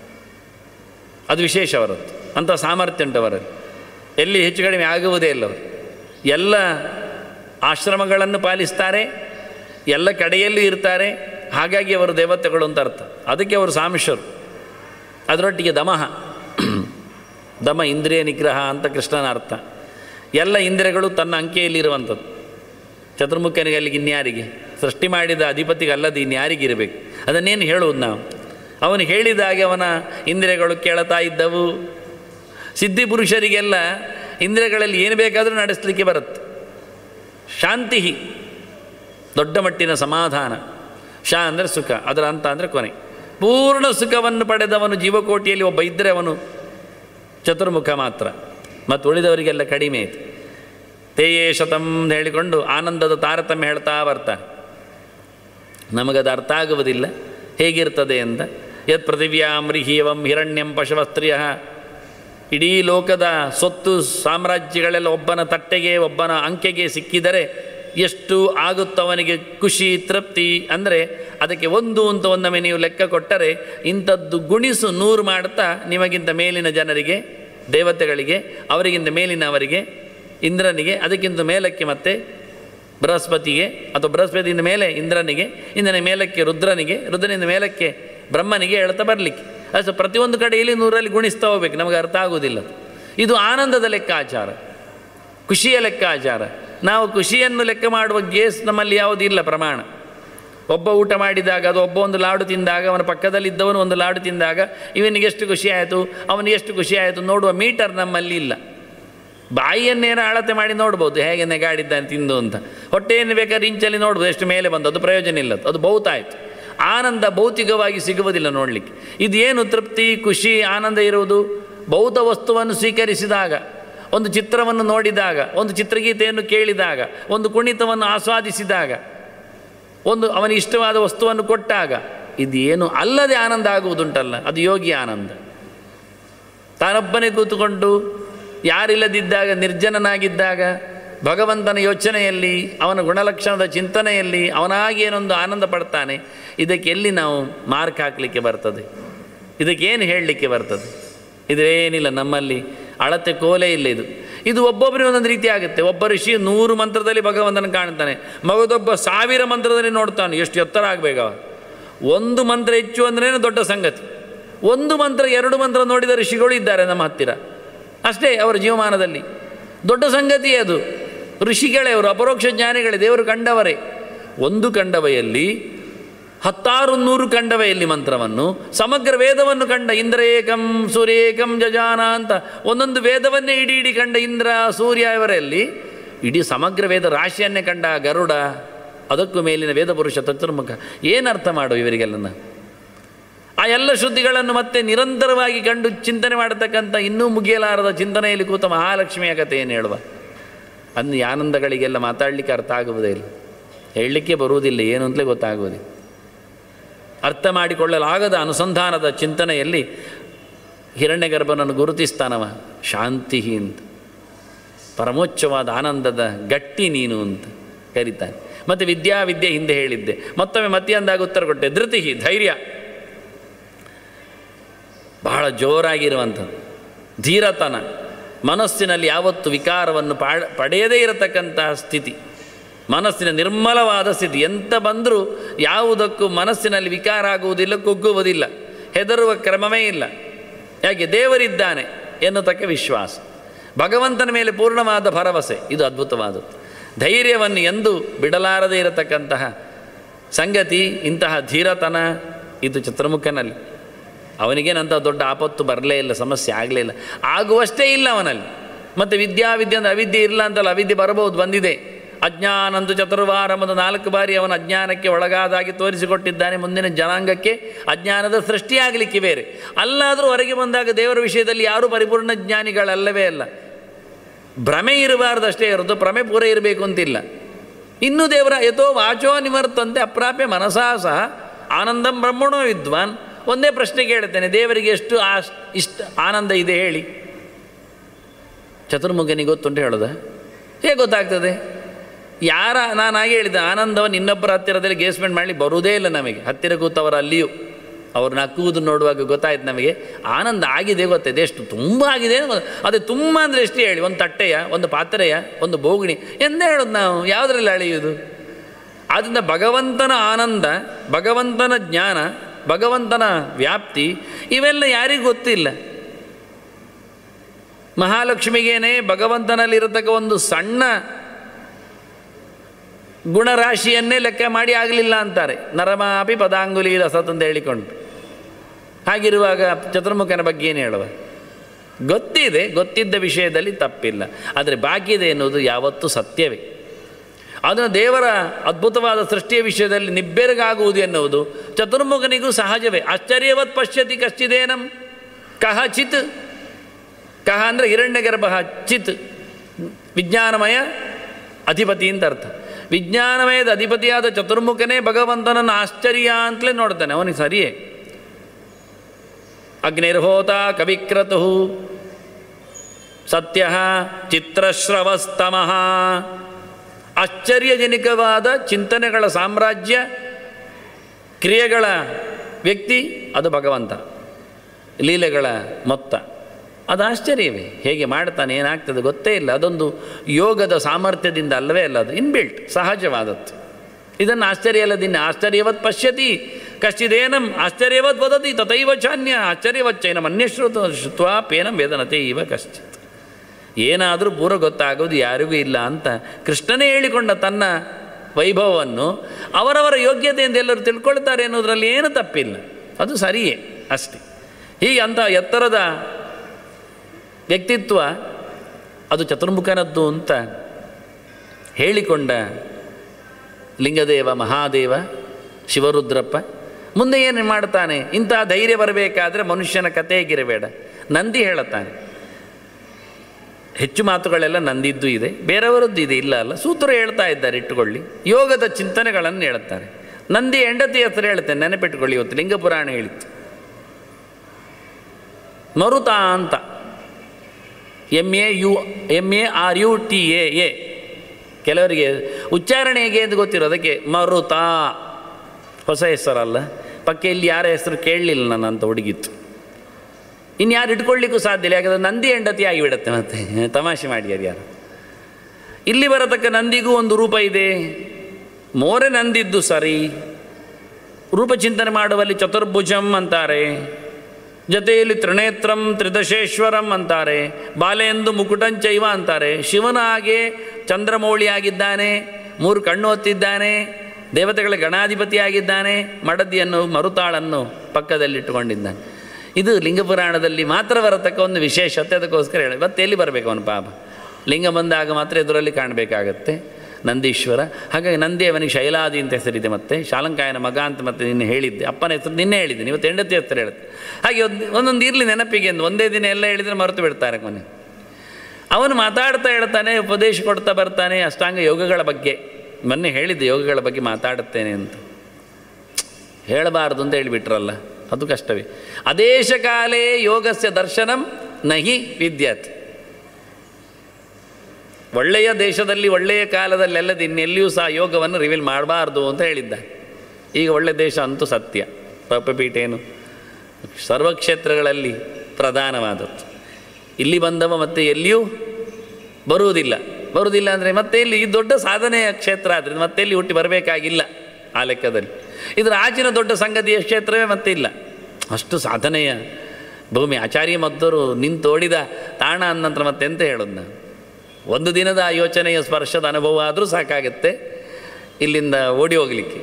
ಅದು ವಿಶೇಷ ಅವರದ್ದು ಅಂಥ ಸಾಮರ್ಥ್ಯ ಉಂಟು ಅವರಲ್ಲಿ ಎಲ್ಲಿ ಹೆಚ್ಚು ಕಡಿಮೆ ಆಗುವುದೇ ಇಲ್ಲ ಅವರು ಎಲ್ಲ ಆಶ್ರಮಗಳನ್ನು ಪಾಲಿಸ್ತಾರೆ ಎಲ್ಲ ಕಡೆಯಲ್ಲೂ ಇರ್ತಾರೆ ಹಾಗಾಗಿ ಅವರು ದೇವತೆಗಳು ಅಂತ ಅರ್ಥ ಅದಕ್ಕೆ ಅವರು ಸಾಮಿಷರು ಅದರೊಟ್ಟಿಗೆ ದಮಃ ದಮ ಇಂದ್ರಿಯ ನಿಗ್ರಹ ಅಂತ ಕೃಷ್ಣನ ಅರ್ಥ ಎಲ್ಲ ಇಂದ್ರಿಯಗಳು ತನ್ನ ಅಂಕೆಯಲ್ಲಿರುವಂಥದ್ದು ಚತುರ್ಮುಖನಿಗೆ ಅಲ್ಲಿಗೆ ಇನ್ಯಾರಿಗೆ ಸೃಷ್ಟಿ ಮಾಡಿದ ಅಧಿಪತಿಗೆ ಅಲ್ಲದೆ ಇನ್ಯಾರಿಗಿರಬೇಕು ಅದನ್ನೇನು ಹೇಳುವುದು ನಾವು ಅವನು ಹೇಳಿದಾಗೆ ಅವನ ಇಂದ್ರಿಯಗಳು ಕೇಳ್ತಾ ಇದ್ದವು ಸಿದ್ಧಿ ಪುರುಷರಿಗೆಲ್ಲ ಇಂದ್ರಿಯಗಳಲ್ಲಿ ಏನು ಬೇಕಾದರೂ ನಡೆಸಲಿಕ್ಕೆ ಬರುತ್ತೆ ಶಾಂತಿ ದೊಡ್ಡ ಮಟ್ಟಿನ ಸಮಾಧಾನ ಶಾ ಅಂದರೆ ಸುಖ ಅದರ ಅಂತ ಅಂದರೆ ಕೊನೆ ಪೂರ್ಣ ಸುಖವನ್ನು ಪಡೆದವನು ಜೀವಕೋಟಿಯಲ್ಲಿ ಒಬ್ಬ ಇದ್ದರೆ ಅವನು ಚತುರ್ಮುಖ ಮಾತ್ರ ಮತ್ತು ಉಳಿದವರಿಗೆಲ್ಲ ಕಡಿಮೆ ಐತೆ ತೇಯೇ ಶತಂ ಅಂತ ಹೇಳಿಕೊಂಡು ಆನಂದದ ತಾರತಮ್ಯ ಹೇಳ್ತಾ ಬರ್ತಾರೆ ನಮಗದು ಅರ್ಥ ಆಗುವುದಿಲ್ಲ ಹೇಗಿರ್ತದೆ ಅಂತ ಯತ್ ಪೃಥಿವ್ಯಾಂ ರಿಹೀವಂ ಹಿರಣ್ಯಂ ಪಶವಸ್ತ್ರಿಯ ಇಡೀ ಲೋಕದ ಸೊತ್ತು ಸಾಮ್ರಾಜ್ಯಗಳೆಲ್ಲ ಒಬ್ಬನ ತಟ್ಟೆಗೆ ಒಬ್ಬನ ಅಂಕೆಗೆ ಸಿಕ್ಕಿದರೆ ಎಷ್ಟು ಆಗುತ್ತವನಿಗೆ ಖುಷಿ ತೃಪ್ತಿ ಅಂದರೆ ಅದಕ್ಕೆ ಒಂದು ಅಂತ ಒಂದೊಮ್ಮೆ ನೀವು ಲೆಕ್ಕ ಕೊಟ್ಟರೆ ಇಂಥದ್ದು ಗುಣಿಸು ನೂರು ಮಾಡ್ತಾ ನಿಮಗಿಂತ ಮೇಲಿನ ಜನರಿಗೆ ದೇವತೆಗಳಿಗೆ ಅವರಿಗಿಂತ ಮೇಲಿನವರಿಗೆ ಇಂದ್ರನಿಗೆ ಅದಕ್ಕಿಂತ ಮೇಲಕ್ಕೆ ಮತ್ತೆ ಬೃಹಸ್ಪತಿಗೆ ಅಥವಾ ಬೃಹಸ್ಪತಿಯಿಂದ ಮೇಲೆ ಇಂದ್ರನಿಗೆ ಇಂದ್ರನ ಮೇಲಕ್ಕೆ ರುದ್ರನಿಗೆ ರುದ್ರನಿಂದ ಮೇಲಕ್ಕೆ ಬ್ರಹ್ಮನಿಗೆ ಹೇಳ್ತಾ ಬರಲಿಕ್ಕೆ ಅದು ಪ್ರತಿಯೊಂದು ಕಡೆಯಲ್ಲಿ ನೂರಲ್ಲಿ ಗುಣಿಸ್ತಾ ಹೋಗ್ಬೇಕು ನಮಗೆ ಅರ್ಥ ಆಗೋದಿಲ್ಲ ಇದು ಆನಂದದ ಲೆಕ್ಕಾಚಾರ ಖುಷಿಯ ಲೆಕ್ಕಾಚಾರ ನಾವು ಖುಷಿಯನ್ನು ಲೆಕ್ಕ ಮಾಡುವ ಗೇಸ್ ನಮ್ಮಲ್ಲಿ ಯಾವುದಿಲ್ಲ ಪ್ರಮಾಣ ಒಬ್ಬ ಊಟ ಮಾಡಿದಾಗ ಅದು ಒಬ್ಬ ಒಂದು ಲಾಡು ತಿಂದಾಗ ಅವನ ಪಕ್ಕದಲ್ಲಿದ್ದವನು ಒಂದು ಲಾಡು ತಿಂದಾಗ ಇವನಿಗೆ ಎಷ್ಟು ಖುಷಿ ಆಯಿತು ಅವನಿಗೆ ಎಷ್ಟು ಖುಷಿ ಆಯಿತು ನೋಡುವ ಮೀಟರ್ ನಮ್ಮಲ್ಲಿ ಇಲ್ಲ ಬಾಯಿಯನ್ನೇನೋ ಅಳತೆ ಮಾಡಿ ನೋಡ್ಬೋದು ಹೇಗೆ ನೆಗಾಡಿದ್ದಾನೆ ತಿಂದು ಅಂತ ಹೊಟ್ಟೆಯನ್ನು ಬೇಕಾದ್ರೆ ಇಂಚಲ್ಲಿ ನೋಡ್ಬೋದು ಎಷ್ಟು ಮೇಲೆ ಬಂದು ಅದು ಪ್ರಯೋಜನ ಇಲ್ಲ ಅದು ಭೌತ ಆಯಿತು ಆನಂದ ಭೌತಿಕವಾಗಿ ಸಿಗುವುದಿಲ್ಲ ನೋಡಲಿಕ್ಕೆ ಇದು ಏನು ತೃಪ್ತಿ ಖುಷಿ ಆನಂದ ಇರುವುದು ಭೌತ ವಸ್ತುವನ್ನು ಸ್ವೀಕರಿಸಿದಾಗ ಒಂದು ಚಿತ್ರವನ್ನು ನೋಡಿದಾಗ ಒಂದು ಚಿತ್ರಗೀತೆಯನ್ನು ಕೇಳಿದಾಗ ಒಂದು ಕುಣಿತವನ್ನು ಆಸ್ವಾದಿಸಿದಾಗ ಒಂದು ಅವನಿಗೆ ಇಷ್ಟವಾದ ವಸ್ತುವನ್ನು ಕೊಟ್ಟಾಗ ಇದು ಏನು ಅಲ್ಲದೆ ಆನಂದ ಆಗುವುದುಂಟಲ್ಲ ಅದು ಯೋಗಿ ಆನಂದ ತಾನೊಬ್ಬನೇ ಕೂತುಕೊಂಡು ಯಾರಿಲ್ಲದಿದ್ದಾಗ ನಿರ್ಜನನಾಗಿದ್ದಾಗ ಭಗವಂತನ ಯೋಚನೆಯಲ್ಲಿ ಅವನ ಗುಣಲಕ್ಷಣದ ಚಿಂತನೆಯಲ್ಲಿ ಅವನಾಗಿ ಏನೊಂದು ಆನಂದ ಪಡ್ತಾನೆ ಇದಕ್ಕೆ ಎಲ್ಲಿ ನಾವು ಮಾರ್ಕ್ ಹಾಕಲಿಕ್ಕೆ ಬರ್ತದೆ ಇದಕ್ಕೇನು ಹೇಳಲಿಕ್ಕೆ ಬರ್ತದೆ ಇದೇನಿಲ್ಲ ನಮ್ಮಲ್ಲಿ ಅಳತೆ ಕೋಲೆ ಇಲ್ಲ ಇದು ಇದು ಒಬ್ಬೊಬ್ಬರಿಗೆ ಒಂದೊಂದು ರೀತಿ ಆಗುತ್ತೆ ಒಬ್ಬ ಋಷಿ ನೂರು ಮಂತ್ರದಲ್ಲಿ ಭಗವಂತನ ಕಾಣ್ತಾನೆ ಮಗದೊಬ್ಬ ಸಾವಿರ ಮಂತ್ರದಲ್ಲಿ ನೋಡ್ತಾನೆ ಎಷ್ಟು ಎತ್ತರ ಆಗಬೇಕವ ಒಂದು ಮಂತ್ರ ಹೆಚ್ಚು ಅಂದ್ರೇನು ದೊಡ್ಡ ಸಂಗತಿ ಒಂದು ಮಂತ್ರ ಎರಡು ಮಂತ್ರ ನೋಡಿದ ಋಷಿಗಳು ಇದ್ದಾರೆ ನಮ್ಮ ಹತ್ತಿರ ಅಷ್ಟೇ ಅವರ ಜೀವಮಾನದಲ್ಲಿ ದೊಡ್ಡ ಸಂಗತಿ ಅದು ಋಷಿಗಳೇ ಅವರು ಅಪರೋಕ್ಷ ಜ್ಞಾನಿಗಳೇ ದೇವರು ಕಂಡವರೇ ಒಂದು ಕಂಡವೆಯಲ್ಲಿ ಹತ್ತಾರು ನೂರು ಕಂಡವೆಯಲ್ಲಿ ಮಂತ್ರವನ್ನು ಸಮಗ್ರ ವೇದವನ್ನು ಕಂಡ ಇಂದ್ರೇಕಂ ಸೂರ್ಯೇಕಂ ಜಜಾನ ಅಂತ ಒಂದೊಂದು ವೇದವನ್ನೇ ಇಡೀ ಇಡೀ ಕಂಡ ಇಂದ್ರ ಸೂರ್ಯ ಇವರಲ್ಲಿ ಇಡೀ ಸಮಗ್ರ ವೇದ ರಾಶಿಯನ್ನೇ ಕಂಡ ಗರುಡ ಅದಕ್ಕೂ ಮೇಲಿನ ವೇದಪುರುಷ ಚತುರ್ಮುಖ ಏನು ಅರ್ಥ ಮಾಡು ಇವರಿಗೆಲ್ಲ ಆ ಎಲ್ಲ ಶ್ರುತಿಗಳನ್ನು ಮತ್ತೆ ನಿರಂತರವಾಗಿ ಕಂಡು ಚಿಂತನೆ ಮಾಡತಕ್ಕಂಥ ಇನ್ನೂ ಮುಗಿಯಲಾರದ ಚಿಂತನೆಯಲ್ಲಿ ಕೂತ ಮಹಾಲಕ್ಷ್ಮಿಯ ಕಥೆ ಏನು ಹೇಳುವ ಅನ್ನು ಈ ಆನಂದಗಳಿಗೆಲ್ಲ ಮಾತಾಡಲಿಕ್ಕೆ ಅರ್ಥ ಆಗುವುದೇ ಇಲ್ಲ ಹೇಳಲಿಕ್ಕೆ ಬರುವುದಿಲ್ಲ ಏನು ಅಂತಲೇ ಗೊತ್ತಾಗುವುದಿಲ್ಲ ಅರ್ಥ ಮಾಡಿಕೊಳ್ಳಲಾಗದ ಅನುಸಂಧಾನದ ಚಿಂತನೆಯಲ್ಲಿ ಹಿರಣ್ಯಗರ್ಭನನ್ನು ಗುರುತಿಸ್ತಾನವ ಶಾಂತಿ ಅಂತ ಪರಮೋಚ್ಚವಾದ ಆನಂದದ ಗಟ್ಟಿ ನೀನು ಅಂತ ಕರೀತಾನೆ ಮತ್ತು ವಿದ್ಯಾ ವಿದ್ಯೆ ಹಿಂದೆ ಹೇಳಿದ್ದೆ ಮತ್ತೊಮ್ಮೆ ಮತ್ತೆ ಅಂದಾಗ ಉತ್ತರ ಕೊಟ್ಟೆ ಧೃತಿ ಧೈರ್ಯ ಬಹಳ ಜೋರಾಗಿರುವಂಥದ್ದು ಧೀರತನ ಮನಸ್ಸಿನಲ್ಲಿ ಯಾವತ್ತು ವಿಕಾರವನ್ನು ಪಾಡ ಪಡೆಯದೇ ಇರತಕ್ಕಂತಹ ಸ್ಥಿತಿ ಮನಸ್ಸಿನ ನಿರ್ಮಲವಾದ ಸ್ಥಿತಿ ಎಂತ ಬಂದರೂ ಯಾವುದಕ್ಕೂ ಮನಸ್ಸಿನಲ್ಲಿ ವಿಕಾರ ಆಗುವುದಿಲ್ಲ ಕುಗ್ಗುವುದಿಲ್ಲ ಹೆದರುವ ಕ್ರಮವೇ ಇಲ್ಲ ಯಾಕೆ ದೇವರಿದ್ದಾನೆ ಎನ್ನುತಕ್ಕ ವಿಶ್ವಾಸ ಭಗವಂತನ ಮೇಲೆ ಪೂರ್ಣವಾದ ಭರವಸೆ ಇದು ಅದ್ಭುತವಾದದ್ದು ಧೈರ್ಯವನ್ನು ಎಂದೂ ಬಿಡಲಾರದೇ ಇರತಕ್ಕಂತಹ ಸಂಗತಿ ಇಂತಹ ಧೀರತನ ಇದು ಚತುರ್ಮುಖನಲ್ಲಿ ಅವನಿಗೇನಂಥ ದೊಡ್ಡ ಆಪತ್ತು ಬರಲೇ ಇಲ್ಲ ಸಮಸ್ಯೆ ಆಗಲೇ ಇಲ್ಲ ಆಗುವಷ್ಟೇ ಇಲ್ಲ ಅವನಲ್ಲಿ ಮತ್ತು ವಿದ್ಯಾ ವಿದ್ಯೆ ಅಂದರೆ ಅವಿದ್ಯೆ ಇಲ್ಲ ಅಂತಲ್ಲ ಅವಿದ್ಯೆ ಬರಬಹುದು ಬಂದಿದೆ ಅಜ್ಞಾನಂದು ಚತುರ್ವಾರ ಮತ್ತು ನಾಲ್ಕು ಬಾರಿ ಅವನ ಅಜ್ಞಾನಕ್ಕೆ ಒಳಗಾದಾಗಿ ತೋರಿಸಿಕೊಟ್ಟಿದ್ದಾನೆ ಮುಂದಿನ ಜನಾಂಗಕ್ಕೆ ಅಜ್ಞಾನದ ಸೃಷ್ಟಿಯಾಗಲಿಕ್ಕೆ ಬೇರೆ ಅಲ್ಲಾದರೂ ಹೊರಗೆ ಬಂದಾಗ ದೇವರ ವಿಷಯದಲ್ಲಿ ಯಾರೂ ಪರಿಪೂರ್ಣ ಜ್ಞಾನಿಗಳಲ್ಲವೇ ಅಲ್ಲ ಭ್ರಮೆ ಇರಬಾರ್ದಷ್ಟೇ ಹೊರತು ಭ್ರಮೆ ಪೂರ ಇರಬೇಕು ಅಂತಿಲ್ಲ ಇನ್ನೂ ದೇವರ ಯಥೋ ವಾಚೋ ನಿವರ್ತಂತೆ ಅಪ್ರಾಪ್ಯ ಮನಸಾ ಸಹ ಆನಂದಂ ಬ್ರಹ್ಮಣೋ ವಿದ್ವಾನ್ ಒಂದೇ ಪ್ರಶ್ನೆ ಕೇಳುತ್ತೇನೆ ದೇವರಿಗೆ ಎಷ್ಟು ಆ ಇಷ್ಟ ಆನಂದ ಇದೆ ಹೇಳಿ ಚತುರ್ಮುಖನಿಗೆ ಗೊತ್ತುಂಟು ಹೇಳೋದ ಹೇಗೆ ಗೊತ್ತಾಗ್ತದೆ ಯಾರ ನಾನು ಹಾಗೆ ಹೇಳಿದ್ದೆ ಆನಂದವನ್ನು ಇನ್ನೊಬ್ಬರ ಹತ್ತಿರದಲ್ಲಿ ಗೇಸ್ಮೆಂಟ್ ಮಾಡಲಿ ಬರುವುದೇ ಇಲ್ಲ ನಮಗೆ ಹತ್ತಿರ ಕೂತವರು ಅಲ್ಲಿಯೂ ಅವ್ರು ನಕ್ಕುವುದು ನೋಡುವಾಗ ಗೊತ್ತಾಯ್ತು ನಮಗೆ ಆನಂದ ಆಗಿದೆ ಗೊತ್ತಾಯ್ತು ಎಷ್ಟು ತುಂಬ ಆಗಿದೆ ಅಂತ ಗೊತ್ತ- ಅದೇ ತುಂಬ ಅಂದರೆ ಎಷ್ಟು ಹೇಳಿ ಒಂದು ತಟ್ಟೆಯ ಒಂದು ಪಾತ್ರೆಯ ಒಂದು ಬೋಗುಣಿ ಎಂದೇ ಹೇಳೋದು ನಾವು ಯಾವುದರಲ್ಲಿ ಅಳೆಯುವುದು ಆದ್ದರಿಂದ ಭಗವಂತನ ಆನಂದ ಭಗವಂತನ ಜ್ಞಾನ ಭಗವಂತನ ವ್ಯಾಪ್ತಿ ಇವೆಲ್ಲ ಯಾರಿಗೂ ಗೊತ್ತಿಲ್ಲ ಮಹಾಲಕ್ಷ್ಮಿಗೇನೆ ಭಗವಂತನಲ್ಲಿರತಕ್ಕ ಒಂದು ಸಣ್ಣ ಗುಣರಾಶಿಯನ್ನೇ ಲೆಕ್ಕ ಮಾಡಿ ಆಗಲಿಲ್ಲ ಅಂತಾರೆ ನರಮಾಪಿ ಪದಾಂಗುಲಿ ರಸತ್ ಅಂತ ಹೇಳಿಕೊಂಡು ಹಾಗಿರುವಾಗ ಚತುರ್ಮುಖನ ಬಗ್ಗೆ ಏನು ಹೇಳುವ ಗೊತ್ತಿದೆ ಗೊತ್ತಿದ್ದ ವಿಷಯದಲ್ಲಿ ತಪ್ಪಿಲ್ಲ ಆದರೆ ಬಾಕಿದೆ ಎನ್ನುವುದು ಯಾವತ್ತೂ ಸತ್ಯವೇ ಅದನ್ನು ದೇವರ ಅದ್ಭುತವಾದ ಸೃಷ್ಟಿಯ ವಿಷಯದಲ್ಲಿ ನಿಬ್ಬೆರಗಾಗುವುದು ಎನ್ನುವುದು ಚತುರ್ಮುಖನಿಗೂ ಸಹಜವೇ ಆಶ್ಚರ್ಯವತ್ ಪಶ್ಯತಿ ಕಶ್ಚಿದೇನಂ ಕಹ ಚಿತ್ ಕಹ ಅಂದರೆ ಹಿರಣ್ಯಗರ್ಭ ಚಿತ್ ವಿಜ್ಞಾನಮಯ ಅಧಿಪತಿ ಅಂತ ಅರ್ಥ ವಿಜ್ಞಾನಮಯದ ಅಧಿಪತಿಯಾದ ಚತುರ್ಮುಖನೇ ಭಗವಂತನನ್ನು ಆಶ್ಚರ್ಯ ಅಂತಲೇ ನೋಡ್ತಾನೆ ಅವನಿಗೆ ಸರಿಯೇ ಅಗ್ನಿರ್ಹೋತ ಕವಿಕ್ರತು ಸತ್ಯ ಚಿತ್ರಶ್ರವಸ್ತಮಃ ಆಶ್ಚರ್ಯಜನಕವಾದ ಚಿಂತನೆಗಳ ಸಾಮ್ರಾಜ್ಯ ಕ್ರಿಯೆಗಳ ವ್ಯಕ್ತಿ ಅದು ಭಗವಂತ ಲೀಲೆಗಳ ಮೊತ್ತ ಅದು ಆಶ್ಚರ್ಯವೇ ಹೇಗೆ ಮಾಡ್ತಾನೆ ಏನಾಗ್ತದೆ ಗೊತ್ತೇ ಇಲ್ಲ ಅದೊಂದು ಯೋಗದ ಸಾಮರ್ಥ್ಯದಿಂದ ಅಲ್ಲವೇ ಅಲ್ಲ ಅದು ಇನ್ಬಿಲ್ಟ್ ಸಹಜವಾದದ್ದು ಇದನ್ನು ಆಶ್ಚರ್ಯ ಅಲ್ಲದಿನ್ನ ಆಶ್ಚರ್ಯವತ್ ಪಶ್ಯತಿ ಕಶ್ಚಿದೇನಂ ಆಶ್ಚರ್ಯವತ್ ವದತಿ ತಥೈವ ಚಾನ್ಯ ಆಶ್ಚರ್ಯವಚ್ಚೈನಂ ಅನ್ಯಶ್ರುತ ಶ್ರುತ್ವಾ ಪೇನಂ ವೇದನತೆ ಇವ ಕಶ್ಚಿತ್ ಏನಾದರೂ ಪೂರ ಗೊತ್ತಾಗೋದು ಯಾರಿಗೂ ಇಲ್ಲ ಅಂತ ಕೃಷ್ಣನೇ ಹೇಳಿಕೊಂಡ ತನ್ನ ವೈಭವವನ್ನು ಅವರವರ ಯೋಗ್ಯತೆಯಿಂದ ಎಲ್ಲರೂ ತಿಳ್ಕೊಳ್ತಾರೆ ಅನ್ನೋದರಲ್ಲಿ ಏನು ತಪ್ಪಿಲ್ಲ ಅದು ಸರಿಯೇ ಅಷ್ಟೇ ಹೀಗೆ ಅಂಥ ಎತ್ತರದ ವ್ಯಕ್ತಿತ್ವ ಅದು ಚತುರ್ಮುಖನದ್ದು ಅಂತ ಹೇಳಿಕೊಂಡ ಲಿಂಗದೇವ ಮಹಾದೇವ ಶಿವರುದ್ರಪ್ಪ ಮುಂದೆ ಏನು ಮಾಡ್ತಾನೆ ಇಂಥ ಧೈರ್ಯ ಬರಬೇಕಾದ್ರೆ ಮನುಷ್ಯನ ಕತೆ ಹೇಗಿರಬೇಡ ನಂದಿ ಹೇಳುತ್ತಾನೆ ಹೆಚ್ಚು ಮಾತುಗಳೆಲ್ಲ ನಂದಿದ್ದು ಇದೆ ಬೇರೆಯವರದ್ದು ಇದೆ ಇಲ್ಲ ಅಲ್ಲ ಸೂತ್ರರು ಹೇಳ್ತಾ ಇದ್ದಾರೆ ಇಟ್ಟುಕೊಳ್ಳಿ ಯೋಗದ ಚಿಂತನೆಗಳನ್ನು ಹೇಳ್ತಾರೆ ನಂದಿ ಹೆಂಡತಿ ಹೆಸರು ಹೇಳ್ತೇನೆ ನೆನಪಿಟ್ಟುಕೊಳ್ಳಿ ಇವತ್ತು ಲಿಂಗಪುರಾಣ ಹೇಳಿತ್ತು ಮರುತ ಅಂತ M A U M A R U T A A ಕೆಲವರಿಗೆ ಉಚ್ಚಾರಣೆ ಹೇಗೆ ಅಂತ ಗೊತ್ತಿರೋ ಅದಕ್ಕೆ ಮರುತ ಹೊಸ ಹೆಸರಲ್ಲ ಪಕ್ಕ ಇಲ್ಲಿ ಯಾರ ಹೆಸರು ಕೇಳಲಿಲ್ಲ ನನ್ನ ಅಂತ ಹುಡುಗಿತ್ತು ಇನ್ಯಾರು ಇಟ್ಕೊಳ್ಳಿಕ್ಕೂ ಸಾಧ್ಯ ಇಲ್ಲ ಯಾಕಂದರೆ ನಂದಿ ಹೆಂಡತಿ ಆಗಿಬಿಡತ್ತೆ ಮತ್ತೆ ತಮಾಷೆ ಮಾಡ್ಯಾರ ಯಾರು ಇಲ್ಲಿ ಬರತಕ್ಕ ನಂದಿಗೂ ಒಂದು ರೂಪ ಇದೆ ಮೋರೆ ನಂದಿದ್ದು ಸರಿ ರೂಪಚಿಂತನೆ ಮಾಡುವಲ್ಲಿ ಚತುರ್ಭುಜಂ ಅಂತಾರೆ ಜೊತೆಯಲ್ಲಿ ತ್ರಿನೇತ್ರಂ ತ್ರಿದಶೇಶ್ವರಂ ಅಂತಾರೆ ಬಾಲೆಯೆಂದು ಮುಕುಟಂಚೈವ ಅಂತಾರೆ ಶಿವನ ಹಾಗೆ ಚಂದ್ರಮೌಳಿಯಾಗಿದ್ದಾನೆ ಮೂರು ಕಣ್ಣು ಹೊತ್ತಿದ್ದಾನೆ ದೇವತೆಗಳ ಗಣಾಧಿಪತಿಯಾಗಿದ್ದಾನೆ ಮಡದಿಯನ್ನು ಮರುತಾಳನ್ನು ಪಕ್ಕದಲ್ಲಿಟ್ಟುಕೊಂಡಿದ್ದಾನೆ ಇದು ಲಿಂಗಪುರಾಣದಲ್ಲಿ ಮಾತ್ರ ಬರತಕ್ಕ ಒಂದು ವಿಶೇಷತೆ ಅದಕ್ಕೋಸ್ಕರ ಹೇಳಿ ಮತ್ತೆ ಎಲ್ಲಿ ಬರಬೇಕು ಅವನು ಪಾಪ ಲಿಂಗ ಬಂದಾಗ ಮಾತ್ರ ಎದುರಲ್ಲಿ ಕಾಣಬೇಕಾಗತ್ತೆ ನಂದೀಶ್ವರ ಹಾಗಾಗಿ ನಂದಿ ಅವನಿಗೆ ಶೈಲಾದಿ ಅಂತ ಹೆಸರಿದೆ ಮತ್ತೆ ಶಾಲಂಕಾಯನ ಮಗ ಅಂತ ಮತ್ತೆ ನಿನ್ನೆ ಹೇಳಿದ್ದೆ ಅಪ್ಪನ ಹೆಸರು ನಿನ್ನೆ ಹೇಳಿದ್ದೀನಿ ಇವತ್ತು ಹೆಂಡತಿ ಹೆಸರು ಹೇಳುತ್ತೆ ಹಾಗೆ ಒಂದು ಒಂದೊಂದು ಇರಲಿ ನೆನಪಿಗೆ ಎಂದು ಒಂದೇ ದಿನ ಎಲ್ಲ ಹೇಳಿದರೆ ಮರೆತು ಬಿಡ್ತಾರೆ ಕೊನೆ ಅವನು ಮಾತಾಡ್ತಾ ಹೇಳ್ತಾನೆ ಉಪದೇಶ ಕೊಡ್ತಾ ಬರ್ತಾನೆ ಅಷ್ಟಾಂಗ ಯೋಗಗಳ ಬಗ್ಗೆ ಮೊನ್ನೆ ಹೇಳಿದ್ದೆ ಯೋಗಗಳ ಬಗ್ಗೆ ಮಾತಾಡುತ್ತೇನೆ ಅಂತ ಹೇಳಬಾರ್ದು ಅಂತ ಹೇಳಿಬಿಟ್ರಲ್ಲ ಅದು ಕಷ್ಟವೇ ಅದೇಶ ಕಾಲೇ ಯೋಗಸ್ಯ ದರ್ಶನಂ ನಹಿ ವಿದ್ಯಾತ್ ಒಳ್ಳೆಯ ದೇಶದಲ್ಲಿ ಒಳ್ಳೆಯ ಕಾಲದಲ್ಲೆಲ್ಲದ ಇನ್ನೆಲ್ಲಿಯೂ ಸಹ ಯೋಗವನ್ನು ರಿವೀಲ್ ಮಾಡಬಾರ್ದು ಅಂತ ಹೇಳಿದ್ದ ಈಗ ಒಳ್ಳೆಯ ದೇಶ ಅಂತೂ ಸತ್ಯ ಪೀಠ ಏನು ಸರ್ವಕ್ಷೇತ್ರಗಳಲ್ಲಿ ಪ್ರಧಾನವಾದದ್ದು ಇಲ್ಲಿ ಬಂದವ ಮತ್ತೆ ಎಲ್ಲಿಯೂ ಬರುವುದಿಲ್ಲ ಬರುವುದಿಲ್ಲ ಅಂದರೆ ಮತ್ತೆ ಇಲ್ಲಿ ಈ ದೊಡ್ಡ ಸಾಧನೆಯ ಕ್ಷೇತ್ರ ಆದ್ದರಿಂದ ಮತ್ತೆ ಇಲ್ಲಿ ಹುಟ್ಟಿ ಬರಬೇಕಾಗಿಲ್ಲ ಆ ಲೆಕ್ಕದಲ್ಲಿ ಇದರ ಆಚಿನ ದೊಡ್ಡ ಸಂಗತಿಯ ಕ್ಷೇತ್ರವೇ ಮತ್ತೆ ಇಲ್ಲ ಅಷ್ಟು ಸಾಧನೆಯ ಭೂಮಿ ಆಚಾರ್ಯ ಮದ್ದವರು ನಿಂತೋಡಿದ ತಾಣ ಅನ್ನಂತರ ಮತ್ತೆ ಎಂತ ಹೇಳೋದು ನಾನು ಒಂದು ದಿನದ ಆ ಯೋಚನೆಯ ಸ್ಪರ್ಶದ ಅನುಭವ ಆದರೂ ಸಾಕಾಗತ್ತೆ ಇಲ್ಲಿಂದ ಓಡಿ ಹೋಗಲಿಕ್ಕೆ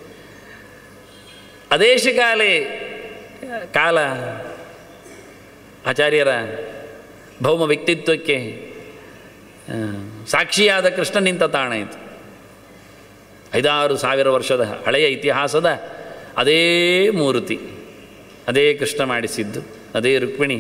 ಅದೇಶಕಾಲೇ ಕಾಲ ಆಚಾರ್ಯರ ಭೌಮ ವ್ಯಕ್ತಿತ್ವಕ್ಕೆ ಆ, ಸಾಕ್ಷಿಯಾದ ಕೃಷ್ಣ ನಿಂತ ತಾಣ ಇದು ಐದಾರು ಸಾವಿರ ವರ್ಷದ ಹಳೆಯ ಇತಿಹಾಸದ ಅದೇ ಮೂರ್ತಿ ಅದೇ ಕೃಷ್ಣ ಮಾಡಿಸಿದ್ದು ಅದೇ ರುಕ್ಮಿಣಿ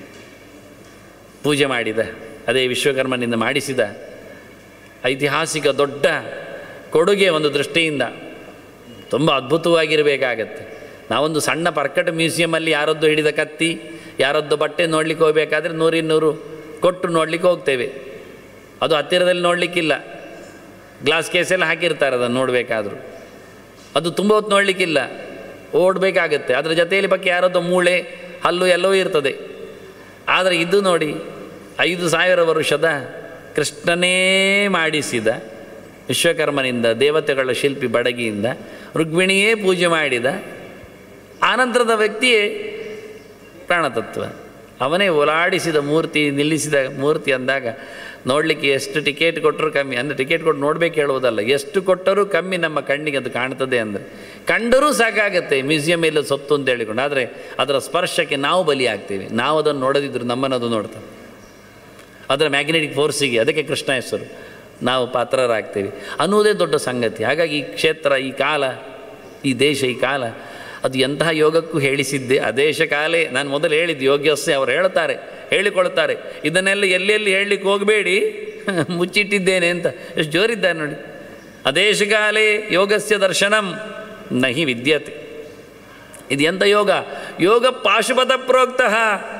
ಪೂಜೆ ಮಾಡಿದ ಅದೇ ವಿಶ್ವಕರ್ಮನಿಂದ ಮಾಡಿಸಿದ ಐತಿಹಾಸಿಕ ದೊಡ್ಡ ಕೊಡುಗೆ ಒಂದು ದೃಷ್ಟಿಯಿಂದ ತುಂಬ ಅದ್ಭುತವಾಗಿರಬೇಕಾಗತ್ತೆ ನಾವೊಂದು ಸಣ್ಣ ಪರ್ಕಟ್ ಮ್ಯೂಸಿಯಮಲ್ಲಿ ಯಾರದ್ದು ಹಿಡಿದ ಕತ್ತಿ ಯಾರದ್ದು ಬಟ್ಟೆ ನೋಡ್ಲಿಕ್ಕೆ ಹೋಗಬೇಕಾದ್ರೆ ನೂರಿನ್ನೂರು ಕೊಟ್ಟು ನೋಡ್ಲಿಕ್ಕೆ ಹೋಗ್ತೇವೆ ಅದು ಹತ್ತಿರದಲ್ಲಿ ನೋಡಲಿಕ್ಕಿಲ್ಲ ಗ್ಲಾಸ್ ಕೇಸೆಲ್ಲ ಹಾಕಿರ್ತಾರೆ ಅದನ್ನು ನೋಡಬೇಕಾದ್ರೂ ಅದು ತುಂಬ ಹೊತ್ತು ನೋಡಲಿಕ್ಕಿಲ್ಲ ಓಡಬೇಕಾಗತ್ತೆ ಅದರ ಜೊತೆಯಲ್ಲಿ ಬಗ್ಗೆ ಯಾರದ್ದು ಮೂಳೆ ಹಲ್ಲು ಎಲ್ಲವೂ ಇರ್ತದೆ ಆದರೆ ಇದು ನೋಡಿ ಐದು ಸಾವಿರ ವರ್ಷದ ಕೃಷ್ಣನೇ ಮಾಡಿಸಿದ ವಿಶ್ವಕರ್ಮನಿಂದ ದೇವತೆಗಳ ಶಿಲ್ಪಿ ಬಡಗಿಯಿಂದ ರುಕ್ಮಿಣಿಯೇ ಪೂಜೆ ಮಾಡಿದ ಆನಂತರದ ವ್ಯಕ್ತಿಯೇ ಪ್ರಾಣತತ್ವ ಅವನೇ ಓಲಾಡಿಸಿದ ಮೂರ್ತಿ ನಿಲ್ಲಿಸಿದ ಮೂರ್ತಿ ಅಂದಾಗ ನೋಡಲಿಕ್ಕೆ ಎಷ್ಟು ಟಿಕೆಟ್ ಕೊಟ್ಟರು ಕಮ್ಮಿ ಅಂದರೆ ಟಿಕೆಟ್ ಕೊಟ್ಟು ನೋಡಬೇಕು ಹೇಳುವುದಲ್ಲ ಎಷ್ಟು ಕೊಟ್ಟರೂ ಕಮ್ಮಿ ನಮ್ಮ ಕಣ್ಣಿಗೆ ಅದು ಕಾಣ್ತದೆ ಅಂದರೆ ಕಂಡರೂ ಸಾಕಾಗತ್ತೆ ಮ್ಯೂಸಿಯಂ ಎಲ್ಲ ಸೊತ್ತು ಅಂತ ಹೇಳಿಕೊಂಡು ಆದರೆ ಅದರ ಸ್ಪರ್ಶಕ್ಕೆ ನಾವು ಬಲಿಯಾಗ್ತೀವಿ ನಾವು ಅದನ್ನು ನೋಡದಿದ್ರು ನಮ್ಮನ್ನು ಅದು ನೋಡ್ತೇವೆ ಅದರ ಮ್ಯಾಗ್ನೆಟಿಕ್ ಫೋರ್ಸಿಗೆ ಅದಕ್ಕೆ ಕೃಷ್ಣ ಹೆಸರು ನಾವು ಪಾತ್ರರಾಗ್ತೇವೆ ಅನ್ನುವುದೇ ದೊಡ್ಡ ಸಂಗತಿ ಹಾಗಾಗಿ ಈ ಕ್ಷೇತ್ರ ಈ ಕಾಲ ಈ ದೇಶ ಈ ಕಾಲ ಅದು ಎಂತಹ ಯೋಗಕ್ಕೂ ಹೇಳಿಸಿದ್ದೆ ಅದೇಶ ಕಾಲೇ ನಾನು ಮೊದಲು ಹೇಳಿದ್ದು ಯೋಗ್ಯಸ್ಸೆ ಅವರು ಹೇಳ್ತಾರೆ ಹೇಳಿಕೊಳ್ತಾರೆ ಇದನ್ನೆಲ್ಲ ಎಲ್ಲೆಲ್ಲಿ ಹೇಳಲಿಕ್ಕೆ ಹೋಗಬೇಡಿ ಮುಚ್ಚಿಟ್ಟಿದ್ದೇನೆ ಅಂತ ಎಷ್ಟು ಜೋರಿದ್ದಾರೆ ನೋಡಿ ಅದೇಶ ಕಾಲೇ ಯೋಗಸ್ಯ ದರ್ಶನಂ ನಹಿ ವಿದ್ಯತೆ ಇದು ಎಂಥ ಯೋಗ ಯೋಗ ಪಾಶುಪತ ಪ್ರೋಕ್ತಃ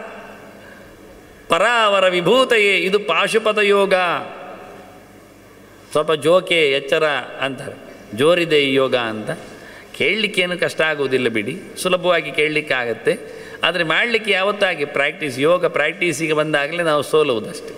ಪರಾವರ ವಿಭೂತೆಯೇ ಇದು ಪಾಶುಪತ ಯೋಗ ಸ್ವಲ್ಪ ಜೋಕೆ ಎಚ್ಚರ ಅಂತಾರೆ ಜೋರಿದೆ ಈ ಯೋಗ ಅಂತ ಕೇಳಲಿಕ್ಕೇನು ಕಷ್ಟ ಆಗುವುದಿಲ್ಲ ಬಿಡಿ ಸುಲಭವಾಗಿ ಕೇಳಲಿಕ್ಕೆ ಆಗತ್ತೆ ಆದರೆ ಮಾಡಲಿಕ್ಕೆ ಯಾವತ್ತಾಗಿ ಪ್ರಾಕ್ಟೀಸ್ ಯೋಗ ಪ್ರಾಕ್ಟೀಸಿಗೆ ಬಂದಾಗಲೇ ನಾವು ಸೋಲುವುದಷ್ಟೇ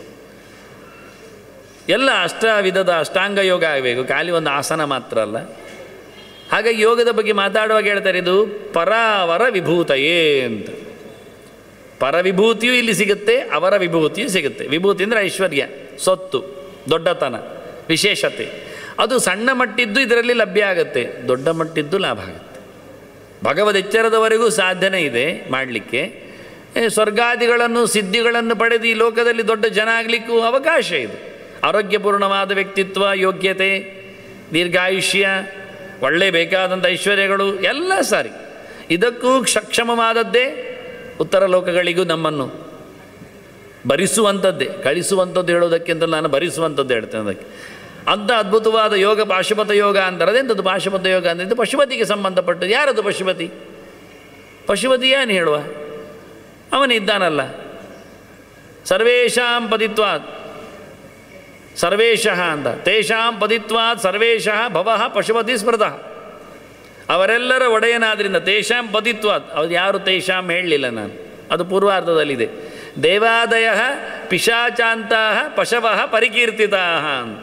ಎಲ್ಲ ಅಷ್ಟ ವಿಧದ ಅಷ್ಟಾಂಗ ಯೋಗ ಆಗಬೇಕು ಖಾಲಿ ಒಂದು ಆಸನ ಮಾತ್ರ ಅಲ್ಲ ಹಾಗಾಗಿ ಯೋಗದ ಬಗ್ಗೆ ಮಾತಾಡುವಾಗ ಹೇಳ್ತಾರೆ ಇದು ಪರಾವರ ವಿಭೂತಯೇ ಅಂತ ಪರವಿಭೂತಿಯೂ ಇಲ್ಲಿ ಸಿಗುತ್ತೆ ಅವರ ವಿಭೂತಿಯೂ ಸಿಗುತ್ತೆ ವಿಭೂತಿ ಅಂದರೆ ಐಶ್ವರ್ಯ ಸೊತ್ತು ದೊಡ್ಡತನ ವಿಶೇಷತೆ ಅದು ಸಣ್ಣ ಮಟ್ಟಿದ್ದು ಇದರಲ್ಲಿ ಲಭ್ಯ ಆಗುತ್ತೆ ದೊಡ್ಡ ಮಟ್ಟಿದ್ದು ಲಾಭ ಆಗುತ್ತೆ ಭಗವದ್ ಎಚ್ಚರದವರೆಗೂ ಸಾಧನೆ ಇದೆ ಮಾಡಲಿಕ್ಕೆ ಏ, ಸ್ವರ್ಗಾದಿಗಳನ್ನು ಸಿದ್ಧಿಗಳನ್ನು ಪಡೆದು ಈ ಲೋಕದಲ್ಲಿ ದೊಡ್ಡ ಜನ ಆಗಲಿಕ್ಕೂ ಅವಕಾಶ ಇದೆ ಆರೋಗ್ಯಪೂರ್ಣವಾದ ವ್ಯಕ್ತಿತ್ವ ಯೋಗ್ಯತೆ ದೀರ್ಘಾಯುಷ್ಯ ಒಳ್ಳೆ ಬೇಕಾದಂಥ ಐಶ್ವರ್ಯಗಳು ಎಲ್ಲ ಸರಿ ಇದಕ್ಕೂ ಸಕ್ಷಮವಾದದ್ದೇ ಉತ್ತರ ಲೋಕಗಳಿಗೂ ನಮ್ಮನ್ನು ಭರಿಸುವಂಥದ್ದೇ ಕಳಿಸುವಂಥದ್ದು ಹೇಳೋದಕ್ಕಿಂತ ನಾನು ಭರಿಸುವಂಥದ್ದು ಹೇಳ್ತೇನೆ ಅದಕ್ಕೆ ಅಂಥ ಅದ್ಭುತವಾದ ಯೋಗ ಪಾಶುಪತ ಯೋಗ ಅಂತಾರೆ ಅದೆಂಥದ್ದು ಪಾಶುಪತ ಯೋಗ ಅಂದರೆ ಇದು ಪಶುಪತಿಗೆ ಸಂಬಂಧಪಟ್ಟದ್ದು ಯಾರದು ಪಶುಪತಿ ಪಶುಪತಿ ಏನು ಹೇಳುವ ಅವನಿದ್ದಾನಲ್ಲ ಸರ್ವೇಷಾಂ ಪದಿತ್ವಾತ್ ಸರ್ವೇಶಃ ಅಂತ ತೇಷಾಂ ಪದಿತ್ವಾತ್ ಸರ್ವೇಶಃ ಭವಃ ಪಶುಪತಿ ಸ್ಮೃತಃ ಅವರೆಲ್ಲರ ಒಡೆಯನಾದ್ರಿಂದ ತೇಷಾಂ ಪದಿತ್ವಾತ್ ಅದು ಯಾರು ತೇಷಾಂ ಹೇಳಲಿಲ್ಲ ನಾನು ಅದು ಪೂರ್ವಾರ್ಧದಲ್ಲಿದೆ ದೇವಾದಯ ಪಿಶಾಚಾಂತಾ ಪಶವಃ ಪರಿಕೀರ್ತಿತಾ ಅಂತ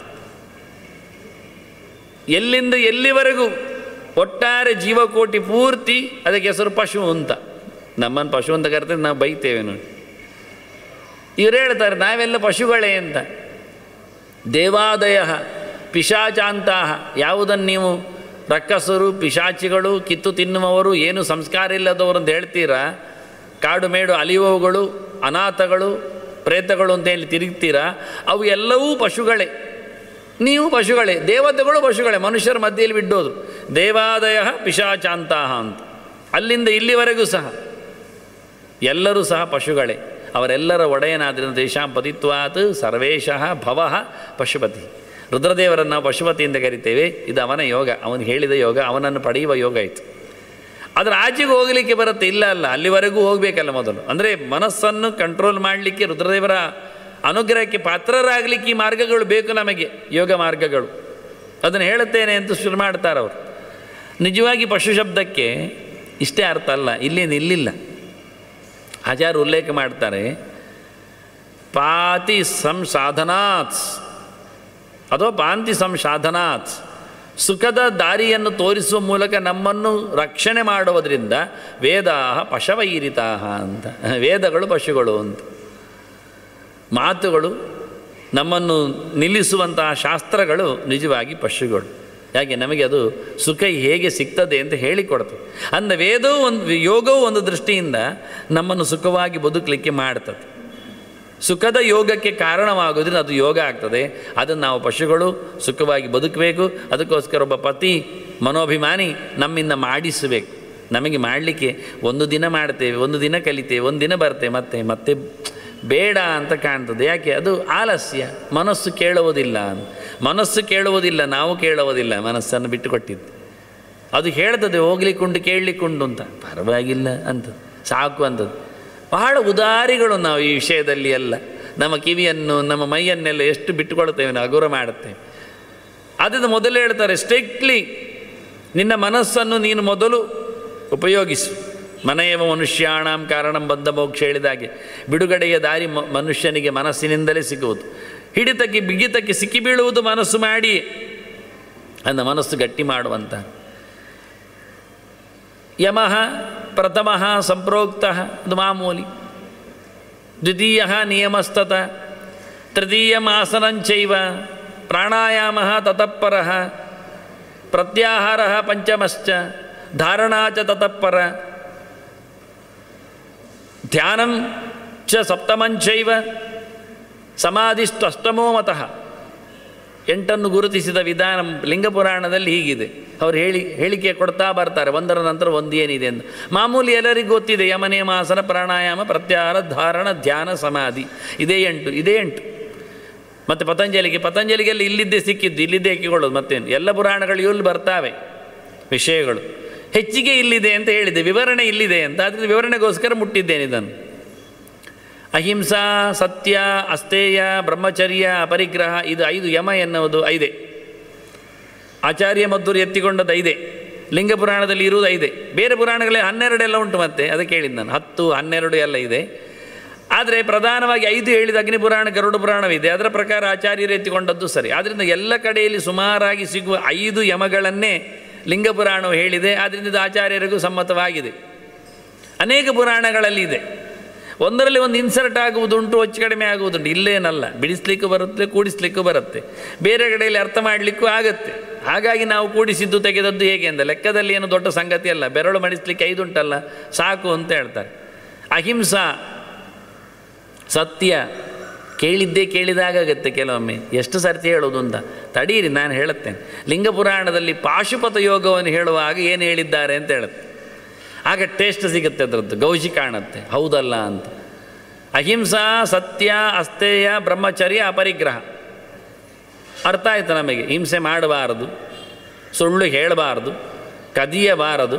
ಎಲ್ಲಿಂದ ಎಲ್ಲಿವರೆಗೂ ಒಟ್ಟಾರೆ ಜೀವಕೋಟಿ ಪೂರ್ತಿ ಅದಕ್ಕೆ ಹೆಸರು ಪಶು ಅಂತ ನಮ್ಮನ್ನು ಪಶು ಅಂತ ಕರೆದ್ರೆ ನಾವು ಬೈತೇವೆ ನೋಡಿ ಇವ್ರು ಹೇಳ್ತಾರೆ ನಾವೆಲ್ಲ ಪಶುಗಳೇ ಅಂತ ದೇವಾದಯ ಪಿಶಾಚಾಂತಹ ಯಾವುದನ್ನು ನೀವು ರಕ್ಕಸರು ಪಿಶಾಚಿಗಳು ಕಿತ್ತು ತಿನ್ನುವವರು ಏನು ಸಂಸ್ಕಾರ ಇಲ್ಲದವರು ಅಂತ ಹೇಳ್ತೀರಾ ಕಾಡು ಮೇಡು ಅಲಿಯುವವುಗಳು ಅನಾಥಗಳು ಪ್ರೇತಗಳು ಅಂತ ಹೇಳಿ ತಿರುಗ್ತೀರಾ ಅವು ಎಲ್ಲವೂ ಪಶುಗಳೇ ನೀವು ಪಶುಗಳೇ ದೇವತೆಗಳು ಪಶುಗಳೇ ಮನುಷ್ಯರ ಮಧ್ಯೆಯಲ್ಲಿ ಬಿಡ್ಡೋದು ದೇವಾದಯ ಪಿಶಾಚಾಂತಹ ಅಂತ ಅಲ್ಲಿಂದ ಇಲ್ಲಿವರೆಗೂ ಸಹ ಎಲ್ಲರೂ ಸಹ ಪಶುಗಳೇ ಅವರೆಲ್ಲರ ಒಡೆಯನಾದ್ರಿಂದ ದೇಶಾಂ ಪತಿತ್ವಾತ್ ಸರ್ವೇಶಃ ಭವಃ ಪಶುಪತಿ ರುದ್ರದೇವರನ್ನು ನಾವು ಪಶುಪತಿ ಅಂತ ಕರಿತೇವೆ ಇದು ಅವನ ಯೋಗ ಅವನು ಹೇಳಿದ ಯೋಗ ಅವನನ್ನು ಪಡೆಯುವ ಯೋಗ ಆಯಿತು ಅದರ ಆಚೆಗೆ ಹೋಗಲಿಕ್ಕೆ ಬರುತ್ತೆ ಇಲ್ಲ ಅಲ್ಲ ಅಲ್ಲಿವರೆಗೂ ಹೋಗಬೇಕಲ್ಲ ಮೊದಲು ಅಂದರೆ ಮನಸ್ಸನ್ನು ಕಂಟ್ರೋಲ್ ಮಾಡಲಿಕ್ಕೆ ರುದ್ರದೇವರ ಅನುಗ್ರಹಕ್ಕೆ ಪಾತ್ರರಾಗಲಿಕ್ಕೆ ಈ ಮಾರ್ಗಗಳು ಬೇಕು ನಮಗೆ ಯೋಗ ಮಾರ್ಗಗಳು ಅದನ್ನು ಹೇಳುತ್ತೇನೆ ಅಂತ ಶುರು ಮಾಡ್ತಾರೆ ಅವರು ನಿಜವಾಗಿ ಪಶು ಶಬ್ದಕ್ಕೆ ಇಷ್ಟೇ ಅರ್ಥ ಅಲ್ಲ ಇಲ್ಲಿ ನಿಲ್ಲಿಲ್ಲ ಆಚಾರ್ಯ ಉಲ್ಲೇಖ ಮಾಡ್ತಾರೆ ಪಾತಿ ಸಂಸಾಧನಾತ್ ಅಥವಾ ಪಾಂತಿ ಸಂಸಾಧನಾತ್ ಸುಖದ ದಾರಿಯನ್ನು ತೋರಿಸುವ ಮೂಲಕ ನಮ್ಮನ್ನು ರಕ್ಷಣೆ ಮಾಡುವುದರಿಂದ ವೇದ ಪಶವೈರಿತಾ ಅಂತ ವೇದಗಳು ಪಶುಗಳು ಅಂತ ಮಾತುಗಳು ನಮ್ಮನ್ನು ನಿಲ್ಲಿಸುವಂತಹ ಶಾಸ್ತ್ರಗಳು ನಿಜವಾಗಿ ಪಶುಗಳು ಯಾಕೆ ನಮಗೆ ಅದು ಸುಖ ಹೇಗೆ ಸಿಗ್ತದೆ ಅಂತ ಹೇಳಿಕೊಡ್ತದೆ ಅಂದ ವೇದವು ಒಂದು ಯೋಗವು ಒಂದು ದೃಷ್ಟಿಯಿಂದ ನಮ್ಮನ್ನು ಸುಖವಾಗಿ ಬದುಕಲಿಕ್ಕೆ ಮಾಡ್ತದೆ ಸುಖದ ಯೋಗಕ್ಕೆ ಕಾರಣವಾಗೋದ್ರಿಂದ ಅದು ಯೋಗ ಆಗ್ತದೆ ಅದನ್ನು ನಾವು ಪಶುಗಳು ಸುಖವಾಗಿ ಬದುಕಬೇಕು ಅದಕ್ಕೋಸ್ಕರ ಒಬ್ಬ ಪತಿ ಮನೋಭಿಮಾನಿ ನಮ್ಮಿಂದ ಮಾಡಿಸಬೇಕು ನಮಗೆ ಮಾಡಲಿಕ್ಕೆ ಒಂದು ದಿನ ಮಾಡ್ತೇವೆ ಒಂದು ದಿನ ಕಲಿತೇವೆ ಒಂದು ದಿನ ಬರ್ತೇವೆ ಮತ್ತೆ ಮತ್ತೆ ಬೇಡ ಅಂತ ಕಾಣ್ತದೆ ಯಾಕೆ ಅದು ಆಲಸ್ಯ ಮನಸ್ಸು ಕೇಳುವುದಿಲ್ಲ ಮನಸ್ಸು ಕೇಳುವುದಿಲ್ಲ ನಾವು ಕೇಳುವುದಿಲ್ಲ ಮನಸ್ಸನ್ನು ಬಿಟ್ಟುಕೊಟ್ಟಿದ್ದು ಅದು ಹೇಳ್ತದೆ ಹೋಗ್ಲಿಕ್ಕುಂಟು ಕೇಳಲಿಕ್ಕುಂಟು ಅಂತ ಪರವಾಗಿಲ್ಲ ಅಂತ ಸಾಕು ಅಂತದ್ದು ಬಹಳ ಉದಾರಿಗಳು ನಾವು ಈ ವಿಷಯದಲ್ಲಿ ಎಲ್ಲ ನಮ್ಮ ಕಿವಿಯನ್ನು ನಮ್ಮ ಮೈಯನ್ನೆಲ್ಲ ಎಷ್ಟು ಬಿಟ್ಟುಕೊಳ್ತೇವೆ ನಾವು ಹಗುರ ಮಾಡುತ್ತೇವೆ ಅದನ್ನು ಮೊದಲು ಹೇಳ್ತಾರೆ ಸ್ಟ್ರಿಕ್ಟ್ಲಿ ನಿನ್ನ ಮನಸ್ಸನ್ನು ನೀನು ಮೊದಲು ಉಪಯೋಗಿಸು ಮನೆಯವ ಮನುಷ್ಯಾಣಂ ಕಾರಣಂ ಬಂದ ಮೋಕ್ಷ ಹೇಳಿದಾಗೆ ಬಿಡುಗಡೆಯ ದಾರಿ ಮ- ಮನುಷ್ಯನಿಗೆ ಮನಸ್ಸಿನಿಂದಲೇ ಸಿಗುವುದು ಹಿಡಿತಕ್ಕೆ ಬಿಗಿತಕ್ಕೆ ಸಿಕ್ಕಿ ಬೀಳುವುದು ಮನಸ್ಸು ಮಾಡಿ ಅಂದ ಮನಸ್ಸು ಗಟ್ಟಿ ಮಾಡುವಂಥ ಯಮಃ ಪ್ರಥಮಃ ಸಂಪ್ರೋಕ್ತಃ ಅದು ಮಾಮೂಲಿ ದ್ವಿತೀಯ ನಿಯಮಸ್ತತ ತೃತೀಯಮಾಸನಂಚೈವ ಪ್ರಾಣಾಯಾಮ ತತಃಪರ ಪ್ರತ್ಯಾಹಾರ ಪಂಚಮಶ್ಚ ಧಾರಣಾ ಚ ತತಃಪರ ಧ್ಯಾನಂ ಚ ಸಪ್ತಮಂಚೈವ ಸಮಾಧಿಸ್ತು ಅಷ್ಟಮೋ ಮತಃ ಎಂಟನ್ನು ಗುರುತಿಸಿದ ವಿಧಾನ ಲಿಂಗಪುರಾಣದಲ್ಲಿ ಹೀಗಿದೆ ಅವ್ರು ಹೇಳಿ ಹೇಳಿಕೆ ಕೊಡ್ತಾ ಬರ್ತಾರೆ ಒಂದರ ನಂತರ ಒಂದು ಏನಿದೆ ಅಂತ ಮಾಮೂಲಿ ಎಲ್ಲರಿಗೂ ಗೊತ್ತಿದೆ ಯಮನಿಯಮಾಸನ ಪ್ರಾಣಾಯಾಮ ಪ್ರತ್ಯಾಹಾರ ಧಾರಣ ಧ್ಯಾನ ಸಮಾಧಿ ಇದೇ ಎಂಟು ಇದೇ ಎಂಟು ಮತ್ತು ಪತಂಜಲಿಗೆ ಪತಂಜಲಿಗೆಲ್ಲ ಇಲ್ಲಿದ್ದೇ ಸಿಕ್ಕಿದ್ದು ಇಲ್ಲಿದ್ದೇ ಹಾಕಿಕೊಳ್ಳೋದು ಮತ್ತೇನು ಎಲ್ಲ ಪುರಾಣಗಳು ಇಲ್ಲಿ ಬರ್ತಾವೆ ವಿಷಯಗಳು ಹೆಚ್ಚಿಗೆ ಇಲ್ಲಿದೆ ಅಂತ ಹೇಳಿದೆ ವಿವರಣೆ ಇಲ್ಲಿದೆ ಅಂತ ಅದರಿಂದ ವಿವರಣೆಗೋಸ್ಕರ ಮುಟ್ಟಿದ್ದೇನೆ ಇದನ್ನು ಅಹಿಂಸಾ ಸತ್ಯ ಅಸ್ತೇಯ ಬ್ರಹ್ಮಚರ್ಯ ಅಪರಿಗ್ರಹ ಇದು ಐದು ಯಮ ಎನ್ನುವುದು ಐದೇ ಆಚಾರ್ಯ ಮದ್ದೂರು ಎತ್ತಿಕೊಂಡದ್ದು ಐದೇ ಲಿಂಗ ಪುರಾಣದಲ್ಲಿ ಇರುವುದು ಐದೇ ಬೇರೆ ಪುರಾಣಗಳೇ ಹನ್ನೆರಡೆಲ್ಲ ಉಂಟು ಮತ್ತೆ ಅದಕ್ಕೆ ಹೇಳಿದ್ದು ನಾನು ಹತ್ತು ಹನ್ನೆರಡು ಎಲ್ಲ ಇದೆ ಆದರೆ ಪ್ರಧಾನವಾಗಿ ಐದು ಹೇಳಿದ ಅಗ್ನಿ ಪುರಾಣ ಗರುಡ ಪುರಾಣವಿದೆ ಅದರ ಪ್ರಕಾರ ಆಚಾರ್ಯರು ಎತ್ತಿಕೊಂಡದ್ದು ಸರಿ ಆದ್ದರಿಂದ ಎಲ್ಲ ಕಡೆಯಲ್ಲಿ ಸುಮಾರಾಗಿ ಸಿಗುವ ಐದು ಯಮಗಳನ್ನೇ ಲಿಂಗ ಪುರಾಣವು ಹೇಳಿದೆ ಆದ್ದರಿಂದ ಇದು ಆಚಾರ್ಯರಿಗೂ ಸಮ್ಮತವಾಗಿದೆ ಅನೇಕ ಪುರಾಣಗಳಲ್ಲಿ ಇದೆ ಒಂದರಲ್ಲಿ ಒಂದು ಇನ್ಸರ್ಟ್ ಆಗುವುದುಂಟು ಹೆಚ್ಚು ಕಡಿಮೆ ಆಗುವುದುಂಟು ಇಲ್ಲೇನಲ್ಲ ಬಿಡಿಸ್ಲಿಕ್ಕೂ ಬರುತ್ತೆ ಕೂಡಿಸ್ಲಿಕ್ಕೂ ಬರುತ್ತೆ ಬೇರೆ ಕಡೆಯಲ್ಲಿ ಅರ್ಥ ಮಾಡಲಿಕ್ಕೂ ಆಗುತ್ತೆ ಹಾಗಾಗಿ ನಾವು ಕೂಡಿಸಿದ್ದು ತೆಗೆದದ್ದು ಹೇಗೆ ಅಂತ ಲೆಕ್ಕದಲ್ಲಿ ಏನು ದೊಡ್ಡ ಸಂಗತಿ ಅಲ್ಲ ಬೆರಳು ಮಡಿಸ್ಲಿಕ್ಕೆ ಐದುಂಟಲ್ಲ ಸಾಕು ಅಂತ ಹೇಳ್ತಾರೆ ಅಹಿಂಸಾ ಸತ್ಯ ಕೇಳಿದ್ದೇ ಕೇಳಿದಾಗತ್ತೆ ಕೆಲವೊಮ್ಮೆ ಎಷ್ಟು ಸರ್ತಿ ಹೇಳೋದು ಅಂತ ತಡೀರಿ ನಾನು ಹೇಳುತ್ತೇನೆ ಲಿಂಗ ಪುರಾಣದಲ್ಲಿ ಪಾಶುಪತ ಯೋಗವನ್ನು ಹೇಳುವಾಗ ಏನು ಹೇಳಿದ್ದಾರೆ ಅಂತ ಹೇಳುತ್ತೆ ಆಗ ಟೇಸ್ಟ್ ಸಿಗುತ್ತೆ ಅದರದ್ದು ಗೌಜಿ ಕಾಣುತ್ತೆ ಹೌದಲ್ಲ ಅಂತ ಅಹಿಂಸಾ ಸತ್ಯ ಅಸ್ತೇಯ ಬ್ರಹ್ಮಚರ್ಯ ಅಪರಿಗ್ರಹ ಅರ್ಥ ಆಯ್ತು ನಮಗೆ ಹಿಂಸೆ ಮಾಡಬಾರದು ಸುಳ್ಳು ಹೇಳಬಾರದು ಕದಿಯಬಾರದು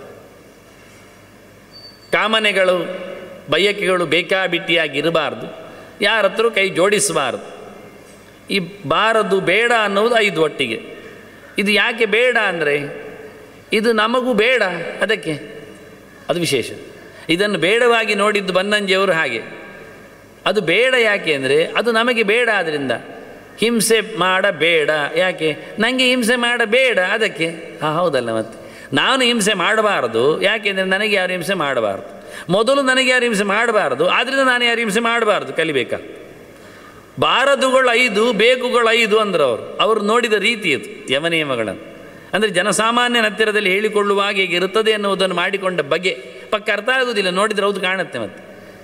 ಕಾಮನೆಗಳು ಬಯಕೆಗಳು ಬೇಕಾಬಿಟ್ಟಿಯಾಗಿ ಇರಬಾರ್ದು ಯಾರ ಹತ್ರ ಕೈ ಜೋಡಿಸಬಾರ್ದು ಈ ಬಾರದು ಬೇಡ ಅನ್ನೋದು ಐದು ಒಟ್ಟಿಗೆ ಇದು ಯಾಕೆ ಬೇಡ ಅಂದರೆ ಇದು ನಮಗೂ ಬೇಡ ಅದಕ್ಕೆ ಅದು ವಿಶೇಷ ಇದನ್ನು ಬೇಡವಾಗಿ ನೋಡಿದ್ದು ಬನ್ನಂಜಿಯವರು ಹಾಗೆ ಅದು ಬೇಡ ಯಾಕೆ ಅಂದರೆ ಅದು ನಮಗೆ ಬೇಡ ಆದ್ದರಿಂದ ಹಿಂಸೆ ಮಾಡಬೇಡ ಯಾಕೆ ನನಗೆ ಹಿಂಸೆ ಮಾಡಬೇಡ ಅದಕ್ಕೆ ಹಾಂ ಹೌದಲ್ಲ ಮತ್ತೆ ನಾನು ಹಿಂಸೆ ಮಾಡಬಾರದು ಯಾಕೆಂದರೆ ನನಗೆ ಯಾರು ಹಿಂಸೆ ಮಾಡಬಾರ್ದು ಮೊದಲು ನನಗೆ ಯಾರು ಹಿಂಸೆ ಮಾಡಬಾರ್ದು ಆದ್ದರಿಂದ ನಾನು ಯಾರು ಹಿಂಸೆ ಮಾಡಬಾರ್ದು ಕಲಿಬೇಕಾ ಬಾರದುಗಳು ಐದು ಬೇಕುಗಳು ಐದು ಅಂದರು ಅವರು ಅವರು ನೋಡಿದ ರೀತಿ ಅದು ಯಮನಿಯಮಗಳನ್ನು ಅಂದರೆ ಜನಸಾಮಾನ್ಯನ ಹತ್ತಿರದಲ್ಲಿ ಹೇಳಿಕೊಳ್ಳುವಾಗ ಹೇಗೆ ಇರುತ್ತದೆ ಎನ್ನುವುದನ್ನು ಮಾಡಿಕೊಂಡ ಬಗೆ ಪಕ್ಕ ಅರ್ಥ ಆಗುವುದಿಲ್ಲ ನೋಡಿದರೆ ಹೌದು ಕಾಣುತ್ತೆ ಮತ್ತೆ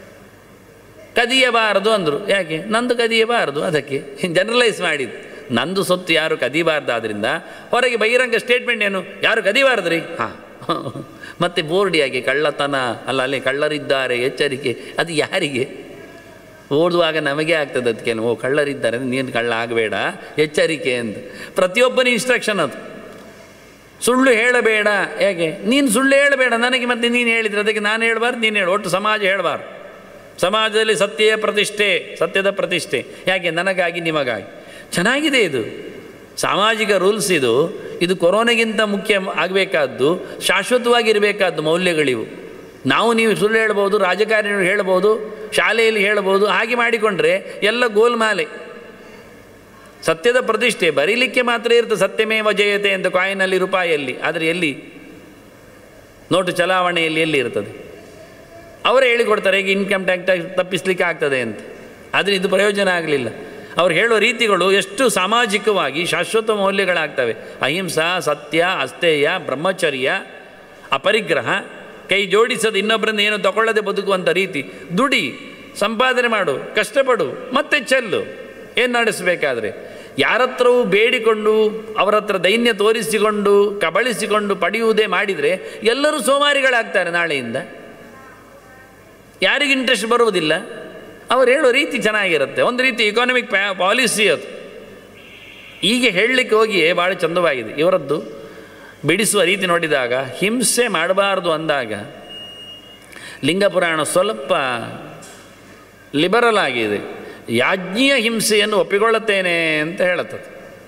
ಕದಿಯಬಾರದು ಅಂದರು ಯಾಕೆ ನಂದು ಕದಿಯಬಾರದು ಅದಕ್ಕೆ ಜನರಲೈಸ್ ಮಾಡಿದ್ದು ನಂದು ಸೊತ್ತು ಯಾರು ಕದಿಬಾರ್ದಾದ್ರಿಂದ ಹೊರಗೆ ಬಹಿರಂಗ ಸ್ಟೇಟ್ಮೆಂಟ್ ಏನು ಯಾರು ಕದಿಬಾರ್ದು ರೀ ಹಾಂ ಮತ್ತು ಬೋರ್ಡಿಯಾಗಿ ಕಳ್ಳತನ ಅಲ್ಲ ಅಲ್ಲಿ ಕಳ್ಳರಿದ್ದಾರೆ ಎಚ್ಚರಿಕೆ ಅದು ಯಾರಿಗೆ ಓದುವಾಗ ನಮಗೆ ಆಗ್ತದೆ ಅದಕ್ಕೆ ಓ ಕಳ್ಳರಿದ್ದಾರೆ ನೀನು ಕಳ್ಳ ಆಗಬೇಡ ಎಚ್ಚರಿಕೆ ಅಂತ ಪ್ರತಿಯೊಬ್ಬನ ಇನ್ಸ್ಟ್ರಕ್ಷನ್ ಅದು ಸುಳ್ಳು ಹೇಳಬೇಡ ಹೇಗೆ ನೀನು ಸುಳ್ಳು ಹೇಳಬೇಡ ನನಗೆ ಮತ್ತೆ ನೀನು ಹೇಳಿದರೆ ಅದಕ್ಕೆ ನಾನು ಹೇಳಬಾರ್ದು ನೀನು ಹೇಳು ಒಟ್ಟು ಸಮಾಜ ಹೇಳಬಾರ್ದು ಸಮಾಜದಲ್ಲಿ ಸತ್ಯ ಪ್ರತಿಷ್ಠೆ ಸತ್ಯದ ಪ್ರತಿಷ್ಠೆ ಯಾಕೆ ನನಗಾಗಿ ನಿಮಗಾಗಿ ಚೆನ್ನಾಗಿದೆ ಇದು ಸಾಮಾಜಿಕ ರೂಲ್ಸ್ ಇದು ಇದು ಕೊರೋನಾಗಿಂತ ಮುಖ್ಯ ಆಗಬೇಕಾದ್ದು ಶಾಶ್ವತವಾಗಿರಬೇಕಾದ್ದು ಮೌಲ್ಯಗಳಿವು ನಾವು ನೀವು ಸುಳ್ಳು ಹೇಳ್ಬೋದು ರಾಜಕಾರಣಿಗಳು ಹೇಳ್ಬೋದು ಶಾಲೆಯಲ್ಲಿ ಹೇಳ್ಬೋದು ಹಾಗೆ ಮಾಡಿಕೊಂಡ್ರೆ ಎಲ್ಲ ಗೋಲ್ಮಾಲೆ ಸತ್ಯದ ಪ್ರತಿಷ್ಠೆ ಬರೀಲಿಕ್ಕೆ ಮಾತ್ರ ಇರ್ತದೆ ಸತ್ಯಮೇವ ಜಯತೆ ಅಂತ ಕಾಯಿನಲ್ಲಿ ರೂಪಾಯಲ್ಲಿ ಆದರೆ ಎಲ್ಲಿ ನೋಟು ಚಲಾವಣೆಯಲ್ಲಿ ಎಲ್ಲಿ ಇರ್ತದೆ ಅವರೇ ಹೇಳಿಕೊಡ್ತಾರೆ ಈಗ ಇನ್ಕಮ್ ಟ್ಯಾಕ್ಸ್ ತಪ್ಪಿಸ್ಲಿಕ್ಕೆ ಆಗ್ತದೆ ಅಂತ ಆದರೆ ಇದು ಪ್ರಯೋಜನ ಆಗಲಿಲ್ಲ ಅವ್ರು ಹೇಳೋ ರೀತಿಗಳು ಎಷ್ಟು ಸಾಮಾಜಿಕವಾಗಿ ಶಾಶ್ವತ ಮೌಲ್ಯಗಳಾಗ್ತವೆ ಅಹಿಂಸಾ ಸತ್ಯ ಅಸ್ತೇಯ ಬ್ರಹ್ಮಚರ್ಯ ಅಪರಿಗ್ರಹ ಕೈ ಜೋಡಿಸದೆ ಇನ್ನೊಬ್ಬರಿಂದ ಏನು ತಗೊಳ್ಳದೆ ಬದುಕುವಂಥ ರೀತಿ ದುಡಿ ಸಂಪಾದನೆ ಮಾಡು ಕಷ್ಟಪಡು ಮತ್ತೆ ಚೆಲ್ಲು ಏನು ನಡೆಸಬೇಕಾದ್ರೆ ಯಾರತ್ರವೂ ಬೇಡಿಕೊಂಡು ಅವರ ಹತ್ರ ದೈನ್ಯ ತೋರಿಸಿಕೊಂಡು ಕಬಳಿಸಿಕೊಂಡು ಪಡೆಯುವುದೇ ಮಾಡಿದರೆ ಎಲ್ಲರೂ ಸೋಮಾರಿಗಳಾಗ್ತಾರೆ ನಾಳೆಯಿಂದ ಯಾರಿಗೆ ಇಂಟ್ರೆಸ್ಟ್ ಬರುವುದಿಲ್ಲ ಅವ್ರು ಹೇಳೋ ರೀತಿ ಚೆನ್ನಾಗಿರುತ್ತೆ ಒಂದು ರೀತಿ ಇಕಾನಮಿಕ್ ಪ್ಯಾ ಪಾಲಿಸಿ ಅದು ಹೀಗೆ ಹೇಳಲಿಕ್ಕೆ ಹೋಗಿಯೇ ಭಾಳ ಚಂದವಾಗಿದೆ ಇವರದ್ದು ಬಿಡಿಸುವ ರೀತಿ ನೋಡಿದಾಗ ಹಿಂಸೆ ಮಾಡಬಾರ್ದು ಅಂದಾಗ ಲಿಂಗಪುರಾಣ ಸ್ವಲ್ಪ ಲಿಬರಲ್ ಆಗಿದೆ ಯಾಜ್ಞೀಯ ಹಿಂಸೆಯನ್ನು ಒಪ್ಪಿಕೊಳ್ಳುತ್ತೇನೆ ಅಂತ ಹೇಳುತ್ತದೆ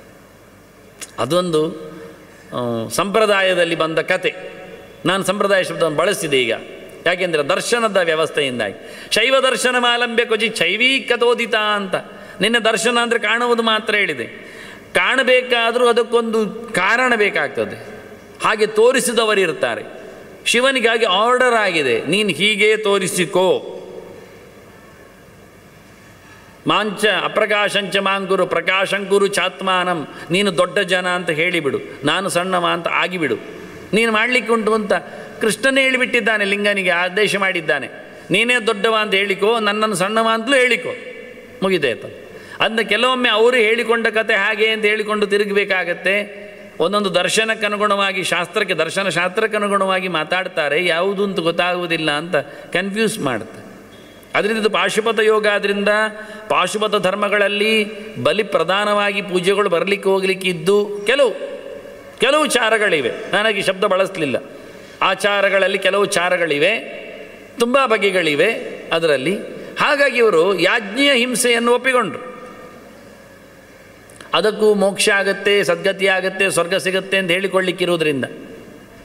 ಅದೊಂದು ಆ, ಸಂಪ್ರದಾಯದಲ್ಲಿ ಬಂದ ಕತೆ ನಾನು ಸಂಪ್ರದಾಯ ಶಬ್ದವನ್ನು ಬಳಸಿದೆ ಈಗ ಯಾಕೆಂದರೆ ದರ್ಶನದ ವ್ಯವಸ್ಥೆಯಿಂದಾಗಿ ಶೈವ ದರ್ಶನ ಮಾಲಂಬ್ಯ ಕೊಜಿ ಚೈವೀಕತೋದಿತ ಅಂತ ನಿನ್ನ ದರ್ಶನ ಅಂದರೆ ಕಾಣುವುದು ಮಾತ್ರ ಹೇಳಿದೆ ಕಾಣಬೇಕಾದರೂ ಅದಕ್ಕೊಂದು ಕಾರಣ ಬೇಕಾಗ್ತದೆ ಹಾಗೆ ತೋರಿಸಿದವರು ಇರ್ತಾರೆ ಶಿವನಿಗಾಗಿ ಆರ್ಡರ್ ಆಗಿದೆ ನೀನು ಹೀಗೆ ತೋರಿಸಿಕೋ ಮಾಂಚ ಅಪ್ರಕಾಶಂಚ ಮಾಂಗುರು ಪ್ರಕಾಶಂಕುರು ಚಾತ್ಮಾನಂ ನೀನು ದೊಡ್ಡ ಜನ ಅಂತ ಹೇಳಿಬಿಡು ನಾನು ಸಣ್ಣವ ಅಂತ ಆಗಿಬಿಡು ನೀನು ಮಾಡಲಿಕ್ಕೆ ಉಂಟು ಅಂತ ಕೃಷ್ಣನೇ ಹೇಳಿಬಿಟ್ಟಿದ್ದಾನೆ ಲಿಂಗನಿಗೆ ಆದೇಶ ಮಾಡಿದ್ದಾನೆ ನೀನೇ ದೊಡ್ಡವ ಅಂತ ಹೇಳಿಕೋ ನನ್ನನ್ನು ಸಣ್ಣವ ಅಂತಲೂ ಹೇಳಿಕೋ ಮುಗಿದಾಯ್ತು ಅದನ್ನ ಕೆಲವೊಮ್ಮೆ ಅವರು ಹೇಳಿಕೊಂಡ ಕತೆ ಹಾಗೆ ಅಂತ ಹೇಳಿಕೊಂಡು ತಿರುಗಬೇಕಾಗತ್ತೆ ಒಂದೊಂದು ದರ್ಶನಕ್ಕೆ ಅನುಗುಣವಾಗಿ ಶಾಸ್ತ್ರಕ್ಕೆ ದರ್ಶನ ಶಾಸ್ತ್ರಕ್ಕೆ ಅನುಗುಣವಾಗಿ ಮಾತಾಡ್ತಾರೆ ಯಾವುದು ಅಂತ ಗೊತ್ತಾಗುವುದಿಲ್ಲ ಅಂತ ಕನ್ಫ್ಯೂಸ್ ಮಾಡುತ್ತೆ ಅದರಿಂದ ಇದು ಪಾಶುಪತ ಯೋಗ ಆದ್ದರಿಂದ ಪಾಶುಪತ ಧರ್ಮಗಳಲ್ಲಿ ಬಲಿ ಪ್ರಧಾನವಾಗಿ ಪೂಜೆಗಳು ಬರಲಿಕ್ಕೆ ಹೋಗಲಿಕ್ಕೆ ಇದ್ದು ಕೆಲವು ಕೆಲವು ಚಾರಗಳಿವೆ ನನಗೆ ಈ ಶಬ್ದ ಬಳಸಲಿಲ್ಲ ಆಚಾರಗಳಲ್ಲಿ ಕೆಲವು ಚಾರಗಳಿವೆ ತುಂಬ ಬಗೆಗಳಿವೆ ಅದರಲ್ಲಿ ಹಾಗಾಗಿ ಇವರು ಯಾಜ್ಞೀಯ ಹಿಂಸೆಯನ್ನು ಒಪ್ಪಿಕೊಂಡ್ರು ಅದಕ್ಕೂ ಮೋಕ್ಷ ಆಗತ್ತೆ ಸದ್ಗತಿ ಆಗತ್ತೆ ಸ್ವರ್ಗ ಸಿಗತ್ತೆ ಅಂತ ಹೇಳಿಕೊಳ್ಳಿಕ್ಕಿರುವುದರಿಂದ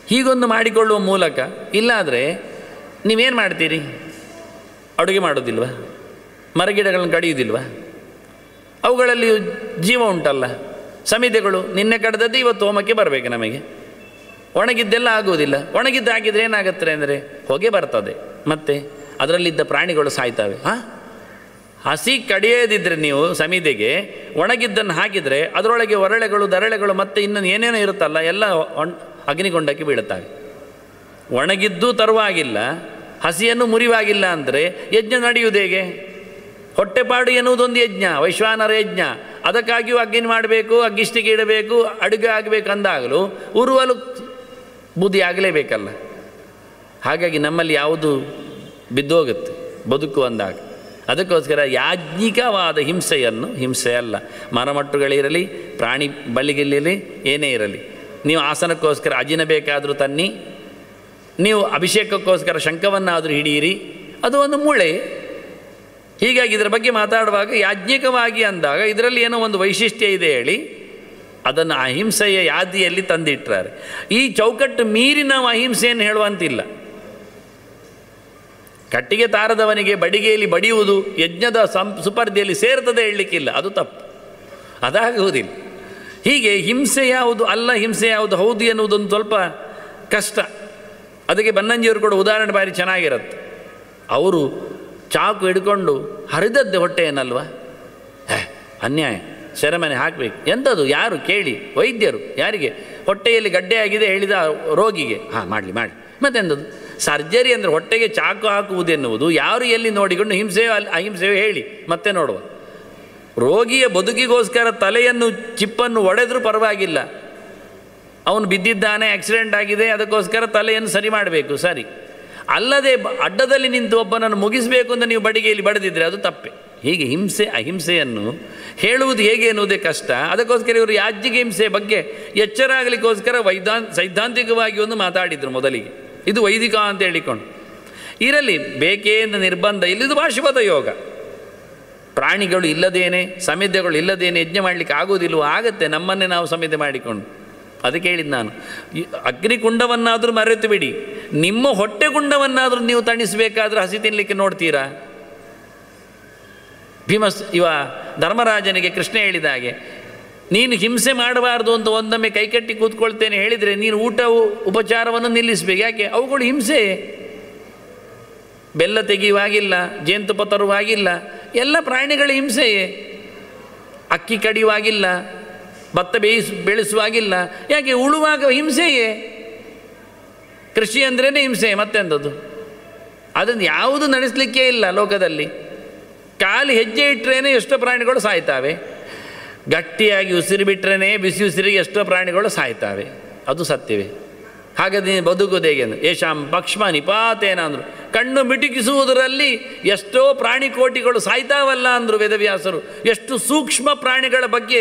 ಹೀಗೊಂದು ಮಾಡಿಕೊಳ್ಳುವ ಮೂಲಕ ಇಲ್ಲಾದರೆ ನೀವೇನು ಮಾಡ್ತೀರಿ ಅಡುಗೆ ಮಾಡೋದಿಲ್ವ ಮರಗಿಡಗಳನ್ನು ಕಡಿಯೋದಿಲ್ವ ಅವುಗಳಲ್ಲಿ ಜೀವ ಉಂಟಲ್ಲ ಸಮಿತಿಗಳು ನಿನ್ನೆ ಕಡ್ದದ್ದು ಇವತ್ತು ಹೋಮಕ್ಕೆ ಬರಬೇಕು ನಮಗೆ ಒಣಗಿದ್ದೆಲ್ಲ ಆಗುವುದಿಲ್ಲ ಒಣಗಿದ್ದು ಹಾಕಿದರೆ ಏನಾಗುತ್ತೆ ಅಂದರೆ ಹೊಗೆ ಬರ್ತದೆ ಮತ್ತು ಅದರಲ್ಲಿದ್ದ ಪ್ರಾಣಿಗಳು ಸಾಯ್ತವೆ ಹಾಂ ಹಸಿ ಕಡಿಯೋದಿದ್ರೆ ನೀವು ಸಮಿತಿಗೆ ಒಣಗಿದ್ದನ್ನು ಹಾಕಿದರೆ ಅದರೊಳಗೆ ಒರಳೆಗಳು ದರಳೆಗಳು ಮತ್ತು ಇನ್ನೊಂದು ಏನೇನೋ ಇರುತ್ತಲ್ಲ ಎಲ್ಲ ಒಣ ಅಗ್ನಿಗೊಂಡಕ್ಕೆ ಬೀಳುತ್ತವೆ ಒಣಗಿದ್ದು ತರುವಾಗಿಲ್ಲ ಹಸಿಯನ್ನು ಮುರಿವಾಗಿಲ್ಲ ಅಂದರೆ ಯಜ್ಞ ನಡೆಯುವುದು ಹೇಗೆ ಹೊಟ್ಟೆಪಾಡು ಎನ್ನುವುದೊಂದು ಯಜ್ಞ ವೈಶ್ವಾನರ ಯಜ್ಞ ಅದಕ್ಕಾಗಿಯೂ ಅಗ್ನಿ ಮಾಡಬೇಕು ಅಗ್ಗಿಷ್ಟಿಗೆ ಇಡಬೇಕು ಅಡುಗೆ ಆಗಬೇಕು ಅಂದಾಗಲೂ ಉರುವಲು ಬುದ್ಧಿ ಆಗಲೇಬೇಕಲ್ಲ ಹಾಗಾಗಿ ನಮ್ಮಲ್ಲಿ ಯಾವುದು ಬಿದ್ದೋಗುತ್ತೆ ಬದುಕು ಅಂದಾಗ ಅದಕ್ಕೋಸ್ಕರ ಯಾಜ್ಞಿಕವಾದ ಹಿಂಸೆಯನ್ನು ಹಿಂಸೆ ಅಲ್ಲ ಮರಮಟ್ಟುಗಳಿರಲಿ ಪ್ರಾಣಿ ಬಳ್ಳಿಗಿಲ್ಲಿರಲಿ ಏನೇ ಇರಲಿ ನೀವು ಆಸನಕ್ಕೋಸ್ಕರ ಅಜಿನ ಬೇಕಾದರೂ ತನ್ನಿ ನೀವು ಅಭಿಷೇಕಕ್ಕೋಸ್ಕರ ಶಂಖವನ್ನಾದರೂ ಹಿಡಿಯಿರಿ ಅದು ಒಂದು ಮೂಳೆ ಹೀಗಾಗಿ ಇದರ ಬಗ್ಗೆ ಮಾತಾಡುವಾಗ ಯಾಜ್ಞಿಕವಾಗಿ ಅಂದಾಗ ಇದರಲ್ಲಿ ಏನೋ ಒಂದು ವೈಶಿಷ್ಟ್ಯ ಇದೆ ಹೇಳಿ ಅದನ್ನು ಅಹಿಂಸೆಯ ಯಾದಿಯಲ್ಲಿ ತಂದಿಟ್ಟಾರೆ ಈ ಚೌಕಟ್ಟು ಮೀರಿ ನಾವು ಅಹಿಂಸೆಯನ್ನು ಹೇಳುವಂತಿಲ್ಲ ಕಟ್ಟಿಗೆ ತಾರದವನಿಗೆ ಬಡಿಗೆಯಲ್ಲಿ ಬಡಿಯುವುದು ಯಜ್ಞದ ಸಂ ಸುಪರ್ದಿಯಲ್ಲಿ ಸೇರ್ತದೆ ಹೇಳಲಿಕ್ಕಿಲ್ಲ ಅದು ತಪ್ಪು ಅದಾಗುವುದಿಲ್ಲ ಹೀಗೆ ಹಿಂಸೆ ಯಾವುದು ಅಲ್ಲ ಹಿಂಸೆ ಯಾವುದು ಹೌದು ಎನ್ನುವುದೊಂದು ಸ್ವಲ್ಪ ಕಷ್ಟ ಅದಕ್ಕೆ ಬನ್ನಂಜಿಯವರು ಕೂಡ ಉದಾಹರಣೆ ಬಾರಿ ಚೆನ್ನಾಗಿರುತ್ತೆ ಅವರು ಚಾಕು ಹಿಡ್ಕೊಂಡು ಹರಿದದ್ದೆ ಹೊಟ್ಟೆಯನ್ನಲ್ವ ಹೇ ಅನ್ಯಾಯ ಸೆರೆಮನೆ ಹಾಕಬೇಕು ಎಂಥದ್ದು ಯಾರು ಕೇಳಿ ವೈದ್ಯರು ಯಾರಿಗೆ ಹೊಟ್ಟೆಯಲ್ಲಿ ಗಡ್ಡೆ ಆಗಿದೆ ಹೇಳಿದ ರೋಗಿಗೆ ಹಾಂ ಮಾಡಲಿ ಮಾಡಿ ಮತ್ತೆಂಥದ್ದು ಸರ್ಜರಿ ಅಂದರೆ ಹೊಟ್ಟೆಗೆ ಚಾಕು ಹಾಕುವುದೆನ್ನುವುದು ಯಾರು ಎಲ್ಲಿ ನೋಡಿಕೊಂಡು ಹಿಂಸೆಯೋ ಅಲ್ಲಿ ಅಹಿಂಸೆಯೋ ಹೇಳಿ ಮತ್ತೆ ನೋಡುವ ರೋಗಿಯ ಬದುಕಿಗೋಸ್ಕರ ತಲೆಯನ್ನು ಚಿಪ್ಪನ್ನು ಒಡೆದರೂ ಪರವಾಗಿಲ್ಲ ಅವನು ಬಿದ್ದಿದ್ದಾನೆ ಆಕ್ಸಿಡೆಂಟ್ ಆಗಿದೆ ಅದಕ್ಕೋಸ್ಕರ ತಲೆಯನ್ನು ಸರಿ ಮಾಡಬೇಕು ಸರಿ ಅಲ್ಲದೆ ಬ- ಅಡ್ಡದಲ್ಲಿ ನಿಂತು ಒಬ್ಬನನ್ನು ಮುಗಿಸಬೇಕು ಅಂತ ನೀವು ಬಡಿಗೆಯಲ್ಲಿ ಬಡಿದಿದ್ರೆ ಅದು ತಪ್ಪೆ ಹೀಗೆ ಹಿಂಸೆ ಅಹಿಂಸೆಯನ್ನು ಹೇಳುವುದು ಹೇಗೆ ಎನ್ನುವುದೇ ಕಷ್ಟ ಅದಕ್ಕೋಸ್ಕರ ಇವರು ಯಾಜ್ಞಿಕ ಹಿಂಸೆ ಬಗ್ಗೆ ಎಚ್ಚರ ಆಗಲಿಕ್ಕೋಸ್ಕರ ವೈದಾನ್ ಸೈದ್ಧಾಂತಿಕವಾಗಿ ಒಂದು ಮಾತಾಡಿದರು ಮೊದಲಿಗೆ ಇದು ವೈದಿಕ ಅಂತ ಹೇಳಿಕೊಂಡು ಇರಲಿ ಬೇಕೇ ಅಂತ ನಿರ್ಬಂಧ ಇಲ್ಲಿದು ಭಾಷುಪದ ಯೋಗ ಪ್ರಾಣಿಗಳು ಇಲ್ಲದೇನೆ ಸಮಿತಿಗಳು ಇಲ್ಲದೇನೆ ಯಜ್ಞ ಮಾಡಲಿಕ್ಕೆ ಆಗೋದಿಲ್ವೋ ಆಗತ್ತೆ ನಮ್ಮನ್ನೇ ನಾವು ಸಮಿತಿ ಮಾಡಿಕೊಂಡು ಅದಕ್ಕೆ ಹೇಳಿದ್ದು ನಾನು ಈ ಅಗ್ನಿಕುಂಡವನ್ನಾದರೂ ಮರೆತು ಬಿಡಿ ನಿಮ್ಮ ಹೊಟ್ಟೆ ಕುಂಡವನ್ನಾದರೂ ನೀವು ತಣಿಸಬೇಕಾದ್ರೆ ಹಸಿ ತಿನ್ನಲಿಕ್ಕೆ ನೋಡ್ತೀರಾ ಭೀಮಸ್ ಇವ ಧರ್ಮರಾಜನಿಗೆ ಕೃಷ್ಣ ಹೇಳಿದ ಹಾಗೆ ನೀನು ಹಿಂಸೆ ಮಾಡಬಾರ್ದು ಅಂತ ಒಂದೊಮ್ಮೆ ಕೈಕಟ್ಟಿ ಕೂತ್ಕೊಳ್ತೇನೆ ಹೇಳಿದರೆ ನೀನು ಊಟ ಉ- ಉಪಚಾರವನ್ನು ನಿಲ್ಲಿಸಬೇಕು ಯಾಕೆ ಅವುಗಳು ಹಿಂಸೆ ಬೆಲ್ಲ ತೆಗೆಯುವಾಗಿಲ್ಲ ಜೇನುತುಪ್ಪ ತರುವಾಗಿಲ್ಲ ಎಲ್ಲ ಪ್ರಾಣಿಗಳ ಹಿಂಸೆಯೇ ಅಕ್ಕಿ ಕಡಿಯುವಾಗಿಲ್ಲ ಭತ್ತ ಬೇಯಿಸ್ ಬೆಳೆಸುವಾಗಿಲ್ಲ ಯಾಕೆ ಉಳುವಾಗ ಹಿಂಸೆಯೇ ಕೃಷಿ ಅಂದ್ರೇ ಹಿಂಸೆ ಮತ್ತೆಂಥದ್ದು ಅದನ್ನು ಯಾವುದು ನಡೆಸಲಿಕ್ಕೇ ಇಲ್ಲ ಲೋಕದಲ್ಲಿ ಕಾಲು ಹೆಜ್ಜೆ ಇಟ್ಟರೇನೆ ಎಷ್ಟೋ ಪ್ರಾಣಿಗಳು ಸಾಯ್ತಾವೆ ಗಟ್ಟಿಯಾಗಿ ಉಸಿರು ಬಿಟ್ಟರೆ ಬಿಸಿ ಉಸಿರಿಗೆ ಎಷ್ಟೋ ಪ್ರಾಣಿಗಳು ಸಾಯ್ತಾವೆ ಅದು ಸತ್ಯವೇ ಹಾಗಾದ್ರೆ ನೀನು ಬದುಕೋದು ಹೇಗೆ ಅಂದ್ರೆ ಯಶಾಂ ಪಕ್ಷ್ಮ ನಿಪಾತೇನ ಅಂದರು ಕಣ್ಣು ಮಿಟುಕಿಸುವುದರಲ್ಲಿ ಎಷ್ಟೋ ಪ್ರಾಣಿ ಕೋಟಿಗಳು ಸಾಯ್ತಾವಲ್ಲ ಅಂದರು ವೇದವ್ಯಾಸರು ಎಷ್ಟು ಸೂಕ್ಷ್ಮ ಪ್ರಾಣಿಗಳ ಬಗ್ಗೆ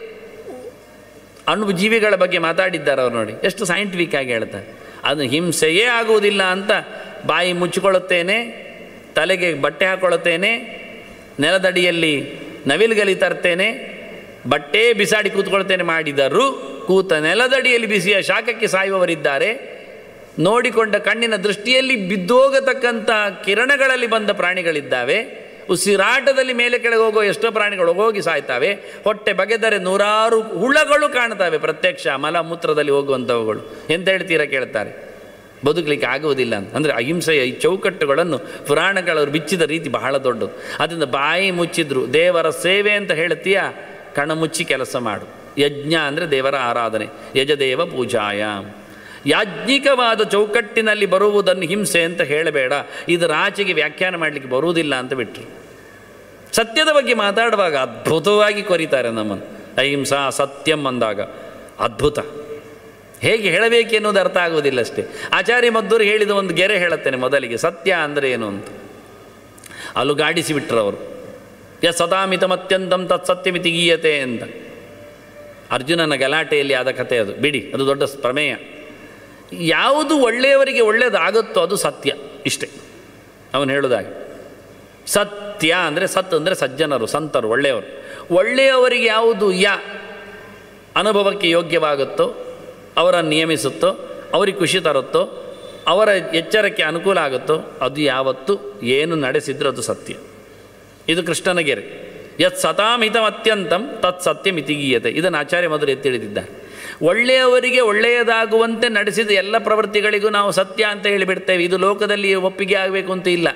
ಅಣು ಜೀವಿಗಳ ಬಗ್ಗೆ ಮಾತಾಡಿದ್ದಾರೆ ಅವ್ರು ನೋಡಿ ಎಷ್ಟು ಸೈಂಟಿಫಿಕ್ ಆಗಿ ಹೇಳ್ತಾರೆ ಅದು ಹಿಂಸೆಯೇ ಆಗುವುದಿಲ್ಲ ಅಂತ ಬಾಯಿ ಮುಚ್ಚಿಕೊಳ್ಳುತ್ತೇನೆ ತಲೆಗೆ ಬಟ್ಟೆ ಹಾಕೊಳ್ಳುತ್ತೇನೆ ನೆಲದಡಿಯಲ್ಲಿ ನವಿಲುಗಲಿ ತರ್ತೇನೆ ಬಟ್ಟೆ ಬಿಸಾಡಿ ಕೂತ್ಕೊಳ್ತೇನೆ ಮಾಡಿದರು ಕೂತ ನೆಲದಡಿಯಲ್ಲಿ ಬಿಸಿಯ ಶಾಖಕ್ಕೆ ಸಾಯುವವರಿದ್ದಾರೆ ನೋಡಿಕೊಂಡ ಕಣ್ಣಿನ ದೃಷ್ಟಿಯಲ್ಲಿ ಬಿದ್ದೋಗತಕ್ಕಂಥ ಕಿರಣಗಳಲ್ಲಿ ಬಂದ ಪ್ರಾಣಿಗಳಿದ್ದಾವೆ ಉಸಿರಾಟದಲ್ಲಿ ಮೇಲೆ ಕೆಳಗೆ ಹೋಗೋ ಎಷ್ಟೋ ಪ್ರಾಣಿಗಳು ಹೋಗಿ ಸಾಯ್ತಾವೆ ಹೊಟ್ಟೆ ಬಗೆದರೆ ನೂರಾರು ಹುಳಗಳು ಕಾಣ್ತವೆ ಪ್ರತ್ಯಕ್ಷ ಮಲ ಮೂತ್ರದಲ್ಲಿ ಹೋಗುವಂಥವುಗಳು ಎಂತ ಹೇಳ್ತೀರಾ ಕೇಳ್ತಾರೆ ಬದುಕಲಿಕ್ಕೆ ಆಗುವುದಿಲ್ಲ ಅಂತ ಅಂದರೆ ಅಹಿಂಸೆಯ ಈ ಚೌಕಟ್ಟುಗಳನ್ನು ಪುರಾಣಗಳವರು ಬಿಚ್ಚಿದ ರೀತಿ ಬಹಳ ದೊಡ್ಡದು ಅದರಿಂದ ಬಾಯಿ ಮುಚ್ಚಿದ್ರು ದೇವರ ಸೇವೆ ಅಂತ ಹೇಳ್ತೀಯ ಕಣ ಮುಚ್ಚಿ ಕೆಲಸ ಮಾಡು ಯಜ್ಞ ಅಂದರೆ ದೇವರ ಆರಾಧನೆ ಯಜದೇವ ಪೂಜಾಯ ಯಾಜ್ಞಿಕವಾದ ಚೌಕಟ್ಟಿನಲ್ಲಿ ಬರುವುದನ್ನು ಹಿಂಸೆ ಅಂತ ಹೇಳಬೇಡ ಇದರ ಆಚೆಗೆ ವ್ಯಾಖ್ಯಾನ ಮಾಡಲಿಕ್ಕೆ ಬರುವುದಿಲ್ಲ ಅಂತ ಬಿಟ್ಟರು ಸತ್ಯದ ಬಗ್ಗೆ ಮಾತಾಡುವಾಗ ಅದ್ಭುತವಾಗಿ ಕೊರಿತಾರೆ ನಮ್ಮನ್ನು ಅಹಿಂಸಾ ಸತ್ಯಂ ಅಂದಾಗ ಅದ್ಭುತ ಹೇಗೆ ಹೇಳಬೇಕು ಎನ್ನುವುದು ಅರ್ಥ ಆಗುವುದಿಲ್ಲ ಅಷ್ಟೇ ಆಚಾರ್ಯ ಮದ್ದೂರು ಹೇಳಿದ ಒಂದು ಗೆರೆ ಹೇಳುತ್ತೇನೆ ಮೊದಲಿಗೆ ಸತ್ಯ ಅಂದರೆ ಏನು ಅಂತ ಅಲುಗಾಡಿಸಿ ಬಿಟ್ರು ಅವರು ಯ ಸದಾಮಿತಮತ್ಯಂತಂ ತತ್ಸತ್ಯಮಿತಿ ಗೀಯತೆ ಅಂತ ಅರ್ಜುನನ ಗಲಾಟೆಯಲ್ಲಿ ಆದ ಕಥೆ ಅದು ಬಿಡಿ ಅದು ದೊಡ್ಡ ಪ್ರಮೇಯ ಯಾವುದು ಒಳ್ಳೆಯವರಿಗೆ ಒಳ್ಳೆಯದಾಗುತ್ತೋ ಅದು ಸತ್ಯ ಇಷ್ಟೇ ಅವನು ಹೇಳೋದಾಗಿ ಸತ್ಯ ಅಂದರೆ ಸತ್ ಅಂದರೆ ಸಜ್ಜನರು ಸಂತರು ಒಳ್ಳೆಯವರು ಒಳ್ಳೆಯವರಿಗೆ ಯಾವುದು ಯ ಅನುಭವಕ್ಕೆ ಯೋಗ್ಯವಾಗುತ್ತೋ ಅವರನ್ನು ನಿಯಮಿಸುತ್ತೋ ಅವರಿಗೆ ಖುಷಿ ತರುತ್ತೋ ಅವರ ಎಚ್ಚರಕ್ಕೆ ಅನುಕೂಲ ಆಗುತ್ತೋ ಅದು ಯಾವತ್ತು ಏನು ನಡೆಸಿದ್ರೂ ಅದು ಸತ್ಯ ಇದು ಕೃಷ್ಣನ ಗೆರೆ ಯತ್ ಸತಾಮಿತಂ ಅತ್ಯಂತಂ ತತ್ ಸತ್ಯಂ ಇತಿಗೀಯತೆ ಇದನ್ನು ಆಚಾರ್ಯ ಮೊದಲು ಎತ್ತಿ ಹಿಡಿದಿದ್ದಾರೆ ಒಳ್ಳೆಯವರಿಗೆ ಒಳ್ಳೆಯದಾಗುವಂತೆ ನಡೆಸಿದ ಎಲ್ಲ ಪ್ರವೃತ್ತಿಗಳಿಗೂ ನಾವು ಸತ್ಯ ಅಂತ ಹೇಳಿಬಿಡ್ತೇವೆ ಇದು ಲೋಕದಲ್ಲಿ ಒಪ್ಪಿಗೆ ಆಗಬೇಕು ಅಂತ ಇಲ್ಲ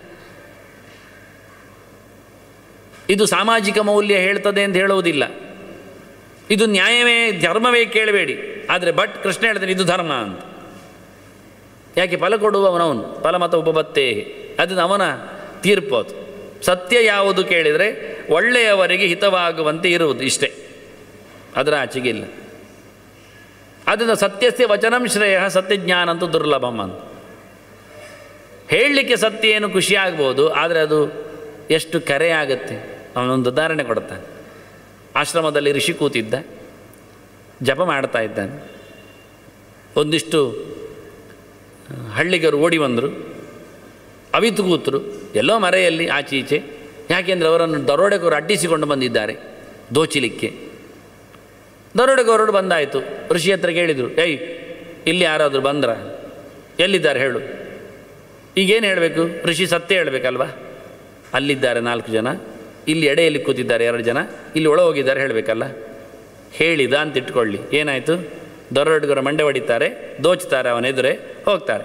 ಇದು ಸಾಮಾಜಿಕ ಮೌಲ್ಯ ಹೇಳ್ತದೆ ಅಂತ ಹೇಳುವುದಿಲ್ಲ ಇದು ನ್ಯಾಯವೇ ಧರ್ಮವೇ ಕೇಳಬೇಡಿ ಆದರೆ ಬಟ್ ಕೃಷ್ಣ ಹೇಳ್ತಾನೆ ಇದು ಧರ್ಮ ಅಂತ ಯಾಕೆ ಫಲ ಕೊಡುವವನವನು ಫಲಮತ ಉಪಬತ್ತೇ ಅದು ಅವನ ತೀರ್ಪು ಅದು ಸತ್ಯ ಯಾವುದು ಕೇಳಿದರೆ ಒಳ್ಳೆಯವರಿಗೆ ಹಿತವಾಗುವಂತೆ ಇರುವುದು ಇಷ್ಟೇ ಅದರ ಆಚೆಗೆ ಇಲ್ಲ ಅದರಿಂದ ಸತ್ಯಸ್ಯ ವಚನಂ ಶ್ರೇಯ ಸತ್ಯಜ್ಞಾನ ಅಂತೂ ದುರ್ಲಭಂ ಅಂತ ಹೇಳಲಿಕ್ಕೆ ಸತ್ಯ ಏನು ಖುಷಿ ಆಗ್ಬೋದು ಆದರೆ ಅದು ಎಷ್ಟು ಕರೆ ಆಗುತ್ತೆ ಅವನೊಂದು ಉದಾಹರಣೆ ಕೊಡ್ತಾನೆ ಆಶ್ರಮದಲ್ಲಿ ಋಷಿ ಕೂತಿದ್ದ ಜಪ ಮಾಡ್ತಾ ಇದ್ದಾನೆ ಒಂದಿಷ್ಟು ಹಳ್ಳಿಗರು ಓಡಿ ಬಂದರು ಅವಿತು ಕೂತರು ಎಲ್ಲೋ ಮರೆಯಲ್ಲಿ ಆಚೆ ಈಚೆ ಯಾಕೆಂದರೆ ಅವರನ್ನು ದರೋಡೆಗೋರು ಅಡ್ಡಿಸಿಕೊಂಡು ಬಂದಿದ್ದಾರೆ ದೋಚಿಲಿಕ್ಕೆ ದರೋಡೆಗೋರಡು ಬಂದಾಯಿತು ಋಷಿ ಹತ್ರ ಕೇಳಿದರು ಏಯ್ ಇಲ್ಲಿ ಯಾರಾದರೂ ಬಂದ್ರ ಎಲ್ಲಿದ್ದಾರೆ ಹೇಳು ಈಗೇನು ಹೇಳಬೇಕು ಋಷಿ ಸತ್ಯ ಹೇಳಬೇಕಲ್ವಾ ಅಲ್ಲಿದ್ದಾರೆ ನಾಲ್ಕು ಜನ ಇಲ್ಲಿ ಎಡೆಯಲ್ಲಿ ಕೂತಿದ್ದಾರೆ ಎರಡು ಜನ ಇಲ್ಲಿ ಒಳ ಹೋಗಿದ್ದಾರೆ ಹೇಳಬೇಕಲ್ಲ ಹೇಳಿದ ಅಂತ ಇಟ್ಕೊಳ್ಳಿ ಏನಾಯಿತು ದರೋಡೆಗರ ಮಂಡೆ ಹೊಡಿತಾರೆ ದೋಚ್ತಾರೆ ಅವನ ಎದುರೇ ಹೋಗ್ತಾರೆ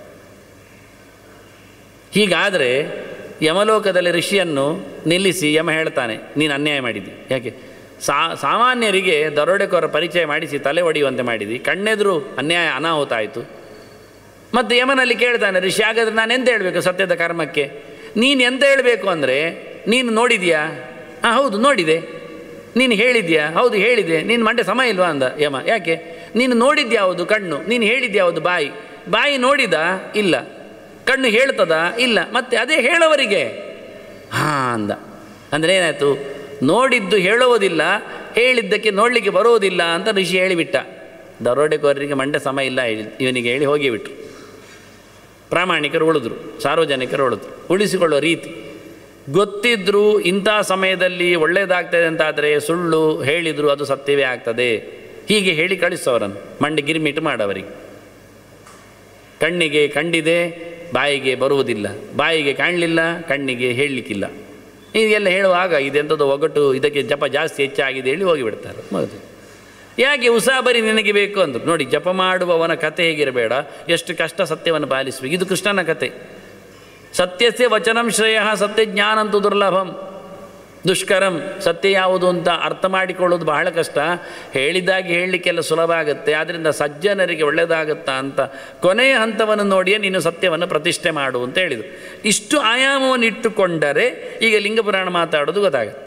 ಹೀಗಾದರೆ ಯಮಲೋಕದಲ್ಲಿ ಋಷಿಯನ್ನು ನಿಲ್ಲಿಸಿ ಯಮ ಹೇಳ್ತಾನೆ ನೀನು ಅನ್ಯಾಯ ಮಾಡಿದ್ದಿ ಯಾಕೆ ಸಾ ಸಾಮಾನ್ಯರಿಗೆ ದರೋಡೆಕೋರ ಪರಿಚಯ ಮಾಡಿಸಿ ತಲೆ ಹೊಡೆಯುವಂತೆ ಮಾಡಿದಿ ಕಣ್ಣೆದುರು ಅನ್ಯಾಯ ಅನಾಹುತ ಆಯಿತು ಮತ್ತು ಯಮನಲ್ಲಿ ಕೇಳ್ತಾನೆ ಋಷಿ ಹಾಗಾದ್ರೆ ನಾನು ಎಂತ ಹೇಳಬೇಕು ಸತ್ಯದ ಕರ್ಮಕ್ಕೆ ನೀನು ಎಂತ ಹೇಳಬೇಕು ಅಂದರೆ ನೀನು ನೋಡಿದ್ಯಾ ಹಾಂ ಹೌದು ನೋಡಿದೆ ನೀನು ಹೇಳಿದ್ಯಾ ಹೌದು ಹೇಳಿದೆ ನೀನು ಮಂಡೆ ಸಮಯ ಇಲ್ವಾ ಅಂದ ಯಮ ಯಾಕೆ ನೀನು ನೋಡಿದ್ಯಾವುದು ಕಣ್ಣು ನೀನು ಹೇಳಿದ್ಯಾವುದು ಬಾಯಿ ಬಾಯಿ ನೋಡಿದ ಇಲ್ಲ ಕಣ್ಣು ಹೇಳ್ತದ ಇಲ್ಲ ಮತ್ತೆ ಅದೇ ಹೇಳೋವರಿಗೆ ಹಾಂ ಅಂದ ಅಂದರೆ ಏನಾಯಿತು ನೋಡಿದ್ದು ಹೇಳುವುದಿಲ್ಲ ಹೇಳಿದ್ದಕ್ಕೆ ನೋಡಲಿಕ್ಕೆ ಬರುವುದಿಲ್ಲ ಅಂತ ಋಷಿ ಹೇಳಿಬಿಟ್ಟ ದರೋಡೆಕೋರರಿಗೆ ಮಂಡೆ ಸಮ ಇಲ್ಲ ಹೇಳಿ ಇವನಿಗೆ ಹೇಳಿ ಹೋಗಿಬಿಟ್ರು ಪ್ರಾಮಾಣಿಕರು ಉಳಿದ್ರು ಸಾರ್ವಜನಿಕರು ಉಳಿದ್ರು ಉಳಿಸಿಕೊಳ್ಳುವ ರೀತಿ ಗೊತ್ತಿದ್ದರೂ ಇಂಥ ಸಮಯದಲ್ಲಿ ಒಳ್ಳೆಯದಾಗ್ತದೆ ಅಂತಾದರೆ ಸುಳ್ಳು ಹೇಳಿದರೂ ಅದು ಸತ್ಯವೇ ಆಗ್ತದೆ ಹೀಗೆ ಹೇಳಿ ಕಳಿಸೋರನ್ನು ಮಂಡಿ ಗಿರ್ಮಿಟ್ ಮಾಡವರಿಗೆ ಕಣ್ಣಿಗೆ ಕಂಡಿದೆ ಬಾಯಿಗೆ ಬರುವುದಿಲ್ಲ ಬಾಯಿಗೆ ಕಾಣಲಿಲ್ಲ ಕಣ್ಣಿಗೆ ಹೇಳಲಿಕ್ಕಿಲ್ಲ ಹೀಗೆಲ್ಲ ಹೇಳುವಾಗ ಇದೆಂಥದ್ದು ಒಗಟು ಇದಕ್ಕೆ ಜಪ ಜಾಸ್ತಿ ಹೆಚ್ಚಾಗಿದೆ ಹೇಳಿ ಹೋಗಿಬಿಡ್ತಾರೆ ಮುಗಿದು ಯಾಕೆ ಉಸಾಬರಿ ನಿನಗೆ ಬೇಕು ಅಂದರು ನೋಡಿ ಜಪ ಮಾಡುವವನ ಕತೆ ಹೇಗಿರಬೇಡ ಎಷ್ಟು ಕಷ್ಟ ಸತ್ಯವನ್ನು ಪಾಲಿಸಬೇಕು ಇದು ಕೃಷ್ಣನ ಕತೆ ಸತ್ಯಸ್ಯ ವಚನಂ ಶ್ರೇಯ ಸತ್ಯಜ್ಞಾನಂತೂ ದುರ್ಲಭಂ ದುಷ್ಕರಂ ಸತ್ಯ ಯಾವುದು ಅಂತ ಅರ್ಥ ಮಾಡಿಕೊಳ್ಳೋದು ಬಹಳ ಕಷ್ಟ ಹೇಳಿದಾಗೆ ಹೇಳಲಿಕ್ಕೆಲ್ಲ ಸುಲಭ ಆಗುತ್ತೆ ಆದ್ದರಿಂದ ಸಜ್ಜನರಿಗೆ ಒಳ್ಳೆಯದಾಗುತ್ತಾ ಅಂತ ಕೊನೆಯ ಹಂತವನ್ನು ನೋಡಿಯೇ ನೀನು ಸತ್ಯವನ್ನು ಪ್ರತಿಷ್ಠೆ ಮಾಡು ಅಂತ ಹೇಳಿದರು ಇಷ್ಟು ಆಯಾಮವನ್ನು ಇಟ್ಟುಕೊಂಡರೆ ಈಗ ಲಿಂಗಪುರಾಣ ಮಾತಾಡೋದು ಗೊತ್ತಾಗುತ್ತೆ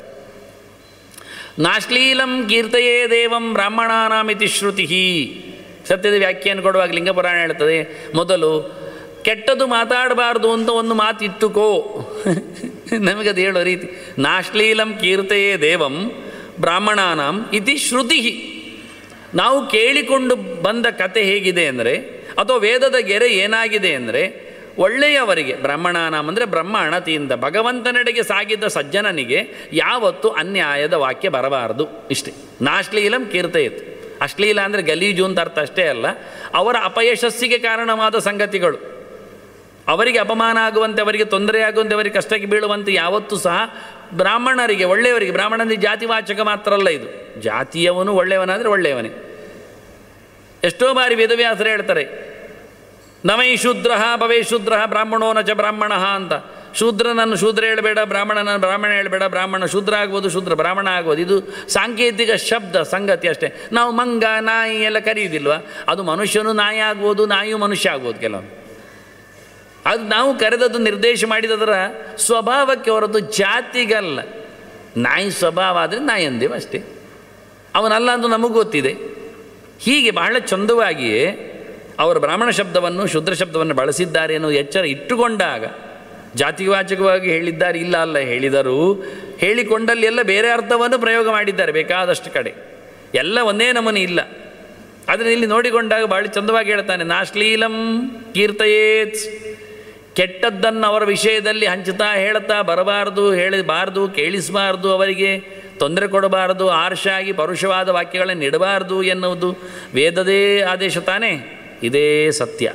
ನಾಶ್ಲೀಲಂ ಕೀರ್ತಯೇ ದೇವಂ ಬ್ರಾಹ್ಮಣಾನಾಮಿತಿ ಶ್ರುತಿ ಸತ್ಯದ ವ್ಯಾಖ್ಯಾನ ಕೊಡುವಾಗ ಲಿಂಗಪುರಾಣ ಹೇಳ್ತದೆ ಮೊದಲು ಕೆಟ್ಟದ್ದು ಮಾತಾಡಬಾರ್ದು ಅಂತ ಒಂದು ಮಾತು ಇಟ್ಟುಕೋ ನಮಗದು ಹೇಳೋ ರೀತಿ ನಾಶ್ಲೀಲಂ ಕೀರ್ತಯೇ ದೇವಂ ಬ್ರಾಹ್ಮಣಾನಾಂ ಇತಿ ಶ್ರುತಿ ನಾವು ಕೇಳಿಕೊಂಡು ಬಂದ ಕತೆ ಹೇಗಿದೆ ಅಂದರೆ ಅಥವಾ ವೇದದ ಗೆರೆ ಏನಾಗಿದೆ ಅಂದರೆ ಒಳ್ಳೆಯವರಿಗೆ ಬ್ರಾಹ್ಮಣಾನಾಂ ಅಂದರೆ ಬ್ರಹ್ಮ ಅಣತಿಯಿಂದ ಭಗವಂತನೆಡೆಗೆ ಸಾಗಿದ್ದ ಸಜ್ಜನನಿಗೆ ಯಾವತ್ತೂ ಅನ್ಯಾಯದ ವಾಕ್ಯ ಬರಬಾರದು ಇಷ್ಟೇ ನಾಶ್ಲೀಲಂ ಕೀರ್ತಯತ್ ಅಶ್ಲೀಲ ಅಂದರೆ ಗಲೀಜು ಅಂತ ಅರ್ಥ ಅಷ್ಟೇ ಅಲ್ಲ ಅವರ ಅಪಯಶಸ್ಸಿಗೆ ಕಾರಣವಾದ ಸಂಗತಿಗಳು ಅವರಿಗೆ ಅಪಮಾನ ಆಗುವಂತೆ ಅವರಿಗೆ ತೊಂದರೆ ಆಗುವಂತೆ ಅವರಿಗೆ ಕಷ್ಟಕ್ಕೆ ಬೀಳುವಂತೆ ಯಾವತ್ತೂ ಸಹ ಬ್ರಾಹ್ಮಣರಿಗೆ ಒಳ್ಳೆಯವರಿಗೆ ಬ್ರಾಹ್ಮಣನಿಗೆ ಜಾತಿವಾಚಕ ಮಾತ್ರ ಅಲ್ಲ ಇದು ಜಾತಿಯವನು ಒಳ್ಳೆಯವನಾದರೆ ಒಳ್ಳೆಯವನೇ ಎಷ್ಟೋ ಬಾರಿ ವೇದವ್ಯಾಸರು ಹೇಳ್ತಾರೆ ನವೈ ಶೂದ್ರ ಭವೇ ಶೂದ್ರ ಬ್ರಾಹ್ಮಣೋ ನ ಚ ಬ್ರಾಹ್ಮಣ ಅಂತ ಶೂದ್ರನನ್ನು ಶೂದ್ರ ಹೇಳಬೇಡ ಬ್ರಾಹ್ಮಣನ ಬ್ರಾಹ್ಮಣ ಹೇಳಬೇಡ ಬ್ರಾಹ್ಮಣ ಶೂದ್ರ ಆಗ್ಬೋದು ಶೂದ್ರ ಬ್ರಾಹ್ಮಣ ಆಗ್ಬೋದು ಇದು ಸಾಂಕೇತಿಕ ಶಬ್ದ ಸಂಗತಿ ಅಷ್ಟೇ ನಾವು ಮಂಗ ನಾಯಿ ಎಲ್ಲ ಕರೆಯುವುದಿಲ್ವ ಅದು ಮನುಷ್ಯನು ನಾಯಿ ಆಗ್ಬೋದು ನಾಯಿಯು ಮನುಷ್ಯ ಆಗ್ಬೋದು ಕೆಲವೊಮ್ಮೆ ಅದು ನಾವು ಕರೆದದ್ದು ನಿರ್ದೇಶ ಮಾಡಿದದರ ಸ್ವಭಾವಕ್ಕೆ ಹೊರತು ಜಾತಿಗಲ್ಲ ನಾಯಿ ಸ್ವಭಾವ ಆದರೆ ನಾಯಿ ಅಂದೇವು ಅಷ್ಟೇ ಅವನಲ್ಲ ಅಂತ ನಮಗೂ ಗೊತ್ತಿದೆ ಹೀಗೆ ಬಹಳ ಚಂದವಾಗಿಯೇ ಅವರು ಬ್ರಾಹ್ಮಣ ಶಬ್ದವನ್ನು ಶುದ್ರ ಶಬ್ದವನ್ನು ಬಳಸಿದ್ದಾರೆ ಅನ್ನೋ ಎಚ್ಚರ ಇಟ್ಟುಕೊಂಡಾಗ ಜಾತಿವಾಚಕವಾಗಿ ಹೇಳಿದ್ದಾರೆ ಇಲ್ಲ ಅಲ್ಲ ಹೇಳಿದರು ಹೇಳಿಕೊಂಡಲ್ಲಿ ಎಲ್ಲ ಬೇರೆ ಅರ್ಥವನ್ನು ಪ್ರಯೋಗ ಮಾಡಿದ್ದಾರೆ ಬೇಕಾದಷ್ಟು ಕಡೆ ಎಲ್ಲ ಒಂದೇ ನಮೂನೆ ಇಲ್ಲ ಆದರೆ ಇಲ್ಲಿ ನೋಡಿಕೊಂಡಾಗ ಭಾಳ ಚಂದವಾಗಿ ಹೇಳ್ತಾನೆ ನಾಶ್ಲೀಲಂ ಕೀರ್ತಯೇತ್ ಕೆಟ್ಟದ್ದನ್ನು ಅವರ ವಿಷಯದಲ್ಲಿ ಹಂಚುತ್ತಾ ಹೇಳ್ತಾ ಬರಬಾರ್ದು ಹೇಳಬಾರ್ದು ಕೇಳಿಸಬಾರ್ದು ಅವರಿಗೆ ತೊಂದರೆ ಕೊಡಬಾರದು ಆರ್ಷಾಗಿ ಪರುಷವಾದ ವಾಕ್ಯಗಳನ್ನು ಇಡಬಾರ್ದು ಎನ್ನುವುದು ವೇದದೇ ಆದೇಶ ತಾನೇ ಇದೇ ಸತ್ಯ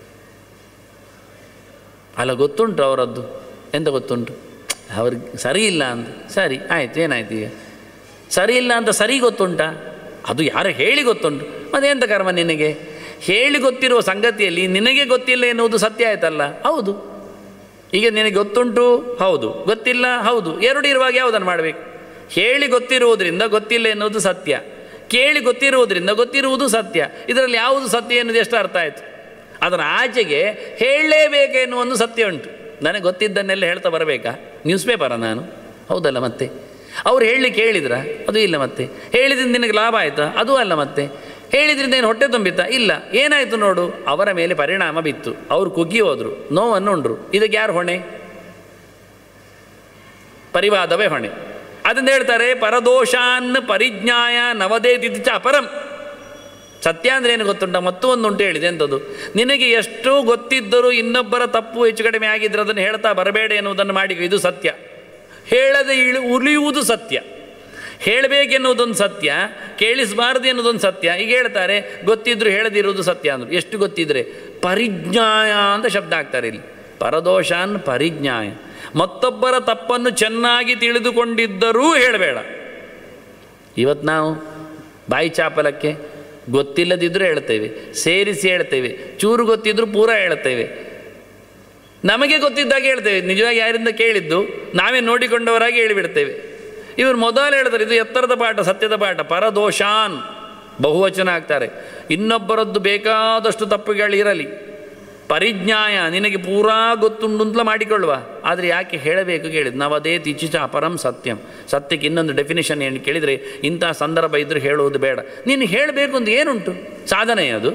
ಅಲ್ಲ ಗೊತ್ತುಂಟು ಅವರದ್ದು ಎಂತ ಗೊತ್ತುಂಟು ಅವ್ರಿಗೆ ಸರಿ ಇಲ್ಲ ಅಂತ ಸರಿ ಆಯಿತು ಏನಾಯ್ತು ಈಗ ಸರಿ ಇಲ್ಲ ಅಂತ ಸರಿ ಗೊತ್ತುಂಟಾ ಅದು ಯಾರು ಹೇಳಿ ಗೊತ್ತುಂಟು ಮತ್ತೆಂತ ಕರ್ಮ ನಿನಗೆ ಹೇಳಿ ಗೊತ್ತಿರುವ ಸಂಗತಿಯಲ್ಲಿ ನಿನಗೆ ಗೊತ್ತಿಲ್ಲ ಎನ್ನುವುದು ಸತ್ಯ ಆಯ್ತಲ್ಲ ಹೌದು ಈಗ ನಿನಗೆ ಗೊತ್ತುಂಟು ಹೌದು ಗೊತ್ತಿಲ್ಲ ಹೌದು ಎರಡು ಇರುವಾಗ ಯಾವುದನ್ನು ಮಾಡಬೇಕು ಹೇಳಿ ಗೊತ್ತಿರುವುದರಿಂದ ಗೊತ್ತಿಲ್ಲ ಎನ್ನುವುದು ಸತ್ಯ ಕೇಳಿ ಗೊತ್ತಿರುವುದರಿಂದ ಗೊತ್ತಿರುವುದು ಸತ್ಯ ಇದರಲ್ಲಿ ಯಾವುದು ಸತ್ಯ ಎನ್ನುವುದು ಎಷ್ಟು ಅರ್ಥ ಆಯಿತು ಅದರ ಆಚೆಗೆ ಹೇಳಲೇಬೇಕು ಎನ್ನುವ ಒಂದು ಸತ್ಯ ಉಂಟು ನನಗೆ ಗೊತ್ತಿದ್ದನ್ನೆಲ್ಲ ಹೇಳ್ತಾ ಬರಬೇಕಾ ನ್ಯೂಸ್ ಪೇಪರ ನಾನು ಹೌದಲ್ಲ ಮತ್ತೆ ಅವ್ರು ಹೇಳಲಿಕ್ಕೆ ಹೇಳಿದ್ರ ಅದು ಇಲ್ಲ ಮತ್ತೆ ಹೇಳಿದ್ರಿಂದ ನಿನಗೆ ಲಾಭ ಆಯಿತಾ ಅದು ಅಲ್ಲ ಮತ್ತೆ ಹೇಳಿದ್ರಿಂದ ಏನು ಹೊಟ್ಟೆ ತುಂಬಿತ್ತಾ ಇಲ್ಲ ಏನಾಯಿತು ನೋಡು ಅವರ ಮೇಲೆ ಪರಿಣಾಮ ಬಿತ್ತು ಅವರು ಕುಗ್ಗಿ ಹೋದರು ನೋವನ್ನು ಉಂಡ್ರು ಇದಕ್ಕೆ ಯಾರು ಹೊಣೆ ಪರಿವಾದವೇ ಹೊಣೆ ಅದನ್ನು ಹೇಳ್ತಾರೆ ಪರದೋಷಾನ್ ಪರಿಜ್ಞಾಯ ನವದೇ ತಿಥಿಚ ಅಪರಂ ಸತ್ಯ ಅಂದರೆ ಏನು ಗೊತ್ತುಂಟ ಮತ್ತೊಂದು ಉಂಟು ಹೇಳಿದೆ ಎಂಥದ್ದು ನಿನಗೆ ಎಷ್ಟು ಗೊತ್ತಿದ್ದರೂ ಇನ್ನೊಬ್ಬರ ತಪ್ಪು ಹೆಚ್ಚು ಕಡಿಮೆ ಆಗಿದ್ರೆ ಅದನ್ನು ಹೇಳ್ತಾ ಬರಬೇಡ ಎನ್ನುವುದನ್ನು ಮಾಡಿ ಇದು ಸತ್ಯ ಹೇಳದೆ ಇಳು ಉಳಿಯುವುದು ಸತ್ಯ ಹೇಳಬೇಕೆನ್ನುವುದೊಂದು ಸತ್ಯ ಕೇಳಿಸಬಾರ್ದು ಎನ್ನುವುದೊಂದು ಸತ್ಯ ಈಗ ಹೇಳ್ತಾರೆ ಗೊತ್ತಿದ್ರು ಹೇಳದಿರುವುದು ಸತ್ಯ ಅಂದರು ಎಷ್ಟು ಗೊತ್ತಿದ್ರೆ ಪರಿಜ್ಞಾಯ ಅಂತ ಶಬ್ದ ಆಗ್ತಾರೆ ಇಲ್ಲಿ ಪರದೋಷಾನ್ ಪರಿಜ್ಞಾಯ ಮತ್ತೊಬ್ಬರ ತಪ್ಪನ್ನು ಚೆನ್ನಾಗಿ ತಿಳಿದುಕೊಂಡಿದ್ದರೂ ಹೇಳಬೇಡ ಇವತ್ತು ನಾವು ಬಾಯಿ ಚಾಪಲಕ್ಕೆ ಗೊತ್ತಿಲ್ಲದಿದ್ದರೂ ಹೇಳ್ತೇವೆ ಸೇರಿಸಿ ಹೇಳ್ತೇವೆ ಚೂರು ಗೊತ್ತಿದ್ದರೂ ಪೂರ ಹೇಳ್ತೇವೆ ನಮಗೆ ಗೊತ್ತಿದ್ದಾಗ ಹೇಳ್ತೇವೆ ನಿಜವಾಗಿ ಯಾರಿಂದ ಕೇಳಿದ್ದು ನಾವೇ ನೋಡಿಕೊಂಡವರಾಗಿ ಹೇಳಿಬಿಡ್ತೇವೆ ಇವರು ಮೊದಲು ಹೇಳ್ತಾರೆ ಇದು ಎತ್ತರದ ಪಾಠ ಸತ್ಯದ ಪಾಠ ಪರದೋಷಾನ್ ಬಹುವಚನ ಆಗ್ತಾರೆ ಇನ್ನೊಬ್ಬರದ್ದು ಬೇಕಾದಷ್ಟು ತಪ್ಪುಗಳಿರಲಿ ಪರಿಜ್ಞಾಯ ನಿನಗೆ ಪೂರಾ ಗೊತ್ತುಂಡು ಅಂತಲೇ ಮಾಡಿಕೊಳ್ಳುವ ಆದರೆ ಯಾಕೆ ಹೇಳಬೇಕು ಕೇಳಿದ್ದು ನಾವು ಅದೇ ತಿಚಿಚ ಅಪರಂ ಸತ್ಯಂ ಸತ್ಯಕ್ಕೆ ಇನ್ನೊಂದು ಡೆಫಿನಿಷನ್ ಏನು ಕೇಳಿದರೆ ಇಂಥ ಸಂದರ್ಭ ಇದ್ದರೂ ಹೇಳುವುದು ಬೇಡ ನೀನು ಹೇಳಬೇಕು ಅಂತ ಏನುಂಟು ಸಾಧನೆ ಅದು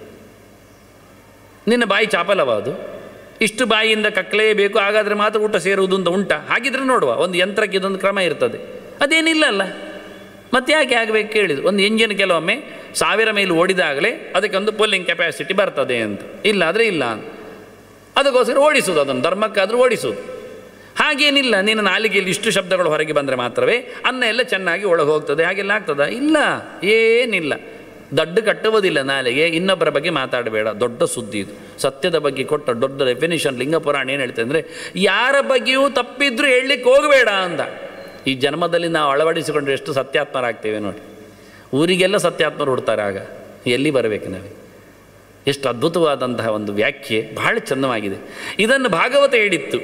ನಿನ್ನ ಬಾಯಿ ಚಾಪಲವ ಅದು ಇಷ್ಟು ಬಾಯಿಯಿಂದ ಕಕ್ಕಲೇಬೇಕು ಹಾಗಾದರೆ ಮಾತ್ರ ಊಟ ಸೇರುವುದು ಅಂತ ಉಂಟ ಹಾಗಿದ್ರೆ ನೋಡುವ ಒಂದು ಯಂತ್ರಕ್ಕೆ ಇದೊಂದು ಕ್ರಮ ಇರ್ತದೆ ಅದೇನಿಲ್ಲ ಅಲ್ಲ ಮತ್ತೆ ಯಾಕೆ ಆಗಬೇಕು ಕೇಳಿದ್ರು ಒಂದು ಇಂಜಿನ್ ಕೆಲವೊಮ್ಮೆ ಸಾವಿರ ಮೈಲ್ ಓಡಿದಾಗಲೇ ಅದಕ್ಕೊಂದು ಪುಲ್ಲಿಂಗ್ ಕೆಪಾಸಿಟಿ ಬರ್ತದೆ ಅಂತ ಇಲ್ಲ ಆದರೆ ಇಲ್ಲ ಅಂತ ಅದಕ್ಕೋಸ್ಕರ ಓಡಿಸೋದು ಅದನ್ನು ಧರ್ಮಕ್ಕಾದರೂ ಓಡಿಸೋದು ಹಾಗೇನಿಲ್ಲ ನಿನ್ನ ನಾಲಿಗೆಯಲ್ಲಿ ಇಷ್ಟು ಶಬ್ದಗಳು ಹೊರಗೆ ಬಂದರೆ ಮಾತ್ರವೇ ಅನ್ನ ಎಲ್ಲ ಚೆನ್ನಾಗಿ ಒಳಗೆ ಹೋಗ್ತದೆ ಹಾಗೆಲ್ಲ ಆಗ್ತದ ಇಲ್ಲ ಏನಿಲ್ಲ ದಡ್ಡು ಕಟ್ಟುವುದಿಲ್ಲ ನಾಲಿಗೆ ಇನ್ನೊಬ್ಬರ ಬಗ್ಗೆ ಮಾತಾಡಬೇಡ ದೊಡ್ಡ ಸುದ್ದಿ ಇದು ಸತ್ಯದ ಬಗ್ಗೆ ಕೊಟ್ಟ ದೊಡ್ಡ ಡೆಫಿನಿಷನ್ ಲಿಂಗಪುರಾಣ ಏನು ಹೇಳ್ತದೆ ಅಂದರೆ ಯಾರ ಬಗ್ಗೆಯೂ ತಪ್ಪಿದ್ರೂ ಹೇಳಲಿಕ್ಕೆ ಹೋಗಬೇಡ ಅಂದ ಈ ಜನ್ಮದಲ್ಲಿ ನಾವು ಅಳವಡಿಸಿಕೊಂಡ್ರೆ ಎಷ್ಟು ಸತ್ಯಾತ್ಮರಾಗ್ತೇವೆ ನೋಡಿ ಊರಿಗೆಲ್ಲ ಸತ್ಯಾತ್ಮರು ಹುಡ್ತಾರೆ ಆಗ ಎಲ್ಲಿ ಬರಬೇಕು ನಾವೇ ಎಷ್ಟು ಅದ್ಭುತವಾದಂತಹ ಒಂದು ವ್ಯಾಖ್ಯೆ ಬಹಳ ಚಂದವಾಗಿದೆ ಇದನ್ನು ಭಾಗವತ ಹೇಳಿತ್ತು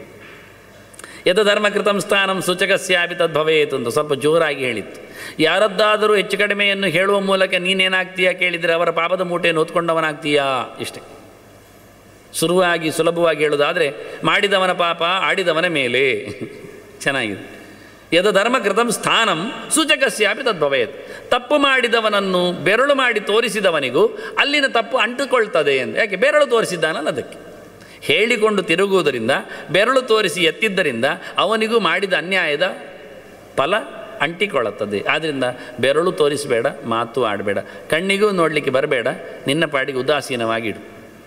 ಯದ ಧರ್ಮಕೃತಂ ಸ್ಥಾನಂ ಸೂಚಕಸ್ಯಾಪಿ ತದ್ಭವೇತ್ ಅಂತ ಸ್ವಲ್ಪ ಜೋರಾಗಿ ಹೇಳಿತ್ತು ಯಾರದ್ದಾದರೂ ಹೆಚ್ಚು ಕಡಿಮೆಯನ್ನು ಹೇಳುವ ಮೂಲಕ ನೀನೇನಾಗ್ತೀಯಾ ಕೇಳಿದರೆ ಅವರ ಪಾಪದ ಮೂಟೆಯನ್ನು ಹೊತ್ಕೊಂಡವನಾಗ್ತೀಯಾ ಇಷ್ಟೇ ಸುರುವಾಗಿ ಸುಲಭವಾಗಿ ಹೇಳೋದಾದರೆ ಮಾಡಿದವನ ಪಾಪ ಆಡಿದವನ ಮೇಲೆ ಚೆನ್ನಾಗಿದೆ ಯದ ಧರ್ಮಕೃತಂ ಸ್ಥಾನಂ ಸೂಚಕಸ್ಯಾಪಿ ತದ್ಭವೇತ್ ತಪ್ಪು ಮಾಡಿದವನನ್ನು ಬೆರಳು ಮಾಡಿ ತೋರಿಸಿದವನಿಗೂ ಅಲ್ಲಿನ ತಪ್ಪು ಅಂಟುಕೊಳ್ತದೆ ಎಂದು ಯಾಕೆ ಬೆರಳು ತೋರಿಸಿದ್ದಾನಲ್ಲ ಅದಕ್ಕೆ ಹೇಳಿಕೊಂಡು ತಿರುಗುವುದರಿಂದ ಬೆರಳು ತೋರಿಸಿ ಎತ್ತಿದ್ದರಿಂದ ಅವನಿಗೂ ಮಾಡಿದ ಅನ್ಯಾಯದ ಫಲ ಅಂಟಿಕೊಳ್ಳುತ್ತದೆ ಆದ್ದರಿಂದ ಬೆರಳು ತೋರಿಸಬೇಡ ಮಾತು ಆಡಬೇಡ ಕಣ್ಣಿಗೂ ನೋಡಲಿಕ್ಕೆ ಬರಬೇಡ ನಿನ್ನ ಪಾಡಿಗೆ ಉದಾಸೀನವಾಗಿಡು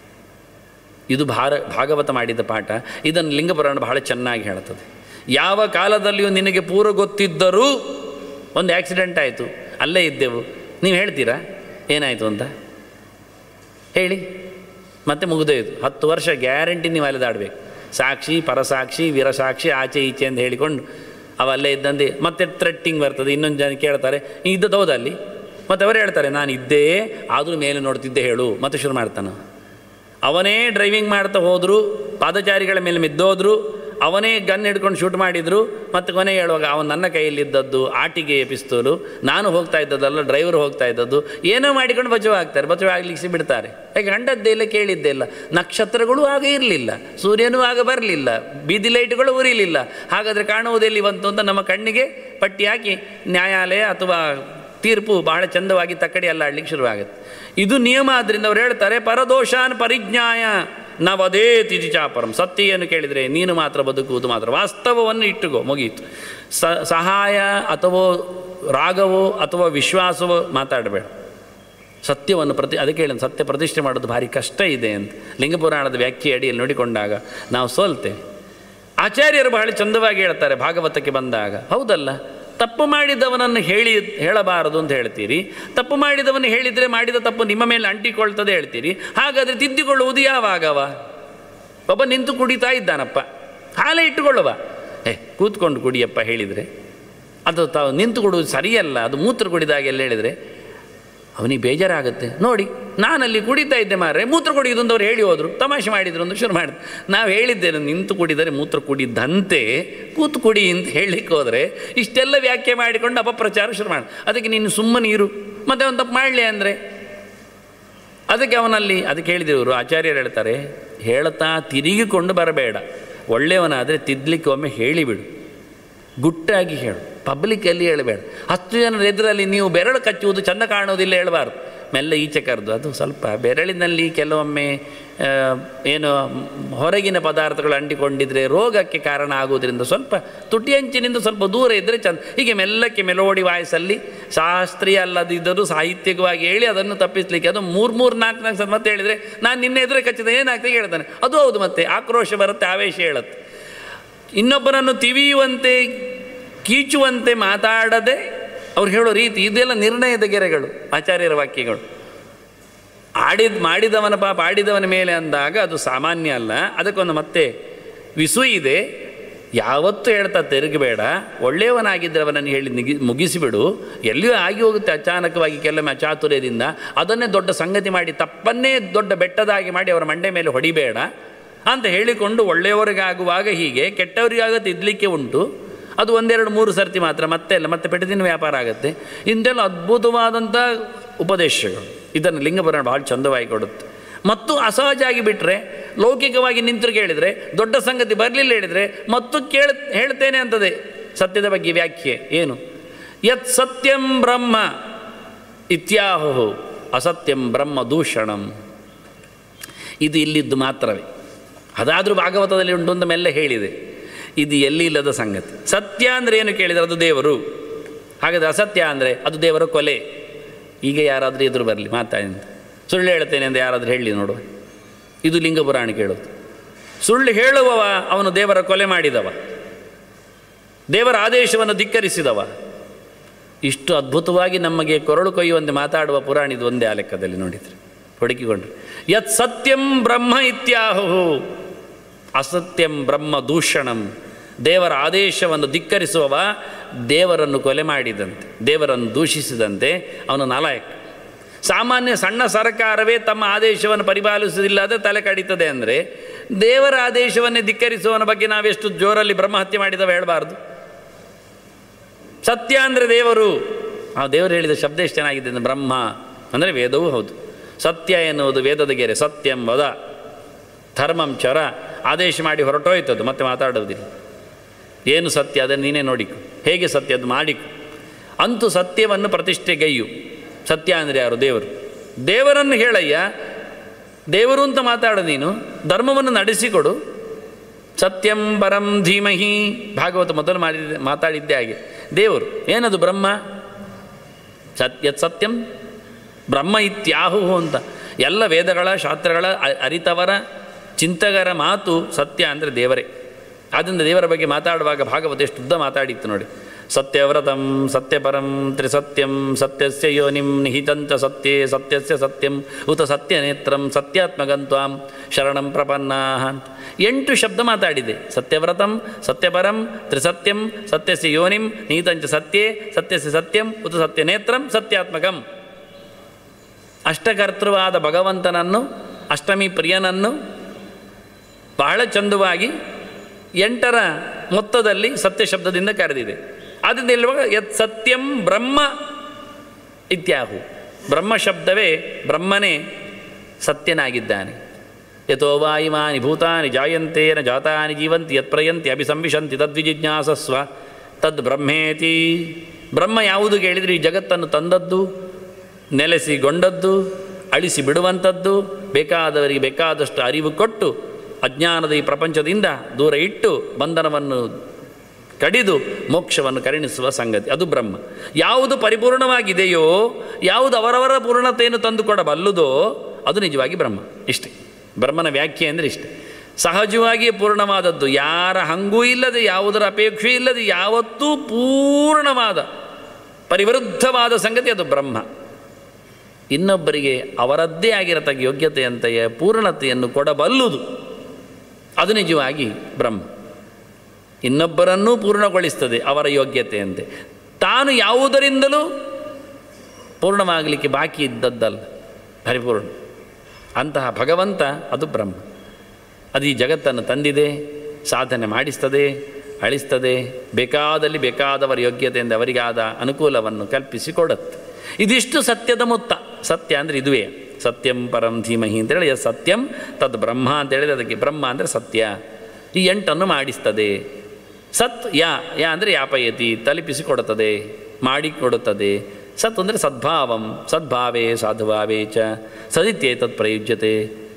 ಇದು ಭಾರ ಭಾಗವತ ಮಾಡಿದ ಪಾಠ ಇದನ್ನು ಲಿಂಗಪುರಾಣ ಬಹಳ ಚೆನ್ನಾಗಿ ಹೇಳ್ತದೆ ಯಾವ ಕಾಲದಲ್ಲಿಯೂ ನಿನಗೆ ಪೂರ ಗೊತ್ತಿದ್ದರೂ ಒಂದು ಆಕ್ಸಿಡೆಂಟ್ ಆಯಿತು ಅಲ್ಲೇ ಇದ್ದೆವು ನೀವು ಹೇಳ್ತೀರಾ ಏನಾಯಿತು ಅಂತ ಹೇಳಿ ಮತ್ತೆ ಮುಗಿದೋಯ್ತು ಹತ್ತು ವರ್ಷ ಗ್ಯಾರಂಟಿ ನೀವು ಅಲೆದಾಡಬೇಕು ಸಾಕ್ಷಿ ಪರಸಾಕ್ಷಿ ವೀರಸಾಕ್ಷಿ ಆಚೆ ಈಚೆ ಅಂತ ಹೇಳಿಕೊಂಡು ಅವಲ್ಲೇ ಇದ್ದಂತೆ ಮತ್ತೆ ಥ್ರೆಟ್ಟಿಂಗ್ ಬರ್ತದೆ ಇನ್ನೊಂದು ಜನ ಕೇಳ್ತಾರೆ ಇದ್ದದ್ದು ಹೌದಾ ಅಲ್ಲಿ ಮತ್ತು ಅವರು ಹೇಳ್ತಾರೆ ನಾನು ಇದ್ದೇ ಆದರೂ ಮೇಲೆ ನೋಡ್ತಿದ್ದೆ ಹೇಳು ಮತ್ತೆ ಶುರು ಮಾಡ್ತಾನೆ ಅವನೇ ಡ್ರೈವಿಂಗ್ ಮಾಡ್ತಾ ಹೋದರು ಪಾದಚಾರಿಗಳ ಮೇಲೆ ಮಿದ್ದೋದ್ರು ಅವನೇ ಗನ್ ಹಿಡ್ಕೊಂಡು ಶೂಟ್ ಮಾಡಿದರು ಮತ್ತು ಕೊನೆಗೆ ಹೇಳುವಾಗ ಅವನು ನನ್ನ ಕೈಯಲ್ಲಿದ್ದದ್ದು ಆಟಿಗೆ ಪಿಸ್ತೂಲು ನಾನು ಹೋಗ್ತಾ ಇದ್ದದ್ದಲ್ಲ ಡ್ರೈವರ್ ಹೋಗ್ತಾ ಇದ್ದದ್ದು ಏನೋ ಮಾಡಿಕೊಂಡು ಬಚಾವ್ ಆಗ್ತಾರೆ ಬಚಾವ್ ಆಗ್ಲಿಕ್ಕೆ ಬಿಡ್ತಾರೆ ಯಾಕೆ ಕಂಡದ್ದೇ ಇಲ್ಲ ಕೇಳಿದ್ದೇ ಇಲ್ಲ ನಕ್ಷತ್ರಗಳು ಆಗ ಇರಲಿಲ್ಲ ಸೂರ್ಯನೂ ಆಗ ಬರಲಿಲ್ಲ ಬೀದಿ ಲೈಟ್ಗಳು ಉರಿಲಿಲ್ಲ ಹಾಗಾದರೆ ಕಾಣುವುದೆಲ್ಲಿ ಬಂತು ಅಂತ ನಮ್ಮ ಕಣ್ಣಿಗೆ ಪಟ್ಟಿ ಹಾಕಿ ನ್ಯಾಯಾಲಯ ಅಥವಾ ತೀರ್ಪು ಬಹಳ ಚಂದವಾಗಿ ತಕ್ಕಡಿ ಅಲ್ಲಾಡ್ಲಿಕ್ಕೆ ಶುರುವಾಗುತ್ತೆ ಇದು ನಿಯಮ ಆದ್ದರಿಂದ ಅವ್ರು ಹೇಳ್ತಾರೆ ಪರದೋಷಾನ್ ಪರಿಜ್ಞಾಯ ನವದೇ ತಿಜಿಚಾಪರಂ ಸತ್ಯವನ್ನು ಕೇಳಿದರೆ ನೀನು ಮಾತ್ರ ಬದುಕುವುದು ಮಾತ್ರ ವಾಸ್ತವವನ್ನು ಇಟ್ಟುಕೋ ಮುಗೀತು ಸ ಸಹಾಯ ಅಥವಾ ರಾಗವೋ ಅಥವಾ ವಿಶ್ವಾಸವೋ ಮಾತಾಡಬೇಡ ಸತ್ಯವನ್ನು ಪ್ರತಿ ಅದಕ್ಕೆ ಹೇಳಿ ಸತ್ಯ ಪ್ರತಿಷ್ಠೆ ಮಾಡೋದು ಭಾರಿ ಕಷ್ಟ ಇದೆ ಅಂತ ಲಿಂಗಪುರಾಣದ ವ್ಯಾಖ್ಯೆ ಅಡಿಯಲ್ಲಿ ನೋಡಿಕೊಂಡಾಗ ನಾವು ಸೋಲ್ತೇವೆ ಆಚಾರ್ಯರು ಬಹಳ ಚಂದವಾಗಿ ಹೇಳ್ತಾರೆ ಭಾಗವತಕ್ಕೆ ಬಂದಾಗ ಹೌದಲ್ಲ ತಪ್ಪು ಮಾಡಿದವನನ್ನು ಹೇಳಿ ಹೇಳಬಾರದು ಅಂತ ಹೇಳ್ತೀರಿ ತಪ್ಪು ಮಾಡಿದವನು ಹೇಳಿದರೆ ಮಾಡಿದ ತಪ್ಪು ನಿಮ್ಮ ಮೇಲೆ ಅಂಟಿಕೊಳ್ತದೆ ಹೇಳ್ತೀರಿ ಹಾಗಾದರೆ ತಿದ್ದಿಕೊಳ್ಳುವುದು ಯಾವಾಗವ ಒಬ್ಬ ನಿಂತು ಕುಡಿತಾ ಇದ್ದಾನಪ್ಪ ಹಾಲೇ ಇಟ್ಟುಕೊಳ್ಳುವ ಏ ಕೂತ್ಕೊಂಡು ಕುಡಿಯಪ್ಪ ಹೇಳಿದರೆ ಅದು ತಾವು ನಿಂತು ಕೊಡುವುದು ಸರಿಯಲ್ಲ ಅದು ಮೂತ್ರ ಕುಡಿದಾಗೆಲ್ಲ ಹೇಳಿದರೆ ಅವನಿಗೆ ಬೇಜಾರಾಗುತ್ತೆ ನೋಡಿ ನಾನಲ್ಲಿ ಕುಡಿತಾ ಇದ್ದೆ ಮಾರ್ರೆ ಮೂತ್ರ ಕುಡಿಯೋದು ಅಂತ ಅವ್ರು ಹೇಳಿ ಹೋದರು ತಮಾಷೆ ಮಾಡಿದ್ರು ಅಂತ ಶುರು ಮಾಡಿದ್ರು ನಾವು ಹೇಳಿದ್ದೇನೆ ನಿಂತು ಕುಡಿದರೆ ಮೂತ್ರ ಕುಡಿದಂತೆ ಕೂತು ಕುಡಿ ಅಂತ ಹೇಳಲಿಕ್ಕೆ ಹೋದರೆ ಇಷ್ಟೆಲ್ಲ ವ್ಯಾಖ್ಯೆ ಮಾಡಿಕೊಂಡು ಅಪಪ್ರಚಾರ ಶುರು ಮಾಡಿ ಅದಕ್ಕೆ ನೀನು ಸುಮ್ಮನೆ ಇರು ಮತ್ತೆ ಅವನು ತಪ್ಪು ಮಾಡಲಿ ಅಂದರೆ ಅದಕ್ಕೆ ಅವನಲ್ಲಿ ಅದಕ್ಕೆ ಹೇಳಿದ್ರು ಇವರು ಆಚಾರ್ಯರು ಹೇಳ್ತಾರೆ ಹೇಳ್ತಾ ತಿರುಗಿಕೊಂಡು ಬರಬೇಡ ಒಳ್ಳೆಯವನಾದರೆ ತಿದ್ದಲಿಕ್ಕೆ ಒಮ್ಮೆ ಹೇಳಿಬಿಡು ಗುಟ್ಟಾಗಿ ಹೇಳು ಪಬ್ಲಿಕ್ಕಲ್ಲಿ ಹೇಳಬೇಡ ಹತ್ತು ಜನರ ಎದುರಲ್ಲಿ ನೀವು ಬೆರಳು ಕಚ್ಚುವುದು ಚಂದ ಕಾಣುವುದಿಲ್ಲ ಹೇಳಬಾರ್ದು ಮೆಲ್ಲ ಈಚೆ ಕರೆದು ಅದು ಸ್ವಲ್ಪ ಬೆರಳಿನಲ್ಲಿ ಕೆಲವೊಮ್ಮೆ ಆ, ಏನು ಹೊರಗಿನ ಪದಾರ್ಥಗಳು ಅಂಟಿಕೊಂಡಿದ್ರೆ ರೋಗಕ್ಕೆ ಕಾರಣ ಆಗುವುದರಿಂದ ಸ್ವಲ್ಪ ತುಟಿ ಅಂಚಿನಿಂದ ಸ್ವಲ್ಪ ದೂರ ಇದ್ದರೆ ಚಂದ ಹೀಗೆ ಮೆಲ್ಲಕ್ಕೆ ಮೆಲೋಡಿ ವಾಯ್ಸಲ್ಲಿ ಶಾಸ್ತ್ರೀಯ ಅಲ್ಲದಿದ್ದರೂ ಸಾಹಿತ್ಯಿಕವಾಗಿ ಹೇಳಿ ಅದನ್ನು ತಪ್ಪಿಸಲಿಕ್ಕೆ ಅದು ಮೂರು ಮೂರು ನಾಲ್ಕು ನಾಲ್ಕು ಸಲ ಮತ್ತೆ ಹೇಳಿದರೆ ನಾನು ನಿನ್ನೆ ಎದುರೇ ಕಚ್ಚಿದೆ ಏನಾಗ್ತದೆ ಹೇಳ್ತಾನೆ ಅದು ಹೌದು ಮತ್ತೆ ಆಕ್ರೋಶ ಬರುತ್ತೆ ಆವೇಶ ಹೇಳುತ್ತೆ ಇನ್ನೊಬ್ಬರನ್ನು ತಿವಿಯುವಂತೆ ಕೀಚುವಂತೆ ಮಾತಾಡದೆ ಅವ್ರು ಹೇಳೋ ರೀತಿ ಇದೆಲ್ಲ ನಿರ್ಣಯದ ಗೆರೆಗಳು ಆಚಾರ್ಯರ ವಾಕ್ಯಗಳು ಆಡಿದ ಮಾಡಿದವನ ಪಾಪ ಆಡಿದವನ ಮೇಲೆ ಅಂದಾಗ ಅದು ಸಾಮಾನ್ಯ ಅಲ್ಲ ಅದಕ್ಕೊಂದು ಮತ್ತೆ ವಿಸು ಇದೆ ಯಾವತ್ತೂ ಹೇಳ್ತಾ ತಿರುಗಬೇಡ ಒಳ್ಳೆಯವನಾಗಿದ್ದರೆ ಅವನನ್ನು ಹೇಳಿ ನಿಗಿ ಮುಗಿಸಿಬಿಡು ಎಲ್ಲಿಯೂ ಆಗಿ ಹೋಗುತ್ತೆ ಅಚಾನಕವಾಗಿ ಕೆಲವೊಮ್ಮೆ ಅಚಾತುರ್ಯದಿಂದ ಅದನ್ನೇ ದೊಡ್ಡ ಸಂಗತಿ ಮಾಡಿ ತಪ್ಪನ್ನೇ ದೊಡ್ಡ ಬೆಟ್ಟದಾಗಿ ಮಾಡಿ ಅವರ ಮಂಡೆ ಮೇಲೆ ಹೊಡಿಬೇಡ ಅಂತ ಹೇಳಿಕೊಂಡು ಒಳ್ಳೆಯವರಿಗಾಗುವಾಗ ಹೀಗೆ ಕೆಟ್ಟವರಿಗಾಗ ತಿದ್ದಲಿಕ್ಕೆ ಉಂಟು ಅದು ಒಂದೆರಡು ಮೂರು ಸರ್ತಿ ಮಾತ್ರ ಮತ್ತೆ ಅಲ್ಲ ಮತ್ತೆ ಪೆಟ್ಟದಿನ ವ್ಯಾಪಾರ ಆಗುತ್ತೆ ಇಂತೆಲ್ಲ ಅದ್ಭುತವಾದಂಥ ಉಪದೇಶಗಳು ಇದನ್ನು ಲಿಂಗಪುರಾಣ ಭಾಳ ಚಂದವಾಗಿ ಕೊಡುತ್ತೆ ಮತ್ತು ಅಸಹಜ ಆಗಿ ಬಿಟ್ಟರೆ ಲೌಕಿಕವಾಗಿ ನಿಂತು ಕೇಳಿದರೆ ದೊಡ್ಡ ಸಂಗತಿ ಬರಲಿಲ್ಲ ಹೇಳಿದರೆ ಮತ್ತು ಕೇಳ ಹೇಳ್ತೇನೆ ಅಂತದೆ ಸತ್ಯದ ಬಗ್ಗೆ ವ್ಯಾಖ್ಯೆ ಏನು ಯತ್ ಸತ್ಯಂ ಬ್ರಹ್ಮ ಇತ್ಯಾಹು ಅಸತ್ಯಂ ಬ್ರಹ್ಮ ದೂಷಣಂ ಇದು ಇಲ್ಲಿದ್ದು ಮಾತ್ರವೇ ಅದಾದರೂ ಭಾಗವತದಲ್ಲಿ ಉಂಟು ಅಂತ ಮೆಲ್ಲ ಹೇಳಿದೆ ಇದು ಎಲ್ಲಿ ಇಲ್ಲದ ಸಂಗತಿ ಸತ್ಯ ಅಂದರೆ ಏನು ಕೇಳಿದರೆ ಅದು ದೇವರು ಹಾಗಾದರೆ ಅಸತ್ಯ ಅಂದರೆ ಅದು ದೇವರ ಕೊಲೆ ಈಗ ಯಾರಾದರೂ ಎದುರು ಬರಲಿ ಮಾತಾಡಿ ಅಂತ ಸುಳ್ಳು ಹೇಳ್ತೇನೆ ಅಂತ ಯಾರಾದರೂ ಹೇಳಿ ನೋಡುವ ಇದು ಲಿಂಗ ಪುರಾಣ ಕೇಳೋದು ಸುಳ್ಳು ಹೇಳುವವ ಅವನು ದೇವರ ಕೊಲೆ ಮಾಡಿದವ ದೇವರ ಆದೇಶವನ್ನು ಧಿಕ್ಕರಿಸಿದವ ಇಷ್ಟು ಅದ್ಭುತವಾಗಿ ನಮಗೆ ಕೊರಳು ಕೊಯ್ಯುವಂತೆ ಮಾತಾಡುವ ಪುರಾಣ ಇದು ಒಂದೇ ಆ ಲೆಕ್ಕದಲ್ಲಿ ನೋಡಿದರೆ ಹುಡುಕಿಕೊಂಡ್ರೆ ಯತ್ ಸತ್ಯಂ ಬ್ರಹ್ಮ ಇತ್ಯಾಹು ಅಸತ್ಯಂ ಬ್ರಹ್ಮ ದೂಷಣಂ ದೇವರ ಆದೇಶವನ್ನು ಧಿಕ್ಕರಿಸುವವ ದೇವರನ್ನು ಕೊಲೆ ಮಾಡಿದಂತೆ ದೇವರನ್ನು ದೂಷಿಸಿದಂತೆ ಅವನು ನಾಲಾಯಕ ಸಾಮಾನ್ಯ ಸಣ್ಣ ಸರ್ಕಾರವೇ ತಮ್ಮ ಆದೇಶವನ್ನು ಪರಿಪಾಲಿಸುವುದಿಲ್ಲದೆ ತಲೆ ಕಡಿತದೆ ಅಂದರೆ ದೇವರ ಆದೇಶವನ್ನೇ ಧಿಕ್ಕರಿಸುವವನ ಬಗ್ಗೆ ನಾವೆಷ್ಟು ಜೋರಲ್ಲಿ ಬ್ರಹ್ಮಹತ್ಯೆ ಮಾಡಿದವ ಹೇಳಬಾರ್ದು ಸತ್ಯ ಅಂದರೆ ದೇವರು ಆ ದೇವರು ಹೇಳಿದ ಶಬ್ದ ಎಷ್ಟು ಚೆನ್ನಾಗಿದೆ ಅಂದರೆ ಬ್ರಹ್ಮ ಅಂದರೆ ವೇದವೂ ಹೌದು ಸತ್ಯ ಎನ್ನುವುದು ವೇದದ ಗೆರೆ ಸತ್ಯಂ ವದ ಧರ್ಮಂ ಚರ ಆದೇಶ ಮಾಡಿ ಹೊರಟೋಯ್ತದು ಮತ್ತೆ ಮಾತಾಡೋದಿಲ್ಲ ಏನು ಸತ್ಯ ಅದನ್ನು ನೀನೇ ನೋಡಿಕು ಹೇಗೆ ಸತ್ಯ ಅದು ಮಾಡಿಕು ಅಂತೂ ಸತ್ಯವನ್ನು ಪ್ರತಿಷ್ಠೆಗೈಯು ಸತ್ಯ ಅಂದರೆ ಯಾರು ದೇವರು ದೇವರನ್ನು ಹೇಳಯ್ಯ ದೇವರು ಅಂತ ಮಾತಾಡು ನೀನು ಧರ್ಮವನ್ನು ನಡೆಸಿಕೊಡು ಸತ್ಯಂ ಪರಂ ಧೀಮಹಿ ಭಾಗವತ ಮೊದಲು ಮಾಡಿದ್ದೆ ಮಾತಾಡಿದ್ದೇ ಹಾಗೆ ದೇವರು ಏನದು ಬ್ರಹ್ಮ ಸತ್ಯ ಸತ್ಯಂ ಬ್ರಹ್ಮ ಇತ್ಯಾಹು ಅಂತ ಎಲ್ಲ ವೇದಗಳ ಶಾಸ್ತ್ರಗಳ ಅ- ಅರಿತವರ ಚಿಂತಕರ ಮಾತು ಸತ್ಯ ಅಂದರೆ ದೇವರೇ ಆದ್ದರಿಂದ ದೇವರ ಬಗ್ಗೆ ಮಾತಾಡುವಾಗ ಭಾಗವತ ಎಷ್ಟು ಉದ್ದ ಮಾತಾಡಿತ್ತು ನೋಡಿ ಸತ್ಯವ್ರತಂ ಸತ್ಯಪರಂ ತ್ರಿಸತ್ಯಂ ಸತ್ಯಸ್ಯ ಯೋನಿಂ ನಿಹಿತಂಚ ಸತ್ಯೇ ಸತ್ಯಸ್ಯ ಸತ್ಯಂ ಉತ ಸತ್ಯನೇತ್ರಂ ಸತ್ಯಾತ್ಮಗಂತ್ವಾಂ ಶರಣಂ ಪ್ರಪನ್ನಾಹ ಅಂತ ಎಂಟು ಶಬ್ದ ಮಾತಾಡಿದೆ ಸತ್ಯವ್ರತಂ ಸತ್ಯಪರಂ ತ್ರಿಸತ್ಯಂ ಸತ್ಯಸ್ಯ ಯೋನಿಂ ನಿಹಿತಂಚ ಸತ್ಯೇ ಸತ್ಯಸ್ಯ ಸತ್ಯಂ ಉತ ಸತ್ಯನೇತ್ರಂ ಸತ್ಯಾತ್ಮಕಂ ಅಷ್ಟಕರ್ತೃವಾದ ಭಗವಂತನನ್ನು ಅಷ್ಟಮಿ ಪ್ರಿಯನನ್ನು ಬಹಳ ಚಂದವಾಗಿ ಎಂಟರ ಮೊತ್ತದಲ್ಲಿ ಸತ್ಯ ಶಬ್ದದಿಂದ ಕರೆದಿದೆ ಆದ್ದರಿಂದ ಇಲ್ಲವಾಗ ಯತ್ ಸತ್ಯಂ ಬ್ರಹ್ಮ ಇತ್ಯಾಹು ಬ್ರಹ್ಮ ಶಬ್ದವೇ ಬ್ರಹ್ಮನೇ ಸತ್ಯನಾಗಿದ್ದಾನೆ ಯಥೋ ವಾಯುಮಾನಿ ಭೂತಾನಿ ಜಾಯಂತೇನ ಜಾತಾನಿ ಜೀವಂತಿ ಯತ್ ಪ್ರಯಂತಿ ಅಭಿಸಂವಿಶಂತಿ ತದ್ವಿಜಿಜ್ಞಾಸಸ್ವ ತದ್ ಬ್ರಹ್ಮೇತಿ ಬ್ರಹ್ಮ ಯಾವುದು ಕೇಳಿದರೆ ಈ ಜಗತ್ತನ್ನು ತಂದದ್ದು ನೆಲೆಸಿಗೊಂಡದ್ದು ಅಳಿಸಿ ಬಿಡುವಂಥದ್ದು ಬೇಕಾದವರಿಗೆ ಬೇಕಾದಷ್ಟು ಅರಿವು ಕೊಟ್ಟು ಅಜ್ಞಾನದ ಈ ಪ್ರಪಂಚದಿಂದ ದೂರ ಇಟ್ಟು ಬಂಧನವನ್ನು ಕಡಿದು ಮೋಕ್ಷವನ್ನು ಕರುಣಿಸುವ ಸಂಗತಿ ಅದು ಬ್ರಹ್ಮ ಯಾವುದು ಪರಿಪೂರ್ಣವಾಗಿದೆಯೋ ಯಾವುದು ಅವರವರ ಪೂರ್ಣತೆಯನ್ನು ತಂದುಕೊಡಬಲ್ಲುದೋ ಅದು ನಿಜವಾಗಿ ಬ್ರಹ್ಮ ಇಷ್ಟೇ ಬ್ರಹ್ಮನ ವ್ಯಾಖ್ಯೆ ಅಂದರೆ ಇಷ್ಟೇ ಸಹಜವಾಗಿಯೇ ಪೂರ್ಣವಾದದ್ದು ಯಾರ ಹಂಗೂ ಇಲ್ಲದೆ ಯಾವುದರ ಅಪೇಕ್ಷೆ ಇಲ್ಲದೆ ಯಾವತ್ತೂ ಪೂರ್ಣವಾದ ಪರಿವೃದ್ಧವಾದ ಸಂಗತಿ ಅದು ಬ್ರಹ್ಮ ಇನ್ನೊಬ್ಬರಿಗೆ ಅವರದ್ದೇ ಆಗಿರತಕ್ಕ ಯೋಗ್ಯತೆಯಂತೆಯೇ ಪೂರ್ಣತೆಯನ್ನು ಕೊಡಬಲ್ಲುದು ಅದು ನಿಜವಾಗಿ ಬ್ರಹ್ಮ ಇನ್ನೊಬ್ಬರನ್ನೂ ಪೂರ್ಣಗೊಳಿಸ್ತದೆ ಅವರ ಯೋಗ್ಯತೆಯಂತೆ ತಾನು ಯಾವುದರಿಂದಲೂ ಪೂರ್ಣವಾಗಲಿಕ್ಕೆ ಬಾಕಿ ಇದ್ದದ್ದಲ್ಲ ಪರಿಪೂರ್ಣ ಅಂತಹ ಭಗವಂತ ಅದು ಬ್ರಹ್ಮ ಅದು ಈ ಜಗತ್ತನ್ನು ತಂದಿದೆ ಸಾಧನೆ ಮಾಡಿಸ್ತದೆ ಅಳಿಸ್ತದೆ ಬೇಕಾದಲ್ಲಿ ಬೇಕಾದವರ ಯೋಗ್ಯತೆಯಿಂದ ಅವರಿಗಾದ ಅನುಕೂಲವನ್ನು ಕಲ್ಪಿಸಿಕೊಡುತ್ತೆ ಇದಿಷ್ಟು ಸತ್ಯದ ಮೊತ್ತ ಸತ್ಯ ಅಂದರೆ ಇದುವೇ ಸತ್ಯಂ ಪರಂ ಧೀಮಹಿ ಅಂತೇಳಿ ಅದು ಸತ್ಯಂ ತದ್ ಬ್ರಹ್ಮ ಅಂತ ಹೇಳಿದ್ರೆ ಅದಕ್ಕೆ ಬ್ರಹ್ಮ ಅಂದರೆ ಸತ್ಯ ಈ ಎಂಟನ್ನು ಮಾಡಿಸ್ತದೆ ಸತ್ ಯಾ ಯಾ ಅಂದರೆ ಯಾಪಯತಿ ತಲುಪಿಸಿಕೊಡುತ್ತದೆ ಮಾಡಿಕೊಡುತ್ತದೆ ಸತ್ ಅಂದರೆ ಸದ್ಭಾವಂ ಸದ್ಭಾವೇ ಸಾಧುಭಾವೇ ಚ ಸದಿತ್ಯೇ ತತ್ ಪ್ರಯುಜ್ಯತೆ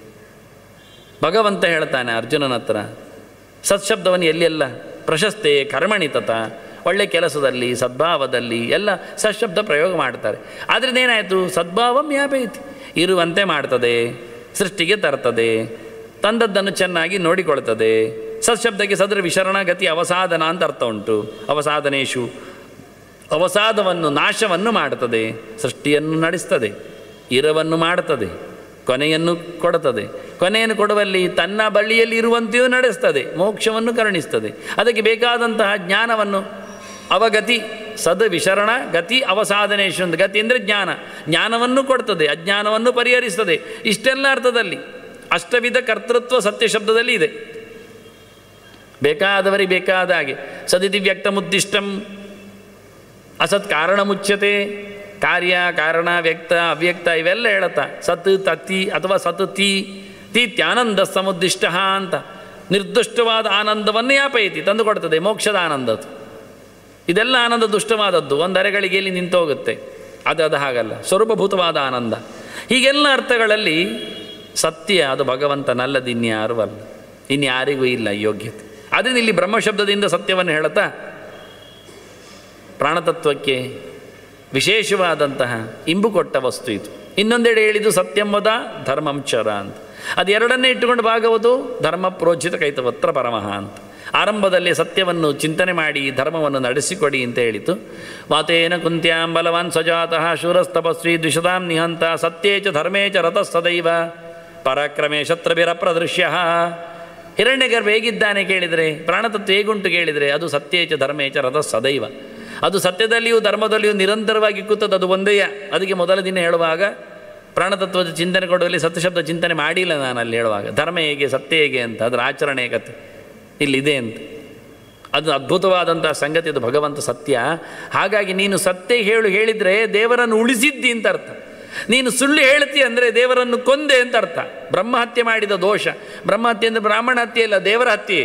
ಭಗವಂತ ಹೇಳ್ತಾನೆ ಅರ್ಜುನನ ಹತ್ರ ಸತ್ಶಬ್ದವನ್ನು ಎಲ್ಲೆಲ್ಲ ಪ್ರಶಸ್ತೆ ಕರ್ಮಣಿ ತತ ಒಳ್ಳೆ ಕೆಲಸದಲ್ಲಿ ಸದ್ಭಾವದಲ್ಲಿ ಎಲ್ಲ ಸತ್ಶಬ್ದ ಪ್ರಯೋಗ ಮಾಡ್ತಾರೆ ಆದ್ದರಿಂದ ಏನಾಯಿತು ಸದ್ಭಾವಂ ಯಾಪೈತಿ ಇರುವಂತೆ ಮಾಡ್ತದೆ ಸೃಷ್ಟಿಗೆ ತರ್ತದೆ ತಂದದ್ದನ್ನು ಚೆನ್ನಾಗಿ ನೋಡಿಕೊಳ್ತದೆ ಸತ್ಶಬ್ದಕ್ಕೆ ಸದೃ ವಿಶರಣ ಗತಿ ಅವಸಾದನ ಅಂತ ಅರ್ಥ ಉಂಟು ಅವಸಾದನೇಶು ಅವಸಾದವನ್ನು ನಾಶವನ್ನು ಮಾಡುತ್ತದೆ ಸೃಷ್ಟಿಯನ್ನು ನಡೆಸ್ತದೆ ಇರವನ್ನು ಮಾಡುತ್ತದೆ ಕೊನೆಯನ್ನು ಕೊಡುತ್ತದೆ ಕೊನೆಯನ್ನು ಕೊಡುವಲ್ಲಿ ತನ್ನ ಬಳಿಯಲ್ಲಿ ಇರುವಂತೆಯೂ ನಡೆಸ್ತದೆ ಮೋಕ್ಷವನ್ನು ಕರುಣಿಸ್ತದೆ ಅದಕ್ಕೆ ಬೇಕಾದಂತಹ ಜ್ಞಾನವನ್ನು ಅವಗತಿ ಸದ್ ವಿಶರಣ ಗತಿ ಅವಸಾಧನೇಶು ಅಂತ ಗತಿ ಅಂದರೆ ಜ್ಞಾನ ಜ್ಞಾನವನ್ನು ಕೊಡ್ತದೆ ಅಜ್ಞಾನವನ್ನು ಪರಿಹರಿಸ್ತದೆ ಇಷ್ಟೆಲ್ಲ ಅರ್ಥದಲ್ಲಿ ಅಷ್ಟವಿಧ ಕರ್ತೃತ್ವ ಸತ್ಯ ಶಬ್ದದಲ್ಲಿ ಇದೆ ಬೇಕಾದವರಿಗೆ ಬೇಕಾದ ಹಾಗೆ ಸದಿತಿ ವ್ಯಕ್ತ ಮುದ್ದಿಷ್ಟಂ ಅಸತ್ ಕಾರಣ ಮುಚ್ಯತೆ ಕಾರ್ಯ ಕಾರಣ ವ್ಯಕ್ತ ಅವ್ಯಕ್ತ ಇವೆಲ್ಲ ಹೇಳುತ್ತಾ ಸತ್ ತತಿ ಅಥವಾ ಸತ್ ತಿ ತೀತ್ಯಾನಂದ ಸಮುದ್ದಿಷ್ಟ ಅಂತ ನಿರ್ದುಷ್ಟವಾದ ಆನಂದವನ್ನು ಯಾಪೈತಿ ತಂದು ಕೊಡ್ತದೆ ಮೋಕ್ಷದ ಆನಂದದ್ದು ಇದೆಲ್ಲ ಆನಂದ ದುಷ್ಟವಾದದ್ದು ಒಂದು ಅರೆಗಳಿಗೆಯಲ್ಲಿ ನಿಂತೋಗುತ್ತೆ ಅದು ಅದು ಹಾಗಲ್ಲ ಸ್ವರೂಪಭೂತವಾದ ಆನಂದ ಹೀಗೆಲ್ಲ ಅರ್ಥಗಳಲ್ಲಿ ಸತ್ಯ ಅದು ಭಗವಂತನಲ್ಲದ ಇನ್ಯಾರೂ ಅಲ್ಲ ಇನ್ಯಾರಿಗೂ ಇಲ್ಲ ಈ ಯೋಗ್ಯತೆ ಆದ್ದರಿಂದ ಇಲ್ಲಿ ಬ್ರಹ್ಮಶಬ್ದದಿಂದ ಸತ್ಯವನ್ನು ಹೇಳುತ್ತಾ ಪ್ರಾಣತತ್ವಕ್ಕೆ ವಿಶೇಷವಾದಂತಹ ಇಂಬು ಕೊಟ್ಟ ವಸ್ತು ಇದು ಇನ್ನೊಂದೆಡೆ ಹೇಳಿದ್ದು ಸತ್ಯಂವದ ಧರ್ಮಂಚರ ಅಂತ ಅದು ಎರಡನ್ನೇ ಇಟ್ಟುಕೊಂಡು ಭಾಗವತು ಧರ್ಮ ಪ್ರೋಚಿತ ಕೈತವತ್ರ ಪರಮಃ ಅಂತ ಆರಂಭದಲ್ಲಿ ಸತ್ಯವನ್ನು ಚಿಂತನೆ ಮಾಡಿ ಧರ್ಮವನ್ನು ನಡೆಸಿಕೊಡಿ ಅಂತ ಹೇಳಿತು ಮಾತೇನ ಕುಂತ್ಯಾಂ ಬಲವಾನ್ ಸ್ವಜಾತಃ ಶೂರಸ್ತಪಸ್ವಿ ದ್ವಿಷದಾಂ ನಿಹಂತ ಸತ್ಯೇ ಚ ಧರ್ಮೇ ಚ ರಥಃ ಸದೈವ ಪರಾಕ್ರಮೇ ಶತ್ರಭಿರ ಪ್ರದೃಶ್ಯ ಹಿರಣ್ಯಗರ್ಭ ಹೇಗಿದ್ದಾನೆ ಕೇಳಿದರೆ ಪ್ರಾಣತತ್ವ ಹೇಗುಂಟು ಕೇಳಿದರೆ ಅದು ಸತ್ಯೇಚ ಧರ್ಮೇಚ ರಥ ಸದೈವ ಅದು ಸತ್ಯದಲ್ಲಿಯೂ ಧರ್ಮದಲ್ಲಿಯೂ ನಿರಂತರವಾಗಿ ಕೂತದ್ದು ಅದು ಒಂದೇಯ ಅದಕ್ಕೆ ಮೊದಲ ದಿನ ಹೇಳುವಾಗ ಪ್ರಾಣತತ್ವದ ಚಿಂತನೆ ಕೊಡುವಲ್ಲಿ ಸತ್ಯಶಬ್ದ ಚಿಂತನೆ ಮಾಡಿಲ್ಲ ನಾನು ಅಲ್ಲಿ ಹೇಳುವಾಗ ಧರ್ಮ ಹೇಗೆ ಸತ್ಯ ಹೇಗೆ ಅಂತ ಅದರ ಆಚರಣೆ ಕತೆ ಇಲ್ಲಿದೆ ಅಂತ ಅದು ಅದ್ಭುತವಾದಂಥ ಸಂಗತಿ ಅದು ಭಗವಂತ ಸತ್ಯ ಹಾಗಾಗಿ ನೀನು ಸತ್ಯ ಹೇಳು ಹೇಳಿದರೆ ದೇವರನ್ನು ಉಳಿಸಿದ್ದಿ ಅಂತ ಅರ್ಥ ನೀನು ಸುಳ್ಳು ಹೇಳ್ತಿ ಅಂದರೆ ದೇವರನ್ನು ಕೊಂದೆ ಅಂತ ಅರ್ಥ ಬ್ರಹ್ಮಹತ್ಯೆ ಮಾಡಿದ ದೋಷ ಬ್ರಹ್ಮಹತ್ಯೆ ಅಂದರೆ ಬ್ರಾಹ್ಮಣ ಹತ್ಯೆ ಇಲ್ಲ ದೇವರ ಹತ್ಯೆ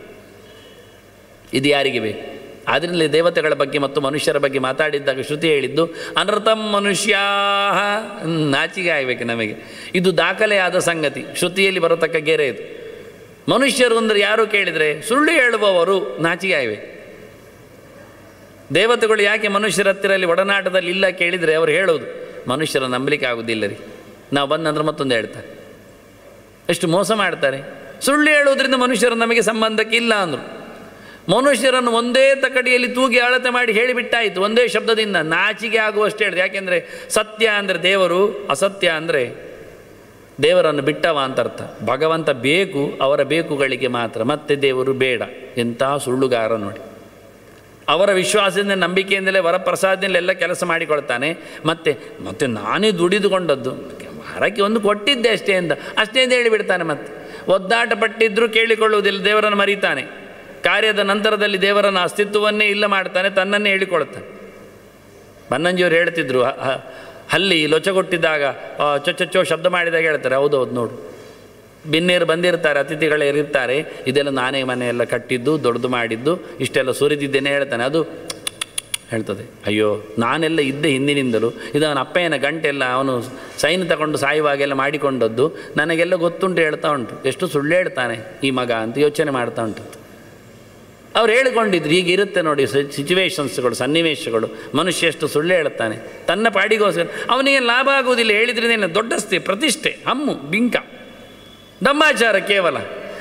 ಇದು ಯಾರಿಗೆ ಬೇಕು ಆದ್ದರಿಂದ ದೇವತೆಗಳ ಬಗ್ಗೆ ಮತ್ತು ಮನುಷ್ಯರ ಬಗ್ಗೆ ಮಾತಾಡಿದ್ದಾಗ ಶ್ರುತಿ ಹೇಳಿದ್ದು ಅನೃತಂ ಮನುಷ್ಯಾ ನಾಚಿಕೆ ಆಗಬೇಕು ನಮಗೆ ಇದು ದಾಖಲೆಯಾದ ಸಂಗತಿ ಶ್ರುತಿಯಲ್ಲಿ ಬರತಕ್ಕ ಗೆರೆ ಇದು ಮನುಷ್ಯರು ಅಂದರೆ ಯಾರು ಕೇಳಿದರೆ ಸುಳ್ಳು ಹೇಳುವವರು ನಾಚಿಕೆ ಆಗಬೇಕು ದೇವತೆಗಳು ಯಾಕೆ ಮನುಷ್ಯರ ಹತ್ತಿರಲ್ಲಿ ಒಡನಾಟದಲ್ಲಿ ಇಲ್ಲ ಕೇಳಿದರೆ ಅವರು ಹೇಳೋದು ಮನುಷ್ಯರ ನಂಬಲಿಕ್ಕೆ ಆಗೋದಿಲ್ಲ ರೀ ನಾವು ಬಂದಂದ್ರೆ ಮತ್ತೊಂದು ಹೇಳ್ತಾರೆ ಎಷ್ಟು ಮೋಸ ಮಾಡ್ತಾರೆ ಸುಳ್ಳು ಹೇಳುವುದರಿಂದ ಮನುಷ್ಯರು ನಮಗೆ ಸಂಬಂಧಕ್ಕೆ ಇಲ್ಲ ಅಂದರು ಮನುಷ್ಯರನ್ನು ಒಂದೇ ತಕಡಿಯಲ್ಲಿ ತೂಗಿ ಅಳತೆ ಮಾಡಿ ಹೇಳಿಬಿಟ್ಟಾಯಿತು ಒಂದೇ ಶಬ್ದದಿಂದ ನಾಚಿಕೆ ಆಗುವಷ್ಟು ಹೇಳಿದೆ ಯಾಕೆಂದರೆ ಸತ್ಯ ಅಂದರೆ ದೇವರು ಅಸತ್ಯ ಅಂದರೆ ದೇವರನ್ನು ಬಿಟ್ಟವ ಅಂತ ಅರ್ಥ ಭಗವಂತ ಬೇಕು ಅವರ ಬೇಕುಗಳಿಗೆ ಮಾತ್ರ ಮತ್ತೆ ದೇವರು ಬೇಡ ಎಂತಹ ಸುಳ್ಳುಗಾರ ನೋಡಿ ಅವರ ವಿಶ್ವಾಸದಿಂದ ನಂಬಿಕೆಯಿಂದಲೇ ವರಪ್ರಸಾದದಿಂದ ಎಲ್ಲ ಕೆಲಸ ಮಾಡಿಕೊಳ್ತಾನೆ ಮತ್ತು ಮತ್ತೆ ನಾನೇ ದುಡಿದುಕೊಂಡದ್ದು ವಾರಕ್ಕೆ ಒಂದು ಕೊಟ್ಟಿದ್ದೆ ಅಷ್ಟೇ ಅಂತ ಅಷ್ಟೇ ಅಂತ ಹೇಳಿಬಿಡ್ತಾನೆ ಮತ್ತೆ ಒದ್ದಾಟ ಪಟ್ಟಿದ್ದರೂ ಕೇಳಿಕೊಳ್ಳುವುದಿಲ್ಲ ದೇವರನ್ನು ಮರೀತಾನೆ ಕಾರ್ಯದ ನಂತರದಲ್ಲಿ ದೇವರನ್ನು ಅಸ್ತಿತ್ವವನ್ನೇ ಇಲ್ಲ ಮಾಡ್ತಾನೆ ತನ್ನನ್ನೇ ಹೇಳಿಕೊಳ್ತಾನೆ ಬನ್ನಂಜಿಯವರು ಹೇಳ್ತಿದ್ರು ಹ- ಹ- ಹಲ್ಲಿ ಲೊಚಗೊಟ್ಟಿದ್ದಾಗ ಆ, ಚೊಚ್ಚೊಚ್ಚೋ ಶಬ್ದ ಮಾಡಿದಾಗ ಹೇಳ್ತಾರೆ ಹೌದೌದು ನೋಡು ಬಿನ್ನೇರು ಬಂದಿರ್ತಾರೆ ಅತಿಥಿಗಳೇ ಇರ್ತಾರೆ ಇದೆಲ್ಲ ನಾನೇ ಮನೆಯೆಲ್ಲ ಕಟ್ಟಿದ್ದು ದೊಡ್ಡದು ಮಾಡಿದ್ದು ಇಷ್ಟೆಲ್ಲ ಸುರಿದಿದ್ದೇನೆ ಹೇಳ್ತಾನೆ ಅದು ಹೇಳ್ತದೆ ಅಯ್ಯೋ ನಾನೆಲ್ಲ ಇದ್ದೆ ಹಿಂದಿನಿಂದಲೂ ಇದು ಅವನ ಅಪ್ಪಯ್ಯನ ಗಂಟೆಲ್ಲ ಅವನು ಸೈನ್ ತಗೊಂಡು ಸಾಯುವಾಗೆಲ್ಲ ಮಾಡಿಕೊಂಡದ್ದು ನನಗೆಲ್ಲ ಗೊತ್ತುಂಟು ಹೇಳ್ತಾ ಉಂಟು ಎಷ್ಟು ಸುಳ್ಳು ಹೇಳ್ತಾನೆ ಈ ಮಗ ಅಂತ ಯೋಚನೆ ಮಾಡ್ತಾ ಉಂಟು ಅವ್ರು ಹೇಳಿಕೊಂಡಿದ್ರು ಈಗ ಇರುತ್ತೆ ನೋಡಿ ಸಿಚುವೇಶನ್ಸ್ಗಳು ಸನ್ನಿವೇಶಗಳು ಮನುಷ್ಯ ಎಷ್ಟು ಸುಳ್ಳು ಹೇಳ್ತಾನೆ ತನ್ನ ಪಾಡಿಗೋಸ್ಕರ ಅವನಿಗೆ ಲಾಭ ಆಗುವುದಿಲ್ಲ ಹೇಳಿದ್ರಿಂದ ದೊಡ್ಡಸ್ತೆ ಪ್ರತಿಷ್ಠೆ ಹಮ್ಮು ಬಿಂಕ ದಮ್ಮಾಚಾರ ಕೇವಲ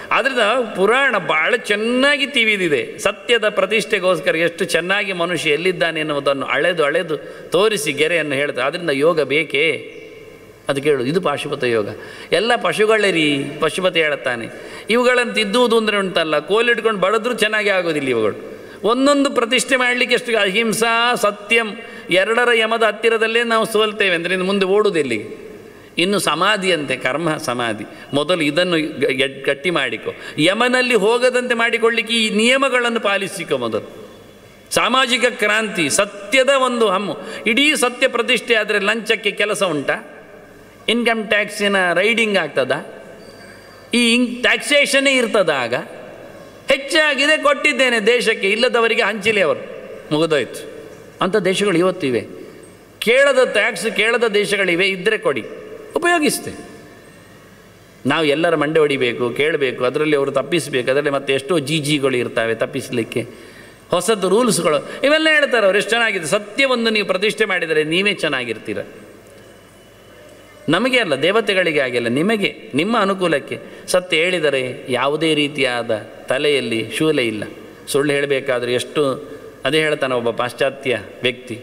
ಆದ್ದರಿಂದ ಪುರಾಣ ಭಾಳ ಚೆನ್ನಾಗಿ ತಿವಿದಿದೆ ಸತ್ಯದ ಪ್ರತಿಷ್ಠೆಗೋಸ್ಕರ ಎಷ್ಟು ಚೆನ್ನಾಗಿ ಮನುಷ್ಯ ಎಲ್ಲಿದ್ದಾನೆ ಎನ್ನುವುದನ್ನು ಅಳೆದು ಅಳೆದು ತೋರಿಸಿ ಗೆರೆಯನ್ನು ಹೇಳ್ತಾರೆ ಅದರಿಂದ ಯೋಗ ಬೇಕೇ ಅದು ಕೇಳು ಇದು ಪಾಶುಪತ ಯೋಗ ಎಲ್ಲ ಪಶುಗಳೇ ರೀ ಪಶುಪತಿ ಹೇಳುತ್ತಾನೆ ಇವುಗಳನ್ನು ತಿದ್ದುವುದು ಅಂದರೆ ಉಂಟಲ್ಲ ಕೋಲಿಟ್ಕೊಂಡು ಬಡಿದ್ರೂ ಚೆನ್ನಾಗಿ ಆಗೋದಿಲ್ಲ ಇವುಗಳು ಒಂದೊಂದು ಪ್ರತಿಷ್ಠೆ ಮಾಡಲಿಕ್ಕೆ ಎಷ್ಟು ಅಹಿಂಸಾ ಸತ್ಯಂ ಎರಡರ ಯಮದ ಹತ್ತಿರದಲ್ಲೇ ನಾವು ಸೋಲ್ತೇವೆ ಅಂದರೆ ಇನ್ನು ಮುಂದೆ ಓಡುವುದು ಎಲ್ಲಿಗೆ ಇನ್ನು ಸಮಾಧಿ ಅಂತೆ ಕರ್ಮ ಸಮಾಧಿ ಮೊದಲು ಇದನ್ನು ಗ- ಗೆಟ್- ಗಟ್ಟಿ ಮಾಡಿಕೊ ಯಮನಲ್ಲಿ ಹೋಗದಂತೆ ಮಾಡಿಕೊಳ್ಳಿಕ್ಕೆ ಈ ನಿಯಮಗಳನ್ನು ಪಾಲಿಸಿಕೊ ಮೊದಲು ಸಾಮಾಜಿಕ ಕ್ರಾಂತಿ ಸತ್ಯದ ಒಂದು ಹಮ್ಮು ಇಡೀ ಸತ್ಯ ಪ್ರತಿಷ್ಠೆ ಆದರೆ ಲಂಚಕ್ಕೆ ಕೆಲಸ ಉಂಟಾ ಇನ್ಕಮ್ ಟ್ಯಾಕ್ಸಿನ ರೈಡಿಂಗ್ ಆಗ್ತದಾ ಈ ಇನ್ ಟ್ಯಾಕ್ಸೇಷನ್ನೇ ಇರ್ತದ ಆಗ ಹೆಚ್ಚಾಗಿದೆ ಕೊಟ್ಟಿದ್ದೇನೆ ದೇಶಕ್ಕೆ ಇಲ್ಲದವರಿಗೆ ಹಂಚಿಲಿ ಅವರು ಮುಗಿದೋಯ್ತು ಅಂಥ ದೇಶಗಳು ಇವತ್ತಿವೆ ಕೇಳದ ಟ್ಯಾಕ್ಸ್ ಕೇಳದ ದೇಶಗಳಿವೆ ಇದ್ದರೆ ಕೊಡಿ ಉಪಯೋಗಿಸ್ತೆ ನಾವು ಎಲ್ಲರ ಮಂಡೆ ಹೊಡಿಬೇಕು ಕೇಳಬೇಕು ಅದರಲ್ಲಿ ಅವರು ತಪ್ಪಿಸಬೇಕು ಅದರಲ್ಲಿ ಮತ್ತೆ ಎಷ್ಟೋ ಜಿ ಜಿಗಳು ಇರ್ತವೆ ತಪ್ಪಿಸಲಿಕ್ಕೆ ಹೊಸದು ರೂಲ್ಸ್ಗಳು ಇವೆಲ್ಲ ಹೇಳ್ತಾರೆ ಅವ್ರು ಎಷ್ಟು ಚೆನ್ನಾಗಿದೆ ಸತ್ಯವನ್ನು ನೀವು ಪ್ರತಿಷ್ಠೆ ಮಾಡಿದರೆ ನೀವೇ ಚೆನ್ನಾಗಿರ್ತೀರ ನಮಗೆ ಅಲ್ಲ ದೇವತೆಗಳಿಗೆ ಆಗಿಲ್ಲ ನಿಮಗೆ ನಿಮ್ಮ ಅನುಕೂಲಕ್ಕೆ ಸತ್ಯ ಹೇಳಿದರೆ ಯಾವುದೇ ರೀತಿಯಾದ ತಲೆಯಲ್ಲಿ ಶೂಲೆ ಇಲ್ಲ ಸುಳ್ಳು ಹೇಳಬೇಕಾದ್ರೆ ಎಷ್ಟು ಅದೇ ಹೇಳ್ತಾನೆ ಒಬ್ಬ ಪಾಶ್ಚಾತ್ಯ ವ್ಯಕ್ತಿ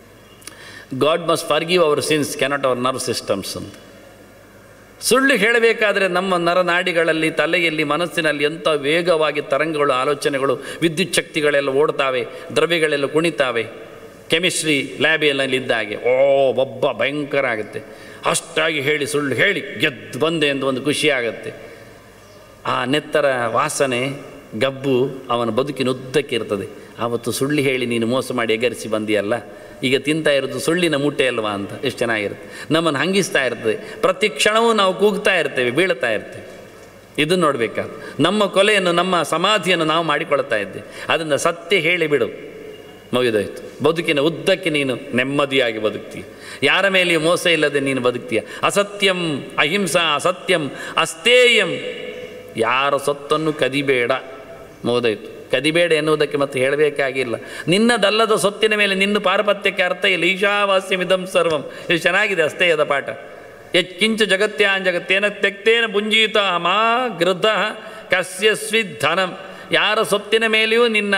God must forgive our sins cannot our nerve systems ಅಂತ ಸುಳ್ಳು ಹೇಳಬೇಕಾದ್ರೆ ನಮ್ಮ ನರನಾಡಿಗಳಲ್ಲಿ ತಲೆಯಲ್ಲಿ ಮನಸ್ಸಿನಲ್ಲಿ ಎಂಥ ವೇಗವಾಗಿ ತರಂಗಗಳು ಆಲೋಚನೆಗಳು ವಿದ್ಯುತ್ ಶಕ್ತಿಗಳೆಲ್ಲ ಓಡ್ತಾವೆ ದ್ರವ್ಯಗಳೆಲ್ಲ ಕುಣಿತಾವೆ ಕೆಮಿಸ್ಟ್ರಿ ಲ್ಯಾಬಿನಲ್ಲಿದ್ದಾಗೆ ಓ ಒಬ್ಬ ಭಯಂಕರ ಆಗುತ್ತೆ ಅಷ್ಟಾಗಿ ಹೇಳಿ ಸುಳ್ಳು ಹೇಳಿ ಗೆದ್ದು ಬಂದೆ ಎಂದು ಒಂದು ಖುಷಿ ಆಗುತ್ತೆ ಆ ನೆತ್ತರ ವಾಸನೆ ಗಬ್ಬು ಅವನ ಬದುಕಿನ ಉದ್ದಕ್ಕೆ ಇರ್ತದೆ ಆವತ್ತು ಸುಳ್ಳು ಹೇಳಿ ನೀನು ಮೋಸ ಮಾಡಿ ಎಗರಿಸಿ ಬಂದಿಯಲ್ಲ ಈಗ ತಿಂತಾ ಇರೋದು ಸುಳ್ಳಿನ ಮೂಟೆ ಅಲ್ವಾ ಅಂತ ಎಷ್ಟು ಚೆನ್ನಾಗಿರುತ್ತೆ ನಮ್ಮನ್ನು ಹಂಗಿಸ್ತಾ ಇರ್ತದೆ ಪ್ರತಿ ಕ್ಷಣವೂ ನಾವು ಕೂಗ್ತಾ ಇರ್ತೇವೆ ಬೀಳ್ತಾ ಇರ್ತೇವೆ ಇದನ್ನು ನೋಡಬೇಕಾದ ನಮ್ಮ ಕೊಲೆಯನ್ನು ನಮ್ಮ ಸಮಾಧಿಯನ್ನು ನಾವು ಮಾಡಿಕೊಳ್ತಾ ಇದ್ದೆ ಅದನ್ನು ಸತ್ಯ ಹೇಳಿಬಿಡು ಮುಗಿದೋಯ್ತು ಬದುಕಿನ ಉದ್ದಕ್ಕೆ ನೀನು ನೆಮ್ಮದಿಯಾಗಿ ಬದುಕ್ತೀಯ ಯಾರ ಮೇಲೆಯೂ ಮೋಸ ಇಲ್ಲದೆ ನೀನು ಬದುಕ್ತೀಯ ಅಸತ್ಯಂ ಅಹಿಂಸಾ ಅಸತ್ಯಂ ಅಸ್ತೇಯಂ ಯಾರ ಸೊತ್ತನ್ನು ಕದಿಬೇಡ ಮುಗಿದೋಯ್ತು ಕದಿಬೇಡ ಎನ್ನುವುದಕ್ಕೆ ಮತ್ತೆ ಹೇಳಬೇಕಾಗಿಲ್ಲ ನಿನ್ನದಲ್ಲದ ಸೊತ್ತಿನ ಮೇಲೆ ನಿನ್ನ ಪಾರಪತ್ಯಕ್ಕೆ ಅರ್ಥ ಇಲ್ಲ ಈಶಾವಾಸ್ಯಮಿದಂ ಸರ್ವಂ ಇದು ಚೆನ್ನಾಗಿದೆ ಅಸ್ತೇಯದ ಪಾಠ ಯತ್ಕಿಂಚ ಜಗತ್ಯಾನ್ ಜಗತ್ತೇನ ತ್ಯಕ್ತೇನ ಪುಂಜೀತ ಮಾ ಗೃದ್ಧ ಕಸ್ಯಸ್ವಿ ಧನಂ ಯಾರ ಸೊತ್ತಿನ ಮೇಲೆಯೂ ನಿನ್ನ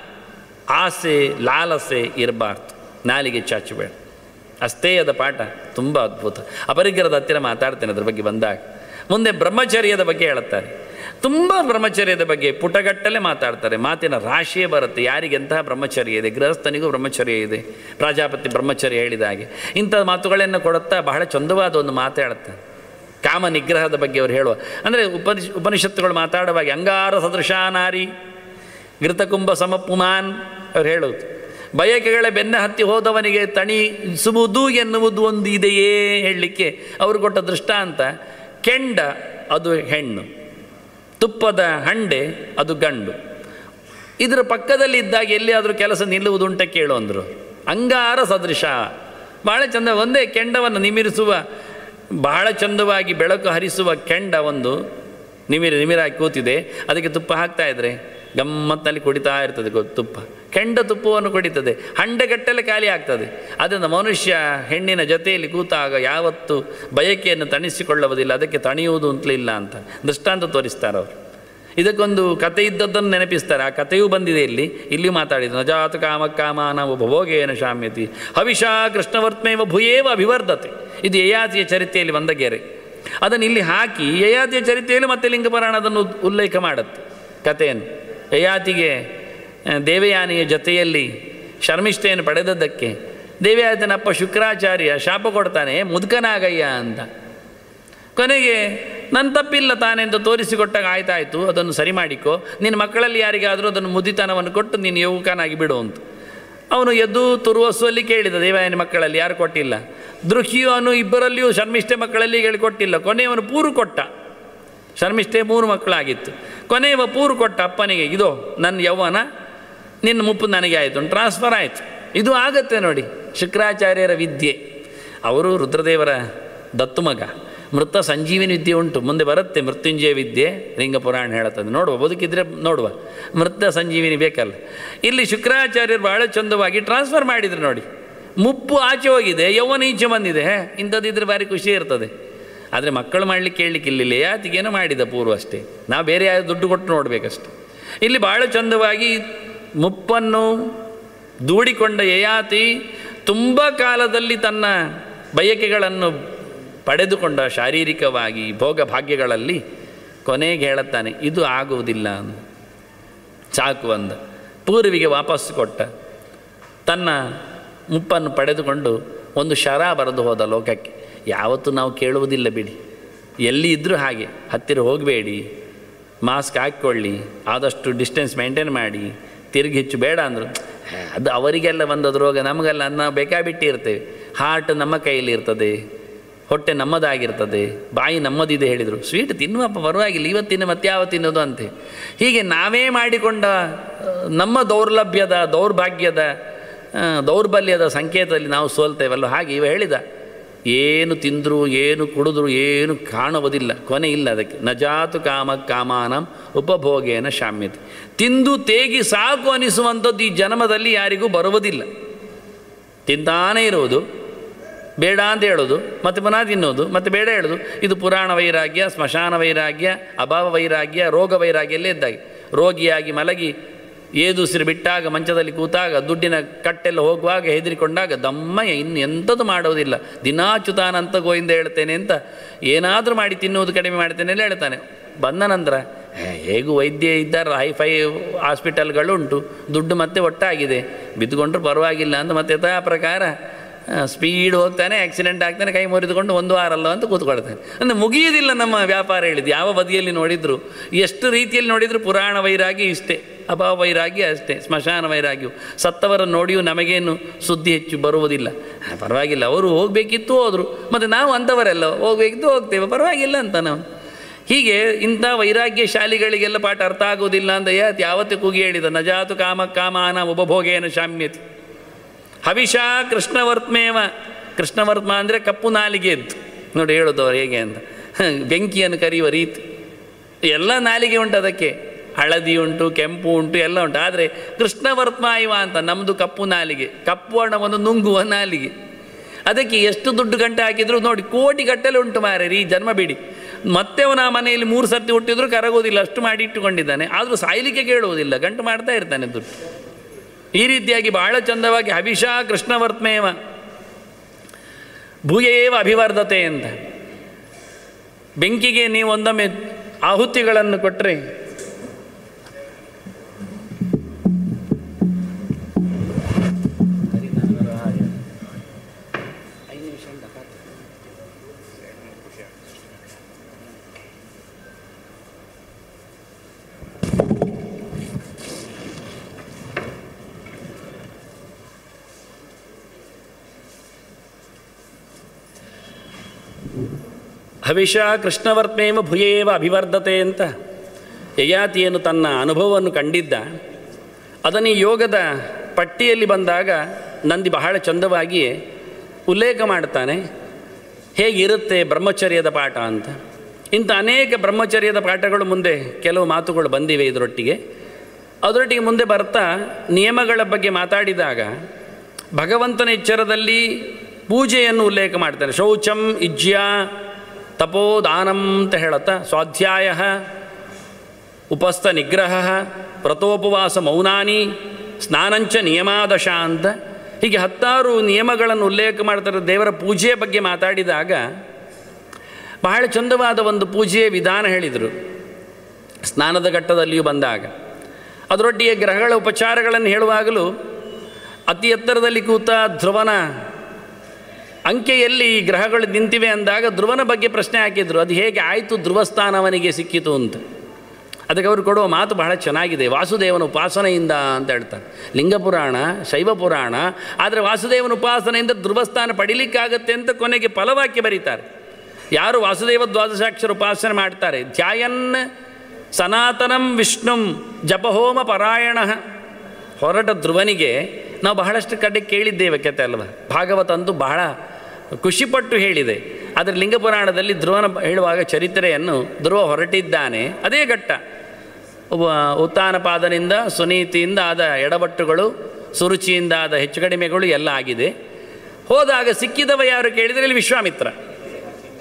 ಆಸೆ ಲಾಲಸೆ ಇರಬಾರ್ದು ನಾಲಿಗೆ ಚಾಚಬೇಡ ಅಸ್ತೇಯದ ಪಾಠ ತುಂಬ ಅದ್ಭುತ ಅಪರಿಗ್ರಹದ ಹತ್ತಿರ ಮಾತಾಡ್ತೇನೆ ಅದ್ರ ಬಗ್ಗೆ ಬಂದಾಗ ಮುಂದೆ ಬ್ರಹ್ಮಚರ್ಯದ ಬಗ್ಗೆ ಹೇಳುತ್ತಾರೆ ತುಂಬ ಬ್ರಹ್ಮಚರ್ಯದ ಬಗ್ಗೆ ಪುಟಗಟ್ಟಲೆ ಮಾತಾಡ್ತಾರೆ ಮಾತಿನ ರಾಶಿಯೇ ಬರುತ್ತೆ ಯಾರಿಗೆ ಎಂತಹ ಬ್ರಹ್ಮಚರ್ಯ ಇದೆ ಗೃಹಸ್ಥನಿಗೂ ಬ್ರಹ್ಮಚರ್ಯ ಇದೆ ಪ್ರಜಾಪತಿ ಬ್ರಹ್ಮಚರ್ಯ ಹೇಳಿದ ಹಾಗೆ ಇಂಥ ಮಾತುಗಳನ್ನು ಕೊಡುತ್ತಾ ಬಹಳ ಚಂದವಾದ ಒಂದು ಮಾತಾಡುತ್ತೆ ಕಾಮ ನಿಗ್ರಹದ ಬಗ್ಗೆ ಅವರು ಹೇಳುವ ಅಂದರೆ ಉಪನಿಷ್ ಉಪನಿಷತ್ತುಗಳು ಮಾತಾಡುವಾಗ ಅಂಗಾರ ಸದೃಶ ನಾರಿ ಘೃತಕುಂಭ ಸಮಪುಮಾನ್ ಅವ್ರು ಹೇಳುವುದು ಬಯಕೆಗಳ ಬೆನ್ನ ಹತ್ತಿ ಹೋದವನಿಗೆ ತಣಿಸುವುದು ಎನ್ನುವುದು ಒಂದು ಇದೆಯೇ ಹೇಳಲಿಕ್ಕೆ ಅವರು ಕೊಟ್ಟ ದೃಷ್ಟಾಂತ ಕೆಂಡ ಅದು ಹೆಣ್ಣು ತುಪ್ಪದ ಹಂಡೆ ಅದು ಗಂಡು ಇದರ ಪಕ್ಕದಲ್ಲಿ ಇದ್ದಾಗ ಎಲ್ಲಿಯಾದರೂ ಕೆಲಸ ನಿಲ್ಲುವುದುಂಟ ಕೇಳು ಅಂದರು ಅಂಗಾರ ಸದೃಶ ಭಾಳ ಚಂದ ಒಂದೇ ಕೆಂಡವನ್ನು ನಿಮಿರಿಸುವ ಬಹಳ ಚಂದವಾಗಿ ಬೆಳಕು ಹರಿಸುವ ಕೆಂಡ ಒಂದು ನಿಮಿರಿ ನಿಮಿರಾಗಿ ಕೂತಿದೆ ಅದಕ್ಕೆ ತುಪ್ಪ ಹಾಕ್ತಾ ಇದ್ರೆ ಗಮ್ಮತ್ತಲ್ಲಿ ಕುಡಿತಾ ಇರ್ತದೆ ಗೊ- ತುಪ್ಪ ಕೆಂಡ ತುಪ್ಪವನ್ನು ಕುಡಿತದೆ ಹಂಡೆಗಟ್ಟಲೆ ಖಾಲಿ ಆಗ್ತದೆ ಅದನ್ನು ಮನುಷ್ಯ ಹೆಣ್ಣಿನ ಜೊತೆಯಲ್ಲಿ ಕೂತಾಗ ಯಾವತ್ತು ಬಯಕೆಯನ್ನು ತಣಿಸಿಕೊಳ್ಳುವುದಿಲ್ಲ ಅದಕ್ಕೆ ತಣಿಯುವುದು ಅಂತಲಿಲ್ಲ ಅಂತ ದೃಷ್ಟಾಂತ ತೋರಿಸ್ತಾರೆ ಅವರು ಇದಕ್ಕೊಂದು ಕತೆ ಇದ್ದದ್ದನ್ನು ನೆನಪಿಸ್ತಾರೆ ಆ ಕಥೆಯೂ ಬಂದಿದೆ ಇಲ್ಲಿ ಇಲ್ಲಿಯೂ ಮಾತಾಡಿದ್ರು ನಜಾತ ಕಾಮ ಕಾಮಾನ ಉಪಭೋಗೇನ ಶಾಮ್ಯತಿ ಹವಿಷಾ ಕೃಷ್ಣವರ್ತ್ಮೇವ ಭೂಯೇವ ಅಭಿವರ್ಧತೆ ಇದು ಯಯಾತಿಯ ಚರಿತ್ರೆಯಲ್ಲಿ ಬಂದ ಗೆರೆ ಅದನ್ನು ಇಲ್ಲಿ ಹಾಕಿ ಯಯಾತಿಯ ಚರಿತ್ರೆಯಲ್ಲಿ ಮತ್ತೆ ಲಿಂಗಪುರಾಣ ಅದನ್ನು ಉದ್- ಉಲ್ಲೇಖ ಮಾಡುತ್ತೆ ಕಥೆಯನ್ನು ಯಯಾತಿಗೆ ಆ, ದೇವಯಾನಿಯ ಜೊತೆಯಲ್ಲಿ ಶರ್ಮಿಷ್ಠೆಯನ್ನು ಪಡೆದದ್ದಕ್ಕೆ ದೇವಯಾತನಪ್ಪ ಶುಕ್ರಾಚಾರ್ಯ ಶಾಪ ಕೊಡ್ತಾನೆ ಮುದುಕನಾಗಯ್ಯ ಅಂತ ಕೊನೆಗೆ ನನ್ನ ತಪ್ಪಿಲ್ಲ ತಾನೆಂದು ತೋರಿಸಿಕೊಟ್ಟಾಗ ಆಯ್ತಾಯಿತು ಅದನ್ನು ಸರಿ ಮಾಡಿಕೊ ನಿನ್ನ ಮಕ್ಕಳಲ್ಲಿ ಯಾರಿಗಾದರೂ ಅದನ್ನು ಮುದಿತನವನ್ನು ಕೊಟ್ಟು ನೀನು ಯುವಕನಾಗಿ ಬಿಡು ಅಂತ ಅವನು ಎದ್ದು ತುರುವಸುವಲ್ಲಿ ಕೇಳಿದ ದೇವಾಯನ ಮಕ್ಕಳಲ್ಲಿ ಯಾರು ಕೊಟ್ಟಿಲ್ಲ ದೃಹ್ಯು ಅವನು ಇಬ್ಬರಲ್ಲಿಯೂ ಶರ್ಮಿಷ್ಠೆ ಮಕ್ಕಳಲ್ಲಿ ಹೇಳಿಕೊಟ್ಟಿಲ್ಲ ಕೊನೆಯವನು ಪೂರು ಕೊಟ್ಟ ಶರ್ಮಿಷ್ಠೆ ಮೂರು ಮಕ್ಕಳಾಗಿತ್ತು ಕೊನೆಯವ ಪೂರು ಕೊಟ್ಟ ಅಪ್ಪನಿಗೆ ಇದು ನನ್ನ ಯೌವನ ನಿನ್ನ ಮುಪ್ಪು ನನಗೆ ಆಯಿತು ಟ್ರಾನ್ಸ್ಫರ್ ಆಯಿತು ಇದು ಆಗತ್ತೆ ನೋಡಿ ಶುಕ್ರಾಚಾರ್ಯರ ವಿದ್ಯೆ ಅವರು ರುದ್ರದೇವರ ದತ್ತು ಮಗ ಮೃತ ಸಂಜೀವಿನಿ ವಿದ್ಯೆ ಉಂಟು ಮುಂದೆ ಬರುತ್ತೆ ಮೃತ್ಯುಂಜಯ ವಿದ್ಯೆ ಲಿಂಗ ಪುರಾಣ ಹೇಳುತ್ತದೆ ನೋಡುವ ಬದುಕಿದ್ರೆ ನೋಡುವ ಮೃತ ಸಂಜೀವಿನಿ ಬೇಕಲ್ಲ ಇಲ್ಲಿ ಶುಕ್ರಾಚಾರ್ಯರು ಬಹಳ ಚಂದವಾಗಿ ಟ್ರಾನ್ಸ್ಫರ್ ಮಾಡಿದ್ರು ನೋಡಿ ಮುಪ್ಪು ಆಚೆ ಹೋಗಿದೆ ಯೌವನ ಈಚೆ ಬಂದಿದೆ ಇಂಥದ್ದಿದ್ರೆ ಭಾರಿ ಖುಷಿ ಇರ್ತದೆ ಆದರೆ ಮಕ್ಕಳು ಮಾಡಲಿಕ್ಕೆ ಕೇಳಲಿಕ್ಕಿಲ್ಲ ಯಾತಿಗೇನೋ ಮಾಡಿದ ಪೂರ್ವ ಅಷ್ಟೇ ನಾವು ಬೇರೆ ಯಾರು ದುಡ್ಡು ಕೊಟ್ಟು ನೋಡಬೇಕಷ್ಟೆ ಇಲ್ಲಿ ಭಾಳ ಚಂದವಾಗಿ ಮುಪ್ಪನ್ನು ದೂಡಿಕೊಂಡ ಯಯಾತಿ ತುಂಬ ಕಾಲದಲ್ಲಿ ತನ್ನ ಬಯಕೆಗಳನ್ನು ಪಡೆದುಕೊಂಡ ಶಾರೀರಿಕವಾಗಿ ಭೋಗ ಭಾಗ್ಯಗಳಲ್ಲಿ ಕೊನೆಗೆ ಹೇಳುತ್ತಾನೆ ಇದು ಆಗುವುದಿಲ್ಲ ಅಂದ ಸಾಕು ಅಂದ ಪೂರ್ವಿಗೆ ವಾಪಸ್ಸು ಕೊಟ್ಟ ತನ್ನ ಮುಪ್ಪನ್ನು ಪಡೆದುಕೊಂಡು ಒಂದು ಶರ ಬರೆದು ಹೋದ ಲೋಕಕ್ಕೆ ಯಾವತ್ತೂ ನಾವು ಕೇಳುವುದಿಲ್ಲ ಬಿಡಿ ಎಲ್ಲಿ ಇದ್ದರೂ ಹಾಗೆ ಹತ್ತಿರ ಹೋಗಬೇಡಿ ಮಾಸ್ಕ್ ಹಾಕ್ಕೊಳ್ಳಿ ಆದಷ್ಟು ಡಿಸ್ಟೆನ್ಸ್ ಮೇಂಟೈನ್ ಮಾಡಿ ತಿರುಗಿ ಹೆಚ್ಚು ಬೇಡ ಅಂದರು ಅದು ಅವರಿಗೆಲ್ಲ ಬಂದದ್ದು ರೋಗ ನಮಗೆಲ್ಲ ನಾವು ಬೇಕಾಬಿಟ್ಟಿರ್ತೇವೆ ಹಾರ್ಟ್ ನಮ್ಮ ಕೈಯಲ್ಲಿ ಇರ್ತದೆ ಹೊಟ್ಟೆ ನಮ್ಮದಾಗಿರ್ತದೆ ಬಾಯಿ ನಮ್ಮದಿದೆ ಹೇಳಿದರು ಸ್ವೀಟ್ ತಿನ್ನುವಪ್ಪ ಪರವಾಗಿಲ್ಲ ಇವತ್ತಿನ ಮತ್ತೆ ಯಾವ ತಿನ್ನೋದು ಅಂತೆ ಹೀಗೆ ನಾವೇ ಮಾಡಿಕೊಂಡ ಆ, ನಮ್ಮ ದೌರ್ಲಭ್ಯದ ದೌರ್ಭಾಗ್ಯದ ಆ, ದೌರ್ಬಲ್ಯದ ಸಂಕೇತದಲ್ಲಿ ನಾವು ಸೋಲ್ತೇವಲ್ಲ ಹಾಗೆ ಇವ ಹೇಳಿದ ಏನು ತಿಂದರು ಏನು ಕುಡಿದ್ರು ಏನು ಕಾಣುವುದಿಲ್ಲ ಕೊನೆ ಇಲ್ಲ ಅದಕ್ಕೆ ನಜಾತು ಕಾಮ ಕಾಮಾನಂ ಉಪಭೋಗೇನ ಶಾಮ್ಯತೆ ತಿಂದು ತೇಗಿ ಸಾಕು ಅನಿಸುವಂಥದ್ದು ಈ ಜನ್ಮದಲ್ಲಿ ಯಾರಿಗೂ ಬರುವುದಿಲ್ಲ ತಿಂತಾನೇ ಇರುವುದು ಬೇಡ ಅಂತ ಹೇಳೋದು ಮತ್ತು ಪುನಃ ತಿನ್ನೋದು ಮತ್ತು ಬೇಡ ಹೇಳೋದು ಇದು ಪುರಾಣ ವೈರಾಗ್ಯ ಸ್ಮಶಾನ ವೈರಾಗ್ಯ ಅಭಾವ ವೈರಾಗ್ಯ ರೋಗ ವೈರಾಗ್ಯ ಎಲ್ಲ ಇದ್ದಾಗೆ ರೋಗಿಯಾಗಿ ಮಲಗಿ ಏದುಸಿರು ಬಿಟ್ಟಾಗ ಮಂಚದಲ್ಲಿ ಕೂತಾಗ ದುಡ್ಡಿನ ಕಟ್ಟೆಲ್ಲ ಹೋಗುವಾಗ ಹೆದರಿಕೊಂಡಾಗ ದಮ್ಮಯ್ಯ ಇನ್ನು ಎಂಥದ್ದು ಮಾಡೋದಿಲ್ಲ ದಿನಾಚ್ಯುತಾನಂತ ಗೋಯಿಂದ ಹೇಳ್ತೇನೆ ಅಂತ ಏನಾದರೂ ಮಾಡಿ ತಿನ್ನುವುದು ಕಡಿಮೆ ಮಾಡ್ತೇನೆ ಅಂತ ಹೇಳ್ತಾನೆ ಬಂದ ನಂತರ "ಏ, ಹೇಗೂ ವೈದ್ಯ ಇದ್ದಾರೆ ಹೈಫೈ ಹಾಸ್ಪಿಟಲ್ಗಳು ಉಂಟು ದುಡ್ಡು ಮತ್ತೆ ಒಟ್ಟಾಗಿದೆ ಬಿದ್ದುಕೊಂಡ್ರು ಪರವಾಗಿಲ್ಲ ಅಂತ ಮತ್ತೆ ಯಥಾ ಪ್ರಕಾರ ಸ್ಪೀಡ್ ಹೋಗ್ತಾನೆ ಆಕ್ಸಿಡೆಂಟ್ ಆಗ್ತಾನೆ ಕೈ ಮುರಿದುಕೊಂಡು ಒಂದು ವಾರ ಅಲ್ಲ ಅಂತ ಕೂತ್ಕೊಳ್ತಾನೆ ಅಂದರೆ ಮುಗಿಯುವುದಿಲ್ಲ ನಮ್ಮ ವ್ಯಾಪಾರ ಹೇಳಿದ್ದು ಯಾವ ಬದಿಯಲ್ಲಿ ನೋಡಿದ್ರು ಎಷ್ಟು ರೀತಿಯಲ್ಲಿ ನೋಡಿದ್ರು ಪುರಾಣ ವೈರಾಗಿ ಇಷ್ಟೇ ಅಭಾವ ವೈರಾಗ್ಯ ಅಷ್ಟೇ ಸ್ಮಶಾನ ವೈರಾಗ್ಯವು ಸತ್ತವರನ್ನು ನೋಡಿಯೂ ನಮಗೇನು ಸುದ್ದಿ ಹೆಚ್ಚು ಬರುವುದಿಲ್ಲ ಆ, ಪರವಾಗಿಲ್ಲ ಅವರು ಹೋಗಬೇಕಿತ್ತು ಹೋದರು ಮತ್ತು ನಾವು ಅಂಥವರೆಲ್ಲ ಹೋಗಬೇಕಿತ್ತು ಹೋಗ್ತೇವೆ ಪರವಾಗಿಲ್ಲ ಅಂತ ನಾವು ಹೀಗೆ ಇಂಥ ವೈರಾಗ್ಯ ಶಾಲಿಗಳಿಗೆಲ್ಲ ಪಾಠ ಅರ್ಥ ಆಗುವುದಿಲ್ಲ ಅಂತ ಯಾತ್ ಯಾವತ್ತೂ ಕೂಗಿ ಹೇಳಿದ ನಜಾತು ಕಾಮ ಕಾಮಾನ ಉಪಭೋಗೇನ ಶಾಮ್ಯತಿ ಹವಿಷ ಕೃಷ್ಣವರ್ತ್ಮೇವ ಕೃಷ್ಣವರ್ತ್ಮ ಅಂದರೆ ಕಪ್ಪು ನಾಲಿಗೆದ್ದು ನೋಡಿ ಹೇಳೋದು ಅವ್ರು ಹೇಗೆ ಅಂತ ಬೆಂಕಿಯನ್ನು ಕರೆಯುವ ರೀತಿ ಎಲ್ಲ ನಾಲಿಗೆ ಉಂಟು ಅದಕ್ಕೆ ಹಳದಿ ಉಂಟು ಕೆಂಪು ಉಂಟು ಎಲ್ಲ ಉಂಟು ಆದರೆ ಕೃಷ್ಣವರ್ತ್ಮ ಇವ ಅಂತ ನಮ್ಮದು ಕಪ್ಪು ನಾಲಿಗೆ ಕಪ್ಪು ಹಣವನ್ನು ನುಂಗುವ ನಾಲಿಗೆ ಅದಕ್ಕೆ ಎಷ್ಟು ದುಡ್ಡು ಗಂಟೆ ಹಾಕಿದ್ರು ನೋಡಿ ಕೋಟಿ ಗಟ್ಟಲೆ ಉಂಟು ಮಾರೆ ಈ ಜನ್ಮ ಬಿಡಿ ಮತ್ತೆ ಅವನ ಮನೆಯಲ್ಲಿ ಮೂರು ಸರ್ತಿ ಹುಟ್ಟಿದ್ರು ಕರಗೋದಿಲ್ಲ ಅಷ್ಟು ಮಾಡಿ ಇಟ್ಟುಕೊಂಡಿದ್ದಾನೆ ಆದರೂ ಸಾಯಲಿಕ್ಕೆ ಕೇಳುವುದಿಲ್ಲ ಗಂಟು ಮಾಡ್ತಾ ಇರ್ತಾನೆ ದುಡ್ಡು ಈ ರೀತಿಯಾಗಿ ಬಹಳ ಚಂದವಾಗಿ ಹವಿಷ ಕೃಷ್ಣವರ್ತ್ಮೇವ ಭೂಯೇವ ಅಭಿವರ್ಧತೆ ಅಂತ ಬೆಂಕಿಗೆ ನೀವು ಒಂದೊಮ್ಮೆ ಆಹುತಿಗಳನ್ನು ಕೊಟ್ಟರೆ ಹವಿಷ ಕೃಷ್ಣವರ್ತ್ಮೇವ ಭುಯೇವ ಅಭಿವರ್ಧತೆ ಅಂತ ಯಯಾತಿಯನ್ನು ತನ್ನ ಅನುಭವವನ್ನು ಕಂಡಿದ್ದ ಅದನ್ನು ಈ ಯೋಗದ ಪಟ್ಟಿಯಲ್ಲಿ ಬಂದಾಗ ನಂದಿ ಬಹಳ ಚಂದವಾಗಿ ಉಲ್ಲೇಖ ಮಾಡ್ತಾನೆ ಹೇಗಿರುತ್ತೆ ಬ್ರಹ್ಮಚರ್ಯದ ಪಾಠ ಅಂತ ಇಂಥ ಅನೇಕ ಬ್ರಹ್ಮಚರ್ಯದ ಪಾಠಗಳು ಮುಂದೆ ಕೆಲವು ಮಾತುಗಳು ಬಂದಿವೆ ಇದರೊಟ್ಟಿಗೆ ಅದರೊಟ್ಟಿಗೆ ಮುಂದೆ ಬರ್ತಾ ನಿಯಮಗಳ ಬಗ್ಗೆ ಮಾತಾಡಿದಾಗ ಭಗವಂತನ ಎಚ್ಚರದಲ್ಲಿ ಪೂಜೆಯನ್ನು ಉಲ್ಲೇಖ ಮಾಡ್ತಾನೆ ಶೌಚಂ ಇಜ್ಯ ತಪೋದಾನಂ ಅಂತ ಹೇಳುತ್ತಾ ಸ್ವಾಧ್ಯಾಯ ಉಪಸ್ಥ ನಿಗ್ರಹ ವ್ರತೋಪವಾಸ ಮೌನಾನಿ ಸ್ನಾನಂಚ ನಿಯಮಾದಶ ಅಂತ ಹೀಗೆ ಹತ್ತಾರು ನಿಯಮಗಳನ್ನು ಉಲ್ಲೇಖ ಮಾಡ್ತಾರೆ ದೇವರ ಪೂಜೆಯ ಬಗ್ಗೆ ಮಾತಾಡಿದಾಗ ಬಹಳ ಚಂದವಾದ ಒಂದು ಪೂಜೆಯ ವಿಧಾನ ಹೇಳಿದರು ಸ್ನಾನದ ಘಟ್ಟದಲ್ಲಿಯೂ ಬಂದಾಗ ಅದರೊಟ್ಟಿಗೆ ಗ್ರಹಗಳ ಉಪಚಾರಗಳನ್ನು ಹೇಳುವಾಗಲೂ ಅತಿ ಎತ್ತರದಲ್ಲಿ ಕೂತ ಧ್ರುವನ ಅಂಕೆಯಲ್ಲಿ ಈ ಗ್ರಹಗಳು ನಿಂತಿವೆ ಅಂದಾಗ ಧ್ರುವನ ಬಗ್ಗೆ ಪ್ರಶ್ನೆ ಹಾಕಿದ್ರು ಅದು ಹೇಗೆ ಆಯಿತು ಧ್ರುವಸ್ಥಾನ ಅವನಿಗೆ ಸಿಕ್ಕಿತು ಅಂತ ಅದಕ್ಕೆ ಅವರು ಕೊಡುವ ಮಾತು ಬಹಳ ಚೆನ್ನಾಗಿದೆ ವಾಸುದೇವನ ಉಪಾಸನೆಯಿಂದ ಅಂತ ಹೇಳ್ತಾರೆ ಲಿಂಗ ಪುರಾಣ ಶೈವ ಪುರಾಣ ಆದರೆ ವಾಸುದೇವನ ಉಪಾಸನೆಯಿಂದ ಧ್ರುವಸ್ಥಾನ ಪಡಿಲಿಕ್ಕಾಗತ್ತೆ ಅಂತ ಕೊನೆಗೆ ಫಲವಾಕ್ಯ ಬರೀತಾರೆ ಯಾರು ವಾಸುದೇವ ದ್ವಾದಶಾಕ್ಷರ ಉಪಾಸನೆ ಮಾಡ್ತಾರೆ ಧ್ಯಾಯನ್ ಸನಾತನಂ ವಿಷ್ಣುಂ ಜಪಹೋಮ ಪರಾಯಣ ಹೊರಟ ಧ್ರುವನಿಗೆ ನಾವು ಬಹಳಷ್ಟು ಕಡೆ ಕೇಳಿದ್ದೇವೆ ಕತೆ ಅಲ್ವ ಭಾಗವತ ಅಂತೂ ಬಹಳ ಖುಷಿಪಟ್ಟು ಹೇಳಿದೆ ಆದರೆ ಲಿಂಗಪುರಾಣದಲ್ಲಿ ಧ್ರುವನ ಹೇಳುವಾಗ ಚರಿತ್ರೆಯನ್ನು ಧ್ರುವ ಹೊರಟಿದ್ದಾನೆ ಅದೇ ಘಟ್ಟ ಒಬ್ಬ ಉತ್ತಾನಪಾದನಿಂದ ಸುನೀತಿಯಿಂದ ಆದ ಎಡವಟ್ಟುಗಳು ಸುರುಚಿಯಿಂದ ಆದ ಹೆಚ್ಚು ಕಡಿಮೆಗಳು ಎಲ್ಲ ಆಗಿದೆ ಹೋದಾಗ ಸಿಕ್ಕಿದವ ಯಾರು ಕೇಳಿದರೆ ಇಲ್ಲಿ ವಿಶ್ವಾಮಿತ್ರ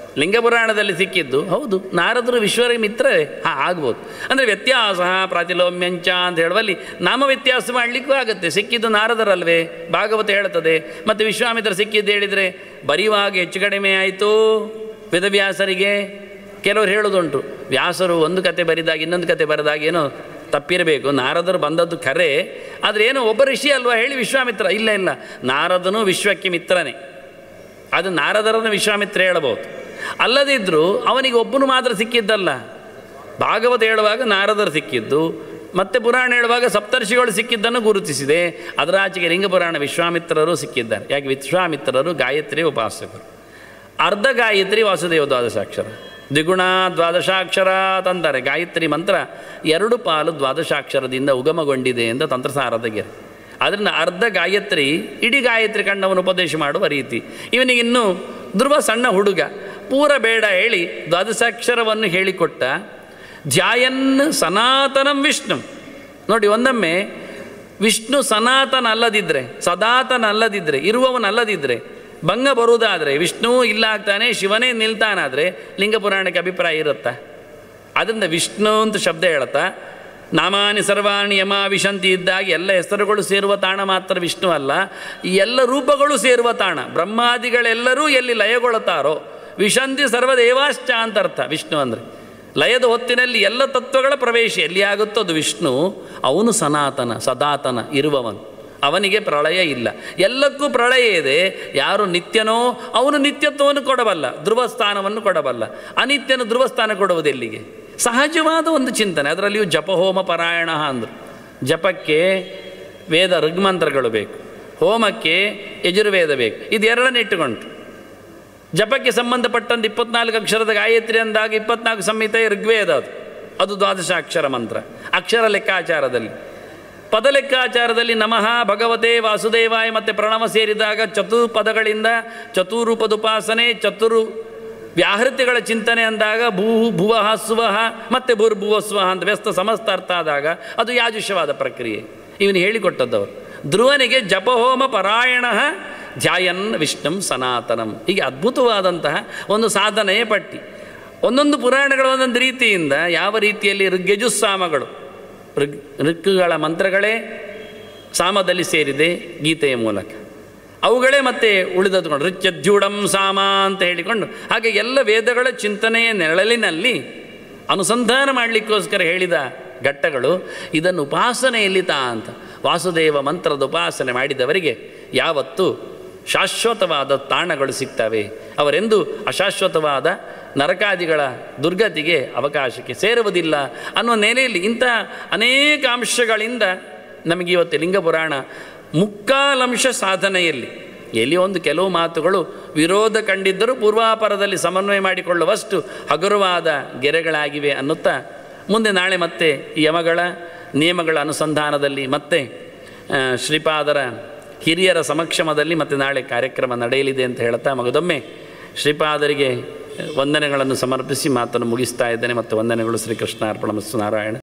ಲಿಂಗಪುರಾಣದಲ್ಲಿ ಸಿಕ್ಕಿದ್ದು ಹೌದು ನಾರದರು ವಿಶ್ವರ ಮಿತ್ರರೇ ಹಾಂ ಆಗ್ಬೋದು ಅಂದರೆ ವ್ಯತ್ಯಾಸ ಪ್ರಾತಿಲೋಮ್ಯಂಚ ಅಂತ ಹೇಳುವಲ್ಲಿ ನಾಮ ವ್ಯತ್ಯಾಸ ಮಾಡಲಿಕ್ಕೂ ಆಗುತ್ತೆ ಸಿಕ್ಕಿದ್ದು ನಾರದರಲ್ವೇ ಭಾಗವತ ಹೇಳ್ತದೆ ಮತ್ತು ವಿಶ್ವಾಮಿತ್ರ ಸಿಕ್ಕಿದ್ದು ಹೇಳಿದರೆ ಬರೆಯುವಾಗ ಹೆಚ್ಚು ಕಡಿಮೆ ಆಯಿತು ವೇದವ್ಯಾಸರಿಗೆ ಕೆಲವರು ಹೇಳೋದುಂಟು ವ್ಯಾಸರು ಒಂದು ಕತೆ ಬರಿದಾಗ ಇನ್ನೊಂದು ಕತೆ ಬರೆದಾಗ ಏನೋ ತಪ್ಪಿರಬೇಕು ನಾರದರು ಬಂದದ್ದು ಖರೆ ಆದರೆ ಏನೋ ಒಬ್ಬ ಋಷಿ ಅಲ್ವಾ ಹೇಳಿ ವಿಶ್ವಾಮಿತ್ರ ಇಲ್ಲ ಇಲ್ಲ ನಾರದನು ವಿಶ್ವಕ್ಕೆ ಮಿತ್ರನೇ ಅದು ನಾರದರನ್ನು ವಿಶ್ವಾಮಿತ್ರ ಹೇಳಬಹುದು ಅಲ್ಲದಿದ್ದರೂ ಅವನಿಗೆ ಒಬ್ಬನು ಮಾತ್ರ ಸಿಕ್ಕಿದ್ದಲ್ಲ ಭಾಗವತ ಹೇಳುವಾಗ ನಾರದರು ಸಿಕ್ಕಿದ್ದು ಮತ್ತೆ ಪುರಾಣ ಹೇಳುವಾಗ ಸಪ್ತರ್ಷಿಗಳು ಸಿಕ್ಕಿದ್ದನ್ನು ಗುರುತಿಸಿದೆ ಅದರಾಚೆಗೆ ಲಿಂಗಪುರಾಣ ವಿಶ್ವಾಮಿತ್ರರು ಸಿಕ್ಕಿದ್ದಾರೆ ಯಾಕೆ ವಿಶ್ವಾಮಿತ್ರರು ಗಾಯತ್ರಿ ಉಪಾಸಕರು ಅರ್ಧ ಗಾಯತ್ರಿ ವಾಸುದೇವ ದ್ವಾದಶಾಕ್ಷರ ದ್ವಿಗುಣ ದ್ವಾದಶಾಕ್ಷರ ತಂತಾರೆ ಗಾಯತ್ರಿ ಮಂತ್ರ ಎರಡು ಪಾಲು ದ್ವಾದಶಾಕ್ಷರದಿಂದ ಉಗಮಗೊಂಡಿದೆ ಅಂತ ತಂತ್ರಸಾರದ ಗೆರೆ ಅದರಿಂದ ಅರ್ಧ ಗಾಯತ್ರಿ ಇಡೀ ಗಾಯತ್ರಿ ಕಂಡವನು ಉಪದೇಶ ಮಾಡುವ ರೀತಿ ಇವನಿಗಿನ್ನೂ ಧ್ರುವ ಸಣ್ಣ ಹುಡುಗ ಪೂರ ಬೇಡ ಹೇಳಿ ದ್ವಾದಶಾಕ್ಷರವನ್ನು ಹೇಳಿಕೊಟ್ಟ ಧ್ಯಾಯನ್ ಸನಾತನಂ ವಿಷ್ಣು ನೋಡಿ ಒಂದೊಮ್ಮೆ ವಿಷ್ಣು ಸನಾತನ ಅಲ್ಲದಿದ್ದರೆ ಸದಾತನ ಅಲ್ಲದಿದ್ದರೆ ಇರುವವನಲ್ಲದಿದ್ದರೆ ಭಂಗ ಬರುವುದಾದರೆ ವಿಷ್ಣು ಇಲ್ಲ ಆಗ್ತಾನೆ ಶಿವನೇ ನಿಲ್ತಾನಾದರೆ ಲಿಂಗಪುರಾಣಕ್ಕೆ ಅಭಿಪ್ರಾಯ ಇರುತ್ತಾ ಅದರಿಂದ ವಿಷ್ಣು ಅಂತ ಶಬ್ದ ಹೇಳುತ್ತಾ ನಾಮಾನಿ ಸರ್ವಾಣಿ ಯಮ ವಿಶಂತಿ ಇದ್ದಾಗ ಎಲ್ಲ ಹೆಸರುಗಳು ಸೇರುವ ತಾಣ ಮಾತ್ರ ವಿಷ್ಣು ಅಲ್ಲ ಈ ಎಲ್ಲ ರೂಪಗಳು ಸೇರುವ ತಾಣ ಬ್ರಹ್ಮಾದಿಗಳೆಲ್ಲರೂ ಎಲ್ಲಿ ಲಯಗೊಳ್ಳುತ್ತಾರೋ ವಿಶಂತಿ ಸರ್ವದೇವಾಶ್ಚ ಅಂತ ಅರ್ಥ ವಿಷ್ಣು ಅಂದರೆ ಲಯದ ಹೊತ್ತಿನಲ್ಲಿ ಎಲ್ಲ ತತ್ವಗಳ ಪ್ರವೇಶ ಎಲ್ಲಿ ಆಗುತ್ತೋ ಅದು ವಿಷ್ಣು ಅವನು ಸನಾತನ ಸದಾತನ ಇರುವವನು ಅವನಿಗೆ ಪ್ರಳಯ ಇಲ್ಲ ಎಲ್ಲಕ್ಕೂ ಪ್ರಳಯ ಇದೆ ಯಾರು ನಿತ್ಯನೋ ಅವನು ನಿತ್ಯತ್ವವನ್ನು ಕೊಡಬಲ್ಲ ಧ್ರುವ ಸ್ಥಾನವನ್ನು ಕೊಡಬಲ್ಲ ಅನಿತ್ಯನ ಧ್ರುವ ಸ್ಥಾನ ಕೊಡುವುದೆಲ್ಲಿಗೆ ಸಹಜವಾದ ಒಂದು ಚಿಂತನೆ ಅದರಲ್ಲಿಯೂ ಜಪಹೋಮ ಪರಾಯಣ ಅಂದರು ಜಪಕ್ಕೆ ವೇದ ಋಗ್ಮಂತ್ರಗಳು ಬೇಕು ಹೋಮಕ್ಕೆ ಯಜುರ್ವೇದ ಬೇಕು ಇದೆರಡನ್ನ ಇಟ್ಟುಕೊಂಡು ಜಪಕ್ಕೆ ಸಂಬಂಧಪಟ್ಟಂತೆ ಇಪ್ಪತ್ನಾಲ್ಕು ಅಕ್ಷರದ ಗಾಯತ್ರಿ ಅಂದಾಗ ಇಪ್ಪತ್ನಾಲ್ಕು ಸಂಹಿತೆ ಋಗ್ವೇದ ಅದು ಅದು ದ್ವಾದಶ ಅಕ್ಷರ ಮಂತ್ರ ಅಕ್ಷರ ಲೆಕ್ಕಾಚಾರದಲ್ಲಿ ಪದ ಲೆಕ್ಕಾಚಾರದಲ್ಲಿ ನಮಃ ಭಗವತೆ ವಾಸುದೇವಾಯ ಮತ್ತು ಪ್ರಣವ ಸೇರಿದಾಗ ಚತುರ್ಪದಗಳಿಂದ ಚತುರೂಪದುಪಾಸನೆ ಚತುರು ವ್ಯಾಹೃತಿಗಳ ಚಿಂತನೆ ಅಂದಾಗ ಭೂ ಭುವಃ ಸುವಹ ಮತ್ತು ಭೂರ್ಭುವ ಸ್ವಹ ಅಂತ ವ್ಯಸ್ತ ಸಮಸ್ತ ಅರ್ಥ ಆದಾಗ ಅದು ಯಾಜುಷ್ಯವಾದ ಪ್ರಕ್ರಿಯೆ ಇವನು ಹೇಳಿಕೊಟ್ಟದ್ದವರು ಧ್ರುವನಿಗೆ ಜಪಹೋಮ ಪರಾಯಣ ಧ್ಯಾಯನ್ ವಿಷ್ಣುಂ ಸನಾತನಂ ಹೀಗೆ ಅದ್ಭುತವಾದಂತಹ ಒಂದು ಸಾಧನೆಯ ಪಟ್ಟಿ ಒಂದೊಂದು ಪುರಾಣಗಳ ಒಂದೊಂದು ರೀತಿಯಿಂದ ಯಾವ ರೀತಿಯಲ್ಲಿ ಋಗ್ಯಜುಸ್ಸಾಮಗಳು ಋಗ್ ಋಕ್ಕುಗಳ ಮಂತ್ರಗಳೇ ಸಾಮದಲ್ಲಿ ಸೇರಿದೆ ಗೀತೆಯ ಮೂಲಕ ಅವುಗಳೇ ಮತ್ತೆ ಉಳಿದದ್ಕೊಂಡು ಋಚ್ಯದ್ಯೂಢಂ ಸಾಮ ಅಂತ ಹೇಳಿಕೊಂಡು ಹಾಗೆ ಎಲ್ಲ ವೇದಗಳ ಚಿಂತನೆಯ ನೆರಳಿನಲ್ಲಿ ಅನುಸಂಧಾನ ಮಾಡಲಿಕ್ಕೋಸ್ಕರ ಹೇಳಿದ ಘಟ್ಟಗಳು ಇದನ್ನು ಉಪಾಸನೆಯಲ್ಲಿ ತಾ ಅಂತ ವಾಸುದೇವ ಮಂತ್ರದ ಉಪಾಸನೆ ಮಾಡಿದವರಿಗೆ ಯಾವತ್ತೂ ಶಾಶ್ವತವಾದ ತಾಣಗಳು ಸಿಗ್ತವೆ ಅವರೆಂದು ಅಶಾಶ್ವತವಾದ ನರಕಾದಿಗಳ ದುರ್ಗತಿಗೆ ಅವಕಾಶಕ್ಕೆ ಸೇರುವುದಿಲ್ಲ ಅನ್ನುವ ನೆಲೆಯಲ್ಲಿ ಇಂಥ ಅನೇಕ ಅಂಶಗಳಿಂದ ನಮಗೆ ಇವತ್ತು ಲಿಂಗಪುರಾಣ ಮುಕ್ಕಾಲಂಶ ಸಾಧನೆಯಲ್ಲಿ ಎಲ್ಲಿ ಒಂದು ಕೆಲವು ಮಾತುಗಳು ವಿರೋಧ ಕಂಡಿದ್ದರೂ ಪೂರ್ವಾಪರದಲ್ಲಿ ಸಮನ್ವಯ ಮಾಡಿಕೊಳ್ಳುವಷ್ಟು ಹಗುರವಾದ ಗೆರೆಗಳಾಗಿವೆ ಅನ್ನುತ್ತಾ ಮುಂದೆ ನಾಳೆ ಮತ್ತೆ ಈ ಯಮಗಳ ನಿಯಮಗಳ ಅನುಸಂಧಾನದಲ್ಲಿ ಮತ್ತೆ ಆ, ಶ್ರೀಪಾದರ ಹಿರಿಯರ ಸಮಕ್ಷಮದಲ್ಲಿ ಮತ್ತೆ ನಾಳೆ ಕಾರ್ಯಕ್ರಮ ನಡೆಯಲಿದೆ ಅಂತ ಹೇಳ್ತಾ ಮಗದೊಮ್ಮೆ ಶ್ರೀಪಾದರಿಗೆ ವಂದನೆಗಳನ್ನು ಸಮರ್ಪಿಸಿ ಮಾತನ್ನು ಮುಗಿಸ್ತಾ ಇದ್ದೇನೆ ಮತ್ತು ವಂದನೆಗಳು ಶ್ರೀಕೃಷ್ಣ ಅರ್ಪಣ ನಾರಾಯಣ